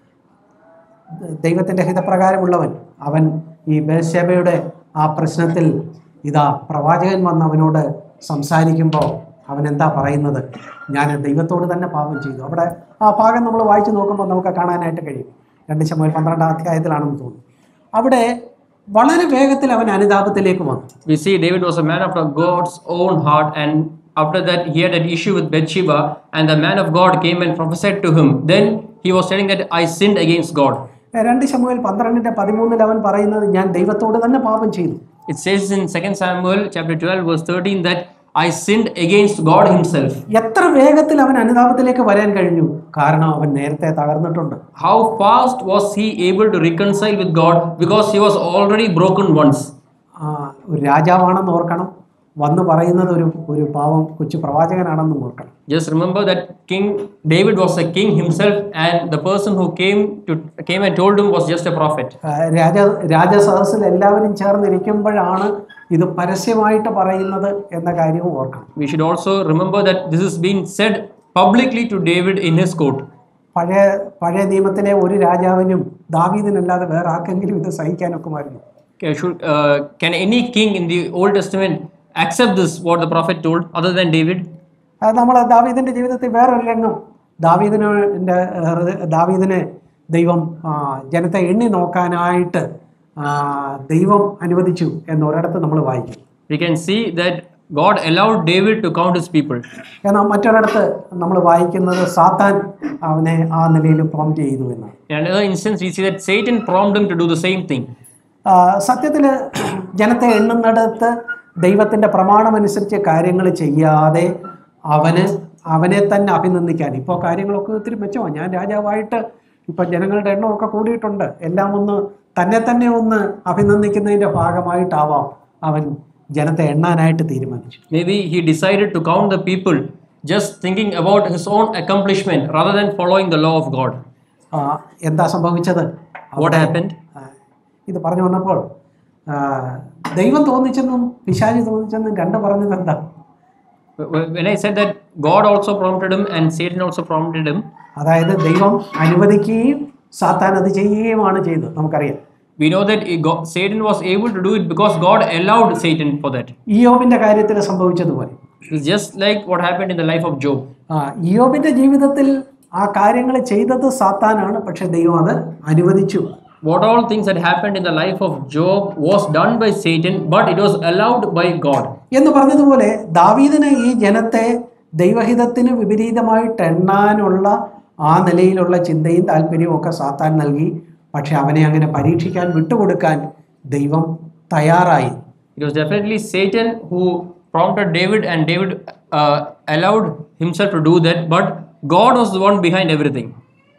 ദൈവത്തിൻ്റെ ഹിതപ്രകാരമുള്ളവൻ അവൻ ഈ ബേശബയുടെ ആ പ്രശ്നത്തിൽ ഇതാ പ്രവാചകൻ വന്ന് അവനോട് സംസാരിക്കുമ്പോൾ അവൻ എന്താ പറയുന്നത് ഞാൻ ദൈവത്തോട് തന്നെ പാപം ചെയ്തു അവിടെ ആ ഭാഗം നമ്മൾ വായിച്ചു നോക്കുമ്പോൾ നമുക്ക് കാണാനായിട്ട് കഴിയും രണ്ട് ശമ്പൽ പന്ത്രണ്ടാം അധ്യായത്തിലാണെന്ന് തോന്നുന്നു അവിടെ വളരെ വേഗത്തിൽ അവൻ അനുതാപത്തിലേക്ക് വന്നു We see David was a man after God's own heart, and after that, he had an issue with Bathsheba, and the man of God came and prophesied to him. Then he was telling that I sinned against God. രണ്ട് ശമുവേൽ പന്ത്രണ്ടിൻ്റെ പതിമൂന്നിൽ അവൻ പറയുന്നത് ഞാൻ ദൈവത്തോട് തന്നെ പാപം ചെയ്തു It says in 2 Samuel chapter 12, verse 13, that I sinned against God Himself. എത്ര വേഗത്തിൽ അവൻ അനുതാപത്തിലേക്ക് വരാൻ കഴിഞ്ഞു കാരണം അവൻ നേരത്തെ തകർന്നിട്ടുണ്ട് How fast was he able to reconcile with God because he was already broken once? ആ, ഒരു രാജാവാണെന്ന് ഓർക്കണം വന്ന് പറയുന്നത് ഒരു ഒരു പാവം കൊച്ചു പ്രവാചകനാണെന്ന് ഓർക്കണം Just remember that King David was a king himself, and the person who came to came and told him was just a prophet. ആ, രാജ രാജസദസ്സിൽ എല്ലാവരും ചേർന്നിരിക്കുമ്പോഴാണ് ഇത് പരസ്യമായിട്ട് പറയുന്നത് എന്ന കാര്യവും ഓർക്കണം We should also remember that this is being said publicly to David in his court. പഴയ പഴയ നിയമത്തിലെ ഒരു രാജാവിനും ദാവീദിനല്ലാതെ വേറെ ആർക്കെങ്കിലും ഇത് സഹിക്കാനൊക്കുമായിരുന്നു Okay, should, uh, can any king in the Old Testament accept this, what the prophet told, other than David? അത് നമ്മൾ ദാവീദിൻ്റെ ജീവിതത്തിൽ വേറൊരു രംഗം ദാവീദിന് എൻ്റെ ഹൃദയ- ദാവീദിനെ ദൈവം ആ, ജനത്തെ എണ്ണി നോക്കാനായിട്ട് ആ, ദൈവം അനുവദിച്ചു എന്ന് ഒരിടത്ത് നമ്മൾ വായിക്കും We can see that God allowed David to count his people. എന്നാൽ മറ്റൊരിടത്ത് നമ്മൾ വായിക്കുന്നത് സാത്താൻ അവനെ ആ നിലയിൽ പ്രോംപ്റ്റ് ചെയ്തു എന്നാണ് In another instance, we see that Satan prompted him to do the same thing. സത്യത്തിൽ ജനത്തെ എണ്ണുന്നിടത്ത് ദൈവത്തിൻ്റെ പ്രമാണമനുസരിച്ച് കാര്യങ്ങൾ ചെയ്യാതെ അവന് അവനെ തന്നെ അഭിനന്ദിക്കാൻ ഇപ്പോൾ കാര്യങ്ങളൊക്കെ ഒത്തിരി മെച്ചമാണ് ഞാൻ രാജാവായിട്ട് ഇപ്പം ജനങ്ങളുടെ എണ്ണമൊക്കെ കൂടിയിട്ടുണ്ട് എല്ലാം ഒന്ന് തന്നെ തന്നെ ഒന്ന് അഭിനന്ദിക്കുന്നതിൻ്റെ ഭാഗമായിട്ടാവാം അവൻ ജനത്തെ എണ്ണാനായിട്ട് തീരുമാനിച്ചു Maybe he decided to count the people just thinking about his own accomplishment rather than following the law of God. ആ, എന്താ സംഭവിച്ചത് What happened? ആ, ഇത് പറഞ്ഞു വന്നപ്പോൾ ആ, ദൈവം തോന്നിച്ചെന്നും പിശാചി തോന്നിച്ചെന്നും രണ്ട് പറഞ്ഞത് എന്താ Wh- When I said that God also prompted him and Satan also prompted him, അതായത് ദൈവം അനുവദിക്കുകയും സാത്താൻ അത് ചെയ്യുകയുമാണ് ചെയ്തത് നമുക്കറിയാം we know that he got, Satan was able to do it because God allowed Satan for that. ഇയോബിന്റെ കാര്യത്തിൽ സംഭവിച്ചതുപോലെ It's just like what happened in the life of Job. ആ ഇയോബിന്റെ ജീവിതത്തിൽ ആ കാര്യങ്ങൾ ചെയ്തത് സാത്താനാണ് പക്ഷെ ദൈവം അത് അനുവദിച്ചു What all things that happened in the life of Job was done by Satan, but it was allowed by God. എന്ന് പറഞ്ഞതുപോലെ ദാവീദിന് ഈ ജനത്തെ ദൈവഹിതത്തിന് വിപരീതമായിട്ട് എണ്ണാനുള്ള ആ നിലയിലുള്ള ചിന്തയും താല്പര്യവും ഒക്കെ സാത്താൻ നൽകി പക്ഷെ അവനെ അങ്ങനെ പരീക്ഷിക്കാൻ വിട്ടുകൊടുക്കാൻ ദൈവം തയ്യാറായി It was definitely Satan who prompted David, and David uh, allowed himself to do that, but God was the one behind everything.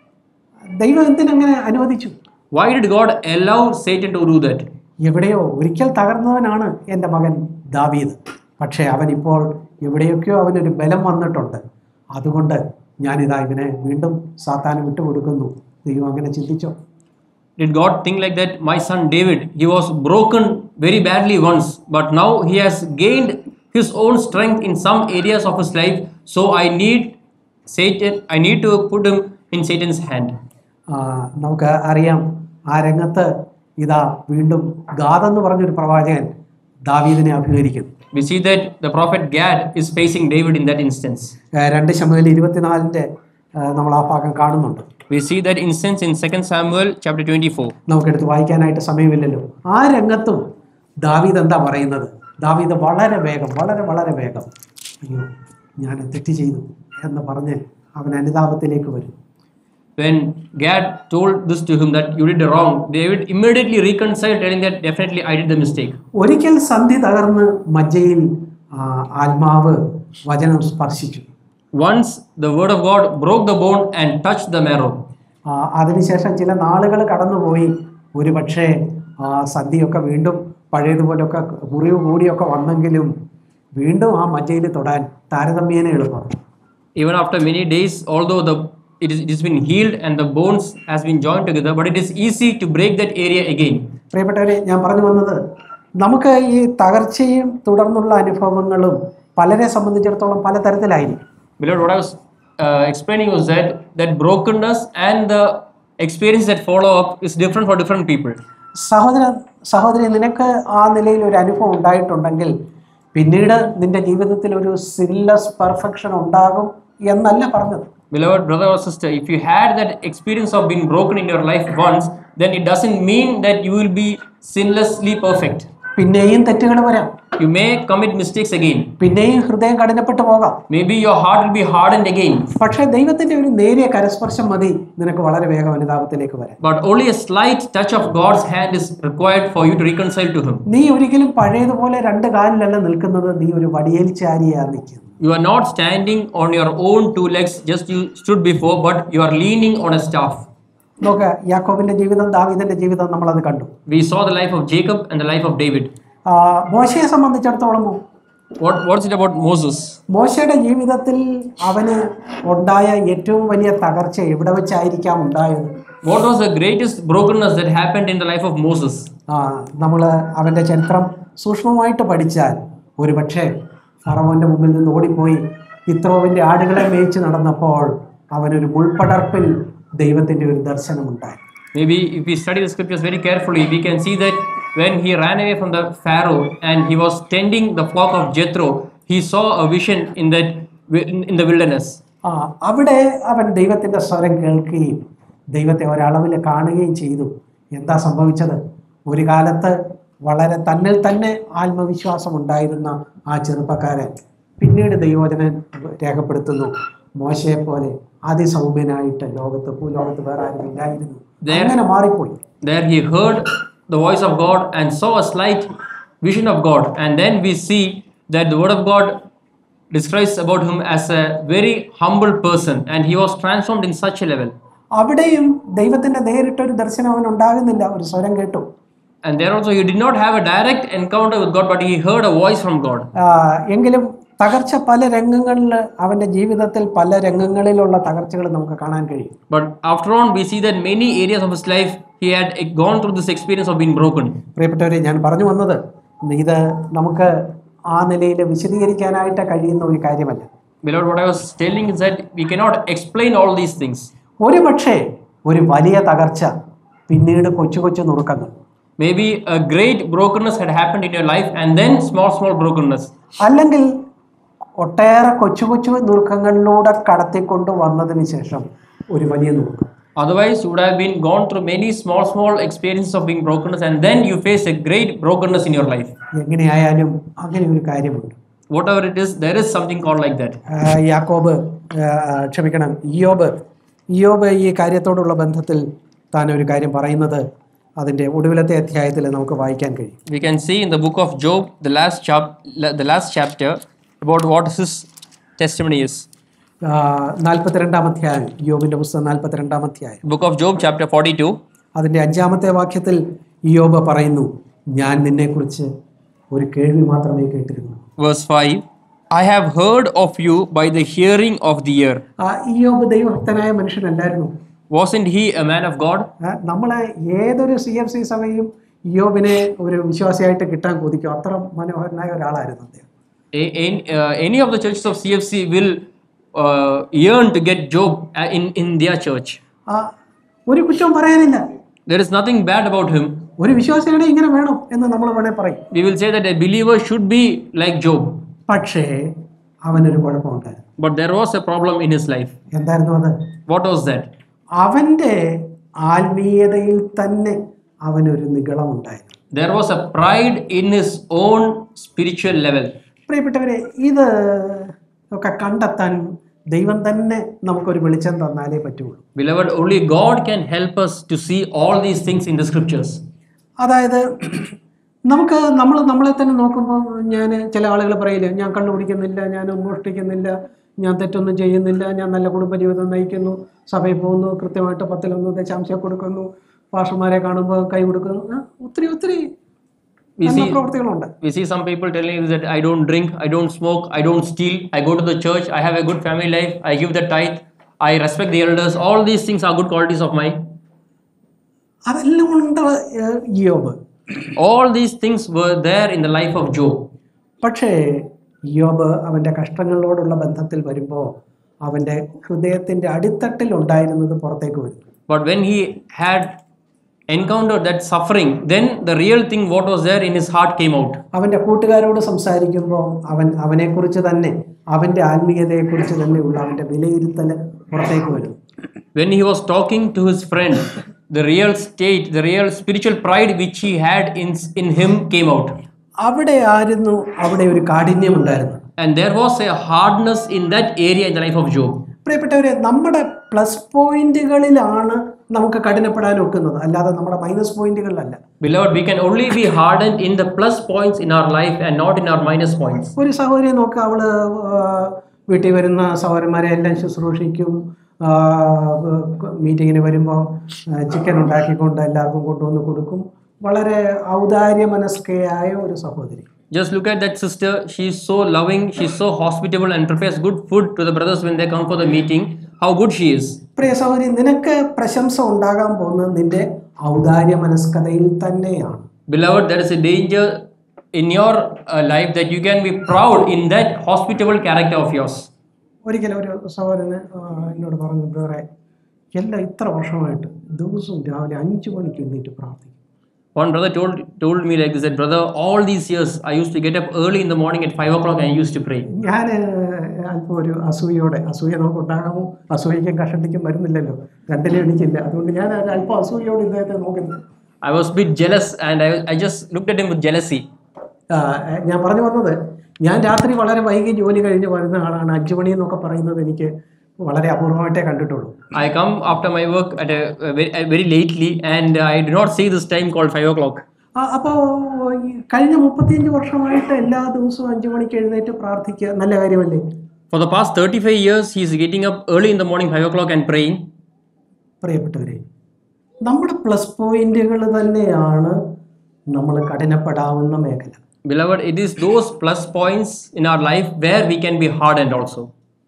ദൈവം എന്തിനങ്ങനെ അനുവദിച്ചു Why did God allow Satan to do that? എവിടെയോ ഒരിക്കൽ തകർന്നവനാണ് എൻ്റെ മകൻ ദാവീദ് പക്ഷേ അവനിപ്പോൾ എവിടെയൊക്കെയോ അവനൊരു ബലം വന്നിട്ടുണ്ട് അതുകൊണ്ട് ഞാനിതാ ഇവനെ വീണ്ടും സാത്താന് വിട്ടുകൊടുക്കുന്നു ദൈവം അങ്ങനെ ചിന്തിച്ചോ Did God think like that? My son David, he was broken very badly once, but now he has gained his own strength in some areas of his life. So I need Satan, I need to put him in Satan's hand. ആ, നമുക്ക് അറിയാം ആ രംഗത്ത് ഇതാ വീണ്ടും ഗാദെന്ന് പറഞ്ഞൊരു പ്രവാചകൻ ദാവീദിനെ അഭിമുഖീകരിക്കുന്നു We see that the prophet Gad is facing David in that instance. ആ, രണ്ട് ശമുവേൽ ഇരുപത്തിനാലിൻ്റെ നമ്മൾ ആ ഭാഗം കാണുന്നുണ്ട് We see that instance in 2 Samuel chapter 24. നമുക്കെടുത്ത് വായിക്കാനായിട്ട് സമയമില്ലല്ലോ ആ രംഗത്തും ദാവീദ് എന്താ പറയുന്നത് ദാവീദ് വളരെ വേഗം വളരെ വളരെ വേഗം അയ്യോ ഞാൻ തെറ്റ് ചെയ്തു എന്ന് പറഞ്ഞ് അവൻ അനുതാപത്തിലേക്ക് വരും When Gad told this to him that you did wrong, David immediately reconciled, telling that definitely I did the mistake. ഒരിക്കൽ സന്ധി തകർന്ന് മജ്ജയിൽ ആ, ആത്മാവ് വചനം സ്പർശിച്ചു Once the word of God broke the bone and touched the marrow. ആ, അതിനുശേഷം ചില നാളുകൾ കടന്നുപോയി ഒരു പക്ഷേ ആ സന്ധിയൊക്കെ വീണ്ടും പഴയതുപോലൊക്കെ മുറിവ് കൂടിയൊക്കെ വന്നെങ്കിലും വീണ്ടും ആ മജ്ജയിൽ തൊടാൻ താരതമ്യേന എളുപ്പമാണ് Even after many days, although the it, is, it has been healed and the bones has been joined together, but it is easy to break that area again. പ്രിയപ്പെട്ടവരെ ഞാൻ പറഞ്ഞു വന്നത് നമുക്ക് ഈ തകർച്ചയും തുടർന്നുള്ള അനുഭവങ്ങളും പലരെ സംബന്ധിച്ചിടത്തോളം പല തരത്തിലായിരിക്കും Beloved, what I was uh, explaining was that that brokenness and the experience that follow up is different for different people. സഹോദര സഹോദരി നിനക്ക് ആ നിലയിൽ ഒരു അനുഭവം ഉണ്ടായിട്ടുണ്ടെങ്കിൽ പിന്നീട് നിന്റെ ജീവിതത്തിൽ ഒരു സിൻലെസ് പെർഫെക്ഷൻ ഉണ്ടാകും എന്നല്ല പറഞ്ഞത് Beloved brother or sister, if you had that experience of being broken in your life once, then it doesn't mean that you will be sinlessly perfect. പിന്നെയും തെറ്റുകൾ വരാം You may commit mistakes again. പിന്നെയും ഹൃദയം കഠിനപ്പെട്ടു പോകാം Maybe your heart will be hardened again. പക്ഷേ ദൈവത്തിന്റെ ഒരു നേരിയ കരസ്പർശം മതി നിനക്ക് വളരെ വേഗം അനുതാപത്തിലേക്ക് വരാൻ But only a slight touch of God's hand is required for you to reconcile to Him. നീ ഒരിക്കലും പഴയതുപോലെ രണ്ട് കാലിലല്ല നിൽക്കുന്നത് നീ ഒരു വടിയേൽച്ചാരിയാ നിൽക്കുന്നത് You are not standing on your own two legs just you stood before, but you are leaning on a staff. നോക്ക് യാക്കോബിന്റെ ജീവിതം ദാവീദിന്റെ ജീവിതം നമ്മളത് കണ്ടു We saw the life of Jacob and the life of David. ആ, മോശയെ സംബന്ധിച്ചിടത്തോളം What, what's it about Moses? മോശയുടെ ജീവിതത്തിൽ അവന് ഉണ്ടായ ഏറ്റവും വലിയ തകർച്ച എവിടെ വെച്ചായിരിക്കാം ഉണ്ടായത് What was the greatest brokenness that happened in the life of Moses? നമ്മൾ അവൻ്റെ ചരിത്രം സൂക്ഷ്മമായിട്ട് പഠിച്ചാൽ ഒരു പക്ഷേ ഫറവോൻ്റെ മുമ്പിൽ നിന്ന് ഓടിപ്പോയി ഇത്രോവിൻ്റെ ആടുകളെ മേയിച്ച് നടന്നപ്പോൾ അവനൊരു മുൾപ്പടർപ്പിൽ ദൈവത്തിൻ്റെ ഒരു ദർശനമുണ്ടായി Maybe if we study the scriptures very carefully, we can see that when he ran away from the Pharaoh and he was tending the flock of Jethro, he saw a vision in that in, in the wilderness. ആ അവിടെ അവൻ ദൈവത്തിൻ്റെ സ്വരം കേൾക്കുകയും ദൈവത്തെ ഒരളവിൽ കാണുകയും ചെയ്തു എന്താ സംഭവിച്ചത് ഒരു കാലത്ത് വളരെ തന്നിൽ തന്നെ ആത്മവിശ്വാസം ഉണ്ടായിരുന്ന ആ ചെറുപ്പക്കാരൻ പിന്നീട് ദൈവോചനൻ രേഖപ്പെടുത്തുന്നു മോശയെ പോലെ അതിസൗമ്യനായിട്ട് ലോകത്ത് ഭൂലോകത്ത് വേറെ ആരും ഇല്ലായിരുന്നു There- അങ്ങനെ മാറിപ്പോയി There he heard the voice of God and saw a slight vision of God. And then we see that the word of God describes about him as a very humble person and he was transformed in such a level. അവിടെയും ദൈവത്തിന്റെ നേരിട്ടൊരു ദർശനം അവൻ ഉണ്ടാകുന്നില്ല ഒരു സ്വരം കേട്ടു And there also, he did not have a direct encounter with God, but he heard a voice from God. ആ, എങ്കിലും തകർച്ച പല രംഗങ്ങളിൽ അവന്റെ ജീവിതത്തിൽ പല രംഗങ്ങളിലുള്ള തകർച്ചകൾ നമുക്ക് കാണാൻ കഴിയും But after on, we see that many areas of his life, he had eh, gone through this experience of being broken. പ്രിയപ്പെട്ടവരെ ഞാൻ പറഞ്ഞു വന്നത് ഇത് നമുക്ക് ആ നിലയിൽ വിശദീകരിക്കാനായിട്ട് കഴിയുന്ന ഒരു കാര്യമല്ല Beloved, what I was telling is that we cannot explain all these things. ഒരു പക്ഷേ ഒരു വലിയ തകർച്ച പിന്നീട് കൊച്ചു കൊച്ചു നുറുക്കങ്ങൾ Maybe a great brokenness had happened in your life and then small, small brokenness. അല്ലെങ്കിൽ ഒട്ടേറെ കൊച്ചു കൊച്ചു നുറുക്കങ്ങളിലൂടെ കടത്തിക്കൊണ്ട് വന്നതിന് ശേഷം ഒരു വലിയ നുറുക്കം Otherwise, you would have been gone through many small, small experiences of being brokenness and then you face a great brokenness in your life. എങ്ങനെയായാലും അങ്ങനെ ഒരു കാര്യമുണ്ട് Whatever it is, there is something called like that. ആ, യാക്കോബ് ആ, ക്ഷമിക്കണം ഇയോബ് ഇയോബ് ഈ കാര്യത്തോടുള്ള ബന്ധത്തിൽ താൻ ഒരു കാര്യം പറയുന്നത് അതിൻ്റെ ഒടുവിലത്തെ അധ്യായത്തിൽ നമുക്ക് വായിക്കാൻ കഴിയും We can see in the book of Job, the last, chap- la- the last chapter, about what his testimony is. ആ, നാൽപ്പത്തിരണ്ടാം അധ്യായം ഇയോബിൻ്റെ പുസ്തകം നാൽപ്പത്തിരണ്ടാം അധ്യായം Book of Job, chapter 42, അതിൻ്റെ അഞ്ചാമത്തെ വാക്യത്തിൽ ഇയോബ് പറയുന്നു ഞാൻ നിന്നെക്കുറിച്ച് ഒരു കേൾവി മാത്രമേ കേട്ടിരുന്നു verse 5. I have heard of you by the hearing of the ear. ആ ഇയോബ് ദൈവഭക്തനായ മനുഷ്യനല്ലായിരുന്നു Wasn't he a man of God? ആ, നമ്മളെ ഏതൊരു സി എഫ് സി സഭയും ഇയോബിനെ ഒരു വിശ്വാസിയായിട്ട് കിട്ടാൻ കൊതിക്കും അത്ര മനോഹരനായ ഒരാളായിരുന്നു അദ്ദേഹം A- in- uh, any of the churches of CFC will uh, yearn to get Job uh, in, in their church. ആ ഒരു കുറ്റവും പറയാനില്ല There is nothing bad about him. ഒരു വിശ്വാസിയാണ് ഇങ്ങനെ വേണം എന്ന് നമ്മൾ വേണേൽ പറയും We will say that a believer should be like Job. പക്ഷേ അവനൊരു കുഴപ്പമുണ്ടായിരുന്നു But there was a problem in his life. എന്തായിരുന്നു അത് What was that? അവൻ്റെ ആത്മീയതയിൽ തന്നെ അവനൊരു നിഗളമുണ്ടായിരുന്നു There was a pride in his own spiritual level. പ്രിയപ്പെട്ടവരെ ഇത് ഒക്കെ കണ്ടെത്താൻ ദൈവം തന്നെ നമുക്കൊരു വെളിച്ചം തന്നാലേ പറ്റുള്ളൂ Beloved, only God can help us to see all these things in the scriptures. അതായത് നമുക്ക് നമ്മൾ നമ്മളെ തന്നെ നോക്കുമ്പോൾ ഞാൻ ചില ആളുകൾ പറയില്ല ഞാൻ കള്ളു കുടിക്കുന്നില്ല ഞാൻ മോഷ്ടിക്കുന്നില്ല ഞാൻ തെറ്റൊന്നും ചെയ്യുന്നില്ല ഞാൻ നല്ല കുടുംബജീവിതം നയിക്കുന്നു സഭയിൽ പോകുന്നു കൃത്യമായിട്ട് പത്തിലൊന്ന് ദശാംശം കൊടുക്കുന്നു പാഷന്മാരെ കാണുമ്പോൾ കൈ കൊടുക്കുന്നു ആ, ഒത്തിരി ഒത്തിരി We നല്ല see, പ്രവൃത്തികളുണ്ട് we see some people telling us that I don't drink, I don't smoke, I don't steal, I go to the church, I have a good family life, I give the tithe, I respect the elders. All these things are good qualities of mine. അതെല്ലാം ഉണ്ട് ഏഹ്, യോബ് All these things were there in the life of Job. പക്ഷേ യോബ് അവൻ്റെ കഷ്ടങ്ങളോടുള്ള ബന്ധത്തിൽ വരുമ്പോൾ അവൻ്റെ ഹൃദയത്തിൻ്റെ അടിത്തട്ടിൽ ഉണ്ടായിരുന്നത് പുറത്തേക്ക് വരുന്നു But when he had encountered that suffering, then the real thing, what was there in his heart, came out. അവൻ്റെ കൂട്ടുകാരോട് സംസാരിക്കുമ്പോൾ അവൻ അവനെക്കുറിച്ച് തന്നെ അവൻ്റെ ആത്മീയതയെക്കുറിച്ച് തന്നെയുള്ള അവൻ്റെ വിലയിരുത്തൽ പുറത്തേക്ക് വരുന്നു When he was talking to his friend, the real state, the real spiritual pride which he had in, in him came out. അവിടെ ആയിരുന്നു അവിടെ ഒരു കാഠിന്യം ഉണ്ടായിരുന്നു And there was a hardness in that area in the life of Job. പ്രിയപ്പെട്ടവരെ നമ്മുടെ പ്ലസ് പോയിന്റുകളിലാണ് നമുക്ക് കഠിനപ്പെടാൻ ഒക്കുന്നത് അല്ലാതെ നമ്മുടെ മൈനസ് പോയിന്റുകളിലല്ല Beloved, we can only be hardened in the plus points in our life and not in our minus points. ഒരു സഹോദരിയെ നോക്കുക അവള് ആ, വീട്ടിൽ വരുന്ന സഹോദരന്മാരെ എല്ലാം ശുശ്രൂഷിക്കും ആ, മീറ്റിങ്ങിന് വരുമ്പോൾ ചിക്കൻ ഉണ്ടാക്കിക്കൊണ്ട് എല്ലാവർക്കും കൊണ്ടുവന്ന് കൊടുക്കും വളരെ ഔദാര്യ മനസ്കയായ ഒരു സഹോദരി Just look at that sister. She's so loving, she's so hospitable, and prepares good food to the brothers when they come for the meeting. How good she is. പ്രിയ സഹോദരി നിനക്ക് പ്രശംസ ഉണ്ടാകാൻ പോകുന്നത് നിന്റെ ഔദാര്യ മനസ്കതയിൽ തന്നെയാണ് Beloved, there is a danger in your uh, life that you can be proud in that hospitable character of yours. ഒരിക്കലും ഒരു സഹോദരന് ആ, എന്നോട് പറഞ്ഞു ബ്രദറെ എല്ലാം ഇത്ര വർഷമായിട്ട് ദിവസവും രാവിലെ അഞ്ചു മണിക്ക് എണ്ണീറ്റ് പ്രാർത്ഥിക്കും One brother told told me like this that brother, all these years I used to get up early in the morning at five o'clock and I used to pray. ഞാൻ അല്പം ഒരു അസൂയയോടെ അസൂയ നമുക്ക് ഉണ്ടാകാമോ അസൂയയ്ക്കും കഷണ്ടിക്കും വരുന്നില്ലല്ലോ രണ്ടിലും എണീക്കില്ല അതുകൊണ്ട് ഞാൻ ഒരു അല്പം അസൂയയോടെ ഇദ്ദേഹത്തെ നോക്കുന്നു I was a bit jealous and I, I just looked at him with jealousy. ആ, ഞാൻ പറഞ്ഞു വന്നത് ഞാൻ രാത്രി വളരെ വൈകി ജോലി കഴിഞ്ഞ് വരുന്ന ആളാണ് അഞ്ചു മണി എന്നൊക്കെ പറയുന്നത് എനിക്ക് വളരെ അപൂർവമായിട്ടേ കണ്ടിട്ടുള്ളൂ I come after my work at a, a very, a very lately and I do not see this time called five o'clock. അപ്പോൾ കഴിഞ്ഞ മുപ്പത്തിയഞ്ച് വർഷമായിട്ട് എല്ലാ ദിവസവും അഞ്ചു മണിക്ക് എഴുന്നേറ്റ് പ്രാർത്ഥിക്കുക നല്ല കാര്യമല്ലേ For the past 35 years, he is getting up early in the morning, 5 o'clock, and praying. പ്രിയപ്പെട്ടവരെ നമ്മുടെ പ്ലസ് പോയിന്റുകൾ തന്നെയാണ് നമ്മൾ കഠിനപ്പെടാവുന്ന മേഖല Beloved, it is those plus points in our life where we can be hardened also.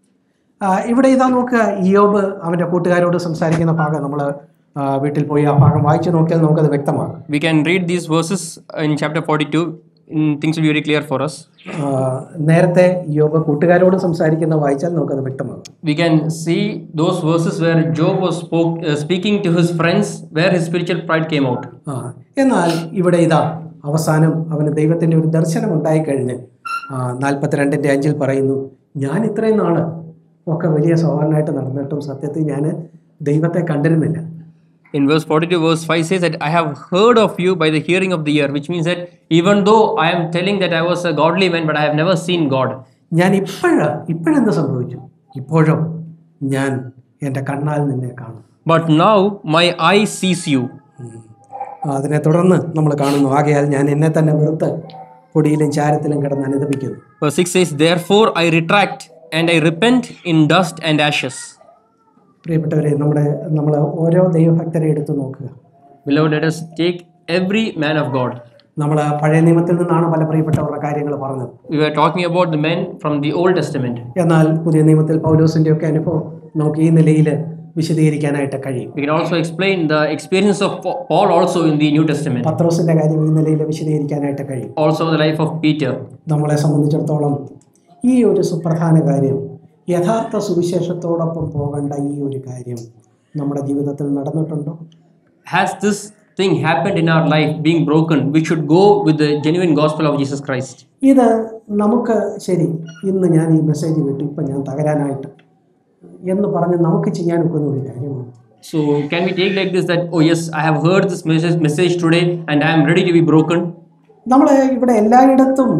ആ, ഇവിടെ ഇതാ നോക്കുക ഇയോബ് അവൻ്റെ കൂട്ടുകാരോട് സംസാരിക്കുന്ന ഭാഗം നമ്മൾ വീട്ടിൽ പോയി ആ ഭാഗം വായിച്ചു നോക്കിയാൽ നമുക്കത് വ്യക്തമാകും We can read these verses in chapter 42. In, things will be very clear for us. ആ, നേരത്തെ ഇയോബ് കൂട്ടുകാരോട് സംസാരിക്കുന്ന വായിച്ചാൽ നമുക്കത് വ്യക്തമാകും We can see those verses where Job was spoke, uh, speaking to his friends, where his spiritual pride came out. ആ എന്നാൽ ഇവിടെ ഇതാ അവസാനം അവന് ദൈവത്തിൻ്റെ ഒരു ദർശനം ഉണ്ടായിക്കഴിഞ്ഞ് നാൽപ്പത്തിരണ്ടിൻ്റെ അഞ്ചിൽ പറയുന്നു ഞാൻ ഇത്രയും നാള് ഒക്കെ വലിയ സോഹരനായിട്ട് നടന്നിട്ടും സത്യത്തിൽ ഞാൻ ദൈവത്തെ കണ്ടിരുന്നില്ല In verse 42, verse 5 says that I have heard of you by the hearing of the ear, which means that even though I am telling that I was a godly man, but I have never seen God. ഞാൻ ഇപ്പോഴ് ഇപ്പോഴെന്ത് സംഭവിച്ചു ഇപ്പോഴും ഞാൻ എൻ്റെ കണ്ണാൽ നിന്നെ കാണും But now my eye sees you. ഉം. അതിനെ തുടർന്ന് നമ്മൾ കാണുന്നു ആകയാൽ ഞാൻ എന്നെ തന്നെ വെറുത്ത് പൊടിയിലും ചാരത്തിലും കിടന്ന് അനുദപിക്കുന്നു Verse 6 says, Therefore I retract and I repent in dust and ashes. പ്രിയപ്പെട്ടവരെ നമ്മുടെ നമ്മൾ ഓരോ ദൈവഭക്തരെ എടുത്തു നോക്കുക Beloved, let us take every man of God. നമ്മൾ പഴയ നിയമത്തിൽ നിന്നാണ് പല പ്രിയപ്പെട്ടവരുടെ കാര്യങ്ങൾ പറഞ്ഞത് We were talking about the men from the Old Testament. എന്നാൽ പുതിയ നിയമത്തിൽ പൗലോസിൻ്റെ ഒക്കെ അനുഭവം നമുക്ക് ഈ നിലയിൽ വിശദീകരിക്കാനായിട്ട് കഴിയും We can also explain the experience of Pa- Paul also in the New Testament, പത്രോസിൻ്റെ കാര്യം ഈ നിലയിൽ വിശദീകരിക്കാനായിട്ട് കഴിയും also the life of Peter. നമ്മളെ സംബന്ധിച്ചിടത്തോളം ഈ ഒരു സുപ്രധാന കാര്യം യഥാർത്ഥ സുവിശേഷത്തോടൊപ്പം പോകേണ്ട ഈ ഒരു കാര്യം നമ്മുടെ ജീവിതത്തിൽ നടന്നിട്ടുണ്ടോ Has this thing happened in our life, being broken? We should go with the genuine gospel of Jesus Christ. ഇത് നമുക്ക് ശരി ഇന്ന് ഞാൻ ഈ മെസ്സേജ് വിട്ടു ഇപ്പം ഞാൻ തകരാനായിട്ട് എന്ന് പറഞ്ഞ് നമുക്ക് ചെയ്യാൻ ഒക്കുന്ന ഒരു കാര്യമാണ് So, can we take like this that, oh, yes, I have heard this message, message today and I am ready to be broken? നമ്മൾ ഇവിടെ എല്ലായിടത്തും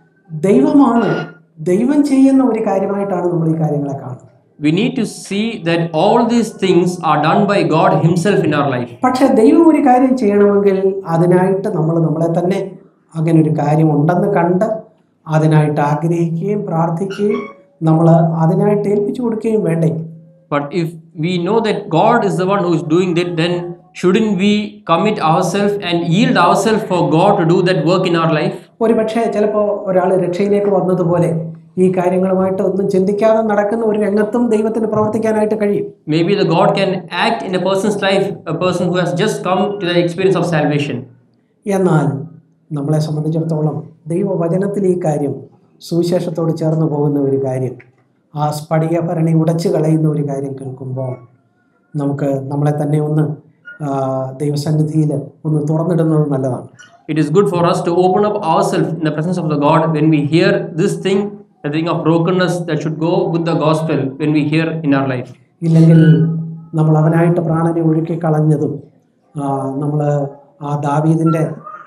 ദൈവമാണ് ദൈവം ചെയ്യുന്ന ഒരു കാര്യമായിട്ടാണ് നമ്മൾ ഈ കാര്യങ്ങളെ കാണുന്നത് We need to see that all these things are done by God Himself in our life. പക്ഷെ ദൈവം ഒരു കാര്യം ചെയ്യണമെങ്കിൽ അതിനായിട്ട് നമ്മൾ നമ്മളെ തന്നെ അങ്ങനെ ഒരു കാര്യം ഉണ്ടെന്ന് കണ്ട് അതിനായിട്ട് ആഗ്രഹിക്കുകയും പ്രാർത്ഥിക്കുകയും നമ്മൾ അതിനായിട്ട് ഏൽപ്പിച്ചു കൊടുക്കുകയും വേണ്ടേ But if we know that God is the one who is doing that, then shouldn't we commit ourselves and yield ourselves for God to do that work in our life? ഒരു പക്ഷേ ചിലപ്പോൾ ഒരാൾ രക്ഷയിലേക്ക് വന്നതുപോലെ ഈ കാര്യങ്ങളുമായിട്ട് ഒന്നും ചിന്തിക്കാതെ നടക്കുന്ന ഒരു രംഗത്തും ദൈവത്തിന് പ്രവർത്തിക്കാനായിട്ട് കഴിയും Maybe the God can act in a person's life, a person who has just come to the experience of salvation. എന്നാൽ നമ്മളെ സംബന്ധിച്ചിടത്തോളം ദൈവവചനത്തിൽ ഈ കാര്യം സുവിശേഷത്തോട് ചേർന്ന് പോകുന്ന ഒരു കാര്യം ആ സ്ഫടിക ഭരണി ഉടച്ചു കളയുന്ന ഒരു കാര്യം കേൾക്കുമ്പോൾ നമുക്ക് നമ്മളെ തന്നെ ഒന്ന് ആ, ദൈവസന്നിധിയിൽ ഒന്ന് തുറന്നിടുന്നത് നല്ലതാണ് It is good for us to open up ourselves in the presence of the God when we hear this thing, the thing of brokenness that should go with the gospel when we hear in our life. ഇല്ലെങ്കിൽ നമ്മൾ അവനായിട്ട് പ്രാണനെ ഒഴുക്കി കളഞ്ഞതും നമ്മൾ ആ ദാവീദിൻ്റെ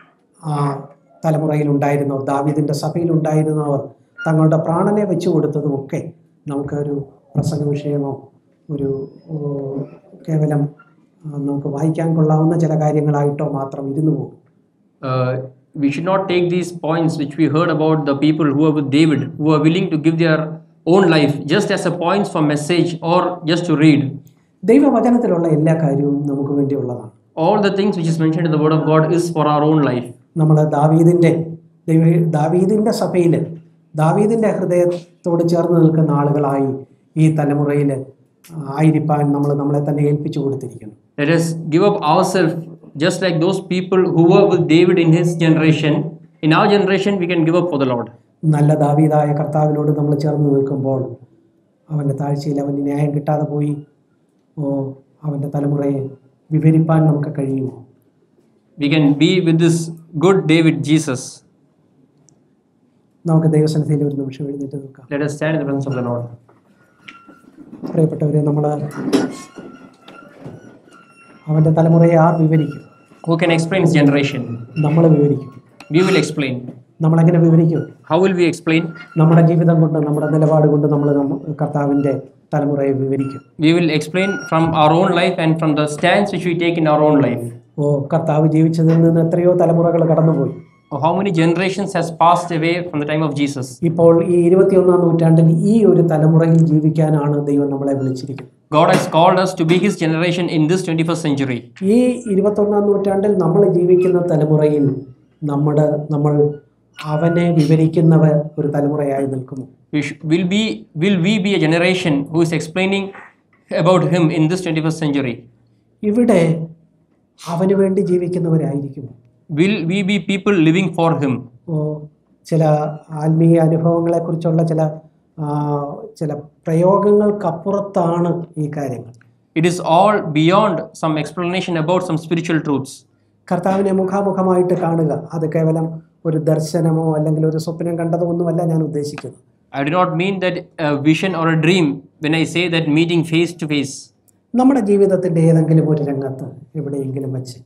ആ തലമുറയിലുണ്ടായിരുന്നവർ ദാവീദിൻ്റെ സഭയിലുണ്ടായിരുന്നവർ തങ്ങളുടെ പ്രാണനെ വെച്ചു കൊടുത്തതുമൊക്കെ നമുക്കൊരു പ്രസംഗ വിഷയമോ ഒരു ഓ, കേവലം ആ, നമുക്ക് വായിക്കാൻ കൊള്ളാവുന്ന ചില കാര്യങ്ങളായിട്ടോ മാത്രം ഇരുന്നു പോകും Uh, we should not take these points which we heard about the people who are with David, who are willing to give their own life just as a points for message or just to read. ദൈവവചനത്തിലുള്ള എല്ലാ കാര്യവും നമുക്ക് വേണ്ടിയുള്ളതാണ് All the things which is mentioned in the Word of God is for our own life. നമ്മൾ ദാവീദിൻ്റെ ദൈവ ദാവീദിൻ്റെ സഭയിൽ ദാവീദിൻ്റെ ഹൃദയത്തോട് ചേർന്ന് നിൽക്കുന്ന ആളുകളായി ഈ തലമുറയിൽ ആയിരിക്കാൻ നമ്മൾ നമ്മളെ തന്നെ ഏൽപ്പിച്ചു കൊടുത്തിരിക്കുന്നു Let us give up ourselves just like those people who were with David in his generation. In our generation, we can give up for the Lord. നല്ല ദാവീദായ കർത്താവിനോട് നമ്മൾ ചേർന്ന് നിൽക്കുമ്പോൾ അവൻ്റെ താഴ്ചയിൽ അവന് ന്യായം കിട്ടാതെ പോയി ഓ അവൻ്റെ തലമുറയെ വിവരിപ്പാൻ നമുക്ക് കഴിയുമോ We can be with this good David, Jesus. നമുക്ക് ദൈവസന്നിധിയിൽ ഒരു നിമിഷം എഴുന്നേറ്റ് നിൽക്കാം Let us stand in the presence of the Lord. പ്രിയപ്പെട്ടവരെ നമ്മൾ അവൻ്റെ തലമുറയെ ആർ വിവരിക്കും Who can explain his generation? നമ്മൾ വിവരിക്കും We will explain. നമ്മളെങ്ങനെ വിവരിക്കും How will we explain? നമ്മുടെ ജീവിതം കൊണ്ട് നമ്മുടെ നിലപാട് കൊണ്ട് നമ്മൾ നമ്മ- കർത്താവിൻ്റെ തലമുറയെ വിവരിക്കും We will explain from our own life and from the stance which we take in our own life. ഓ കർത്താവ് ജീവിച്ചതിൽ നിന്ന് എത്രയോ തലമുറകൾ കടന്നുപോയി how many generations has passed away from the time of Jesus. ഇപ്പോൾ ഈ ഇരുപത്തിയൊന്നാം നൂറ്റാണ്ടിൽ ഈ ഒരു തലമുറയിൽ ജീവിക്കാനാണ് ദൈവം നമ്മളെ വിളിച്ചിരിക്കുന്നത് God has called us to be His generation in this 21st century. ഈ ഇരുപത്തൊന്നാം നൂറ്റാണ്ടിൽ നമ്മൾ ജീവിക്കുന്ന തലമുറയിൽ നമ്മുടെ നമ്മൾ അവനെ വിവരിക്കുന്നവ ഒരു തലമുറയായി നിൽക്കുന്നു We sh- will be will we be a generation who is explaining about Him in this 21st century? ഇവിടെ അവന് വേണ്ടി ജീവിക്കുന്നവരായിരിക്കും Will we be people living for Him? ഓ, ചില ആത്മീയ അനുഭവങ്ങളെക്കുറിച്ചുള്ള ചില ആ, ചില പ്രയോഗങ്ങൾക്കപ്പുറത്താണ് ഈ കാര്യങ്ങൾ It is all beyond some explanation about some spiritual truths. കർത്താവിനെ മുഖാമുഖമായിട്ട് കാണുക അത് കേവലം ഒരു ദർശനമോ അല്ലെങ്കിൽ ഒരു സ്വപ്നം കണ്ടതോ ഒന്നുമല്ല ഞാൻ ഉദ്ദേശിക്കുന്നത് I do not mean that a vision or a dream when I say that meeting face to face. നമ്മുടെ ജീവിതത്തിൻ്റെ ഏതെങ്കിലും ഒരു രംഗത്ത് എവിടെയെങ്കിലും വെച്ച്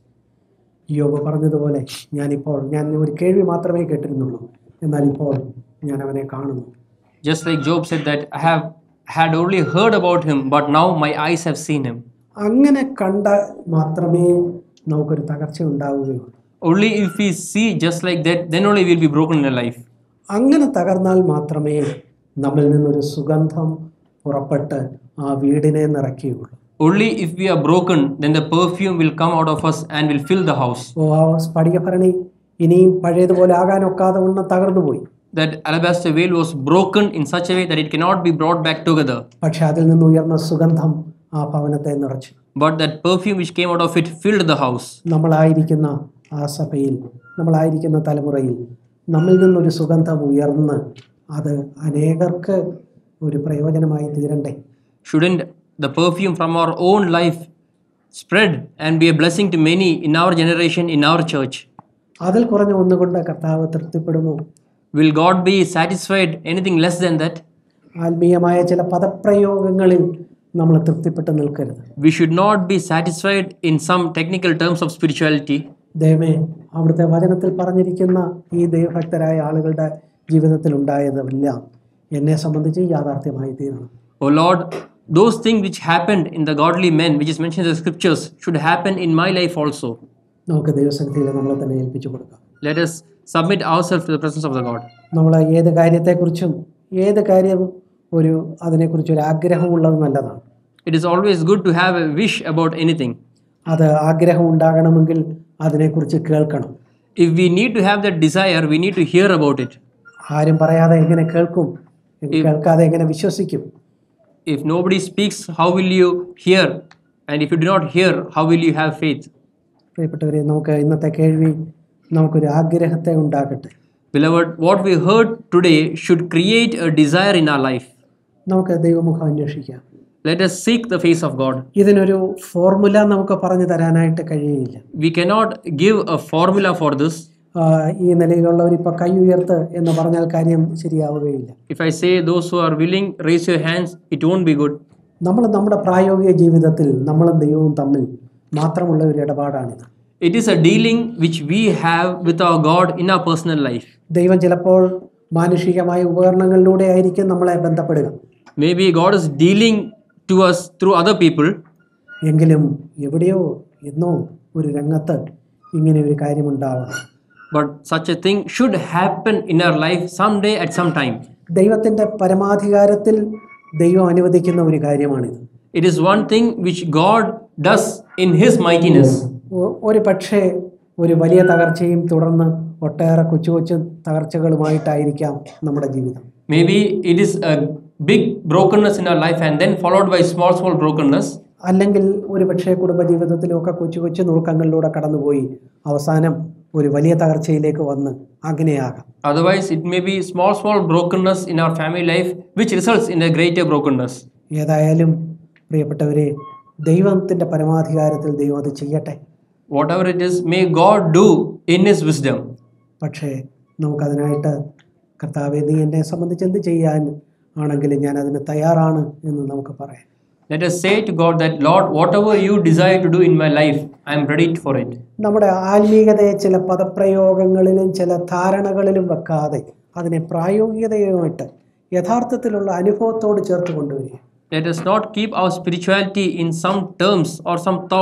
യോബ് പറഞ്ഞതുപോലെ ഞാനിപ്പോൾ ഞാൻ ഒരു കേൾവി മാത്രമേ കേട്ടിരുന്നുള്ളൂ എന്നാൽ ഇപ്പോൾ ഞാൻ അവനെ കാണുന്നു Just like Job said that I have had only heard about him, but now my eyes have seen him. അങ്ങനെ കണ്ട മാത്രമേ നമുക്കൊരു തകർച്ച ഉണ്ടാവുകയുള്ളൂ Only if we see just like that, then only we'll be broken in our life. അങ്ങനെ തകർന്നാൽ മാത്രമേ നമ്മിൽ നിന്നൊരു സുഗന്ധം പുറപ്പെട്ട് ആ വീടിനെ നിറയ്ക്കുകയുള്ളൂ Only if we are broken, then the perfume will come out of us and will fill the house. ഓ ആ സ്ഫടികഭരണി ഇനിയും പഴയതുപോലെ ആകാനൊക്കാതെ വണ്ണം തകർന്നുപോയി That alabaster veil was broken in such a way that it cannot be brought back together. പക്ഷെ അതിൽ നിന്ന് ഉയർന്ന സുഗന്ധം ആ ഭവനത്തെ നിറച്ചു But that perfume which came out of it filled the house. നമ്മളായിരിക്കുന്ന ആ സഭയിൽ നമ്മളായിരിക്കുന്ന തലമുറയിൽ നമ്മിൽ നിന്നൊരു സുഗന്ധം ഉയർന്ന് അത് അനേകർക്ക് ഒരു പ്രയോജനമായി തീരണ്ടേ Shouldn't the perfume from our own life spread and be a blessing to many in our generation, in our church? അതിൽ കുറഞ്ഞ ഒന്നുകൊണ്ട് കർത്താവ് തൃപ്തിപ്പെടുമോ Will God be satisfied anything less than that? ആത്മീയമായ ചില പദപ്രയോഗങ്ങളിൽ നമ്മൾ തൃപ്തിപ്പെട്ട് നിൽക്കരുത് We should not be satisfied in some technical terms of spirituality. ദൈവമേ അവിടുത്തെ വചനത്തിൽ പറഞ്ഞിരിക്കുന്ന ഈ ദൈവഭക്തരായ ആളുകളുടെ ജീവിതത്തിൽ ഉണ്ടായതെല്ലാം എന്നെ സംബന്ധിച്ച് യാഥാർത്ഥ്യമായി തീരണം O Lord, those things which happened in the godly men, which is mentioned in the scriptures, should happen in my life also. നമുക്ക് ദൈവസന്നിധിയിൽ നമ്മളെ തന്നെ ഏൽപ്പിച്ചു കൊടുക്കാം Let us submit ourselves to the presence of the God. നമ്മൾ ഏത് കാര്യത്തെക്കുറിച്ചും ഏത് കാര്യവും ഒരു അതിനെക്കുറിച്ച് ഒരു ആഗ്രഹമുള്ളത് നല്ലതാണ് It is always good to have a wish about anything. അത് ആഗ്രഹം ഉണ്ടാകണമെങ്കിൽ അതിനെക്കുറിച്ച് കേൾക്കണം If we need to have that desire, we need to hear about it. ആരും പറയാതെ എങ്ങനെ കേൾക്കും കേൾക്കാതെ എങ്ങനെ വിശ്വസിക്കും If nobody speaks, how will you hear? And if you do not hear, how will you have faith? പ്രിയപ്പെട്ടവരെ നമുക്ക് ഇന്നത്തെ കേൾവി നമുക്കൊരു ആഗ്രഹത്തെ ഉണ്ടാക്കട്ടെ Beloved, what we heard today should create a desire in our life. നമുക്ക് ദൈവമുഖം അന്വേഷിക്കാം Let us seek the face of God. ഇതിനൊരു ഫോർമുല നമുക്ക് പറഞ്ഞു തരാനായിട്ട് കഴിയില്ല We cannot give a formula for this. ആ, ഈ നിലയിലുള്ളവർ ഇപ്പോൾ കൈ ഉയർത്ത് എന്ന് പറഞ്ഞാൽ കാര്യം ശരിയാവുകയില്ല If I say those who are willing, raise your hands, it won't be good. നമ്മൾ നമ്മുടെ പ്രായോഗിക ജീവിതത്തിൽ നമ്മളും ദൈവവും തമ്മിൽ മാത്രമുള്ള ഒരു ഇടപാടാണിത് It is a dealing which we have with our God in our personal life. ദൈവം ചിലപ്പോൾ മാനുഷികമായ ഉപകരണങ്ങളിലൂടെ ആയിരിക്കും നമ്മളെ ബന്ധപ്പെടുക Maybe God is dealing to us through other people, എങ്കിലും എവിടെയോ എന്നോ ഒരു രംഗത്ത് ഇങ്ങനെ ഒരു കാര്യമുണ്ടാവണം but such a thing should happen in our life someday at some time. ദൈവത്തിൻ്റെ പരമാധികാരത്തിൽ ദൈവം അനുവദിക്കുന്ന ഒരു കാര്യമാണിത് It is one thing which God does in His mightiness. ഒ- ഒരു പക്ഷേ ഒരു വലിയ തകർച്ചയും തുടർന്ന് ഒട്ടേറെ കൊച്ചു കൊച്ചു തകർച്ചകളുമായിട്ടായിരിക്കാം നമ്മുടെ ജീവിതം Maybe it is a big brokenness in our life and then followed by small, small brokenness. അല്ലെങ്കിൽ ഒരു പക്ഷേ കുടുംബജീവിതത്തിലൊക്കെ കൊച്ചു കൊച്ചു നുറുക്കങ്ങളിലൂടെ കടന്നുപോയി അവസാനം ഒരു വലിയ തകർച്ചയിലേക്ക് വന്ന് അങ്ങനെയാകാം Otherwise, it may be small, small brokenness in our family life which results in a greater brokenness. ഏതായാലും പ്രിയപ്പെട്ടവരെ ദൈവത്തിൻ്റെ പരമാധികാരത്തിൽ ദൈവം അത് ചെയ്യട്ടെ Whatever it is, may God do in His wisdom. പക്ഷേ നമുക്കതിനായിട്ട് കർത്താവെ നീ എന്നെ സംബന്ധിച്ച് എന്ത് ചെയ്യാൻ ആണെങ്കിലും ഞാൻ അതിന് തയ്യാറാണ് എന്ന് നമുക്ക് പറയാം Let us say to God that, Lord, whatever you desire to do in my life, I am ready for it. നമ്മുടെ ആത്മീയതയെ ചില പദപ്രയോഗങ്ങളിലും ചില ധാരണകളിലും വെക്കാതെ അതിനെ പ്രായോഗികതയുമായിട്ട് യഥാർത്ഥത്തിലുള്ള അനുഭവത്തോട് ചേർത്ത് കൊണ്ടുവരിക Let us not keep our spirituality in some terms or some thought,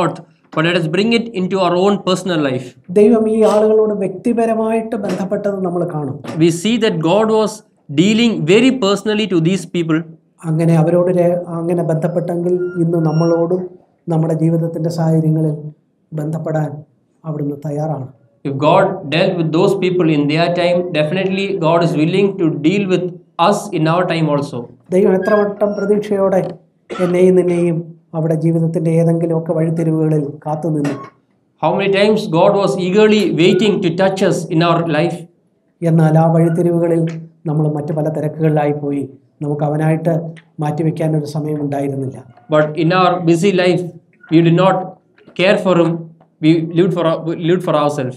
but let us bring it into our own personal life. ദൈവം ഈ ആളുകളോട് വ്യക്തിപരമായിട്ട് ബന്ധപ്പെട്ടത് നമ്മൾ കാണും We see that God was dealing very personally to these people, അങ്ങനെ അവരോട് രേ- അങ്ങനെ ബന്ധപ്പെട്ടെങ്കിൽ ഇന്ന് നമ്മളോടും നമ്മുടെ ജീവിതത്തിൻ്റെ സാഹചര്യങ്ങളിൽ ബന്ധപ്പെടാൻ അവിടുന്ന് തയ്യാറാണ് If God dealt with those people in their time, definitely God is willing to deal with us in our time also. ദൈവം എത്ര വട്ടം പ്രതീക്ഷയോടെ എന്നെയും നിന്നെയും അവിടെ ജീവിതത്തിൻ്റെ ഏതെങ്കിലുമൊക്കെ വഴിത്തിരിവുകളിൽ കാത്തുനിന്നു How many times God was eagerly waiting to touch us in our life, എന്നാൽ ആ വഴിത്തിരിവുകളിൽ നമ്മൾ മറ്റു പല തിരക്കുകളിലായി പോയി നമുക്ക് അവനായിട്ട് മാറ്റിവെക്കാൻ ഒരു സമയം ഉണ്ടായിരുന്നില്ല but in our busy life, we did not care for Him, we lived for, our, lived for ourselves.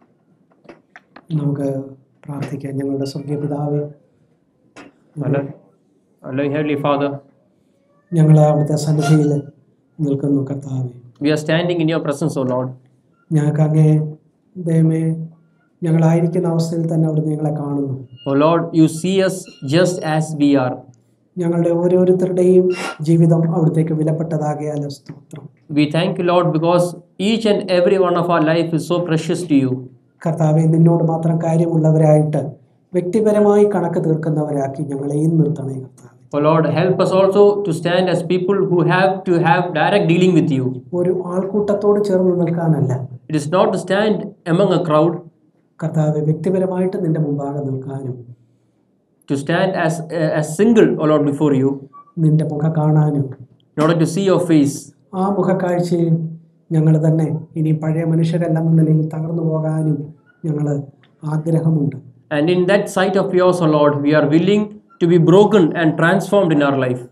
നമുക്ക് പ്രാർത്ഥിക്കാം ഞങ്ങളുടെ സ്വർഗീയ പിതാവേ Allah, Allah, Heavenly Father, ഞങ്ങൾ അവിടുത്തെ സന്നിധിയിൽ നിൽക്കുന്നു കർത്താവേ we are standing in your presence, O Lord. ഞങ്ങൾക്ക് അങ്ങേ ദൈവമേ ഞങ്ങളായിരിക്കുന്ന അവസ്ഥയിൽ തന്നെ അവിടുന്ന് ഞങ്ങളെ കാണുന്നു O Lord, you see us just as we are. ഞങ്ങളുടെ ഓരോരുത്തരുടെയും ജീവിതം അവിടത്തേക്ക് വിലപ്പെട്ടതാകിയാൽ സ്തോത്രം We thank you, Lord, because each and every one of our life is so precious to you. കർത്താവെ നിന്നോട് മാത്രം കാര്യമുള്ളവരായിട്ട് വ്യക്തിപരമായി കണക്ക് തീർക്കുന്നവരാക്കി ഞങ്ങളെയും നിർത്തണേ കർത്താവെ O Lord, help us also to stand as people who have to have direct dealing with you. ഒരു ആൾക്കൂട്ടത്തോട് ചേർന്ന് നിൽക്കാനല്ല It is not to stand among a crowd, കർത്താവെ വ്യക്തിപരമായിട്ട് നിന്റെ മുമ്പാകെ നിൽക്കാനും to stand as, as single, O Lord, before you, നിന്റെ മുഖം കാണാനും in order to see your face. ആ മുഖക്കാഴ്ചയിൽ ഞങ്ങൾ തന്നെ ഇനി പഴയ മനുഷ്യരെല്ലാം എന്ന നിലയിൽ തകർന്നു പോകാനും ഞങ്ങൾ ആഗ്രഹമുണ്ട് And in that sight of yours, O Lord, we are willing to be broken and transformed in our life.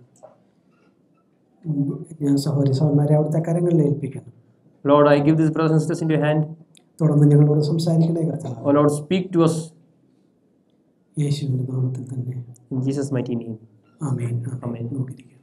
ഉം, ഞാൻ സഹോദരി സഹോദരന്മാരെ അവിടുത്തെ കരങ്ങളിൽ ഏൽപ്പിക്കണം Lord, I give these brothers and sisters into your hand. തുടർന്ന് ഞങ്ങളോട് സംസാരിക്കണേ കർത്താവ് O Lord, speak to us യേശുവിൻ്റെ നാമത്തിൽ തന്നെ in Jesus' mighty name. Amen amen. നോക്കിയിരിക്കാം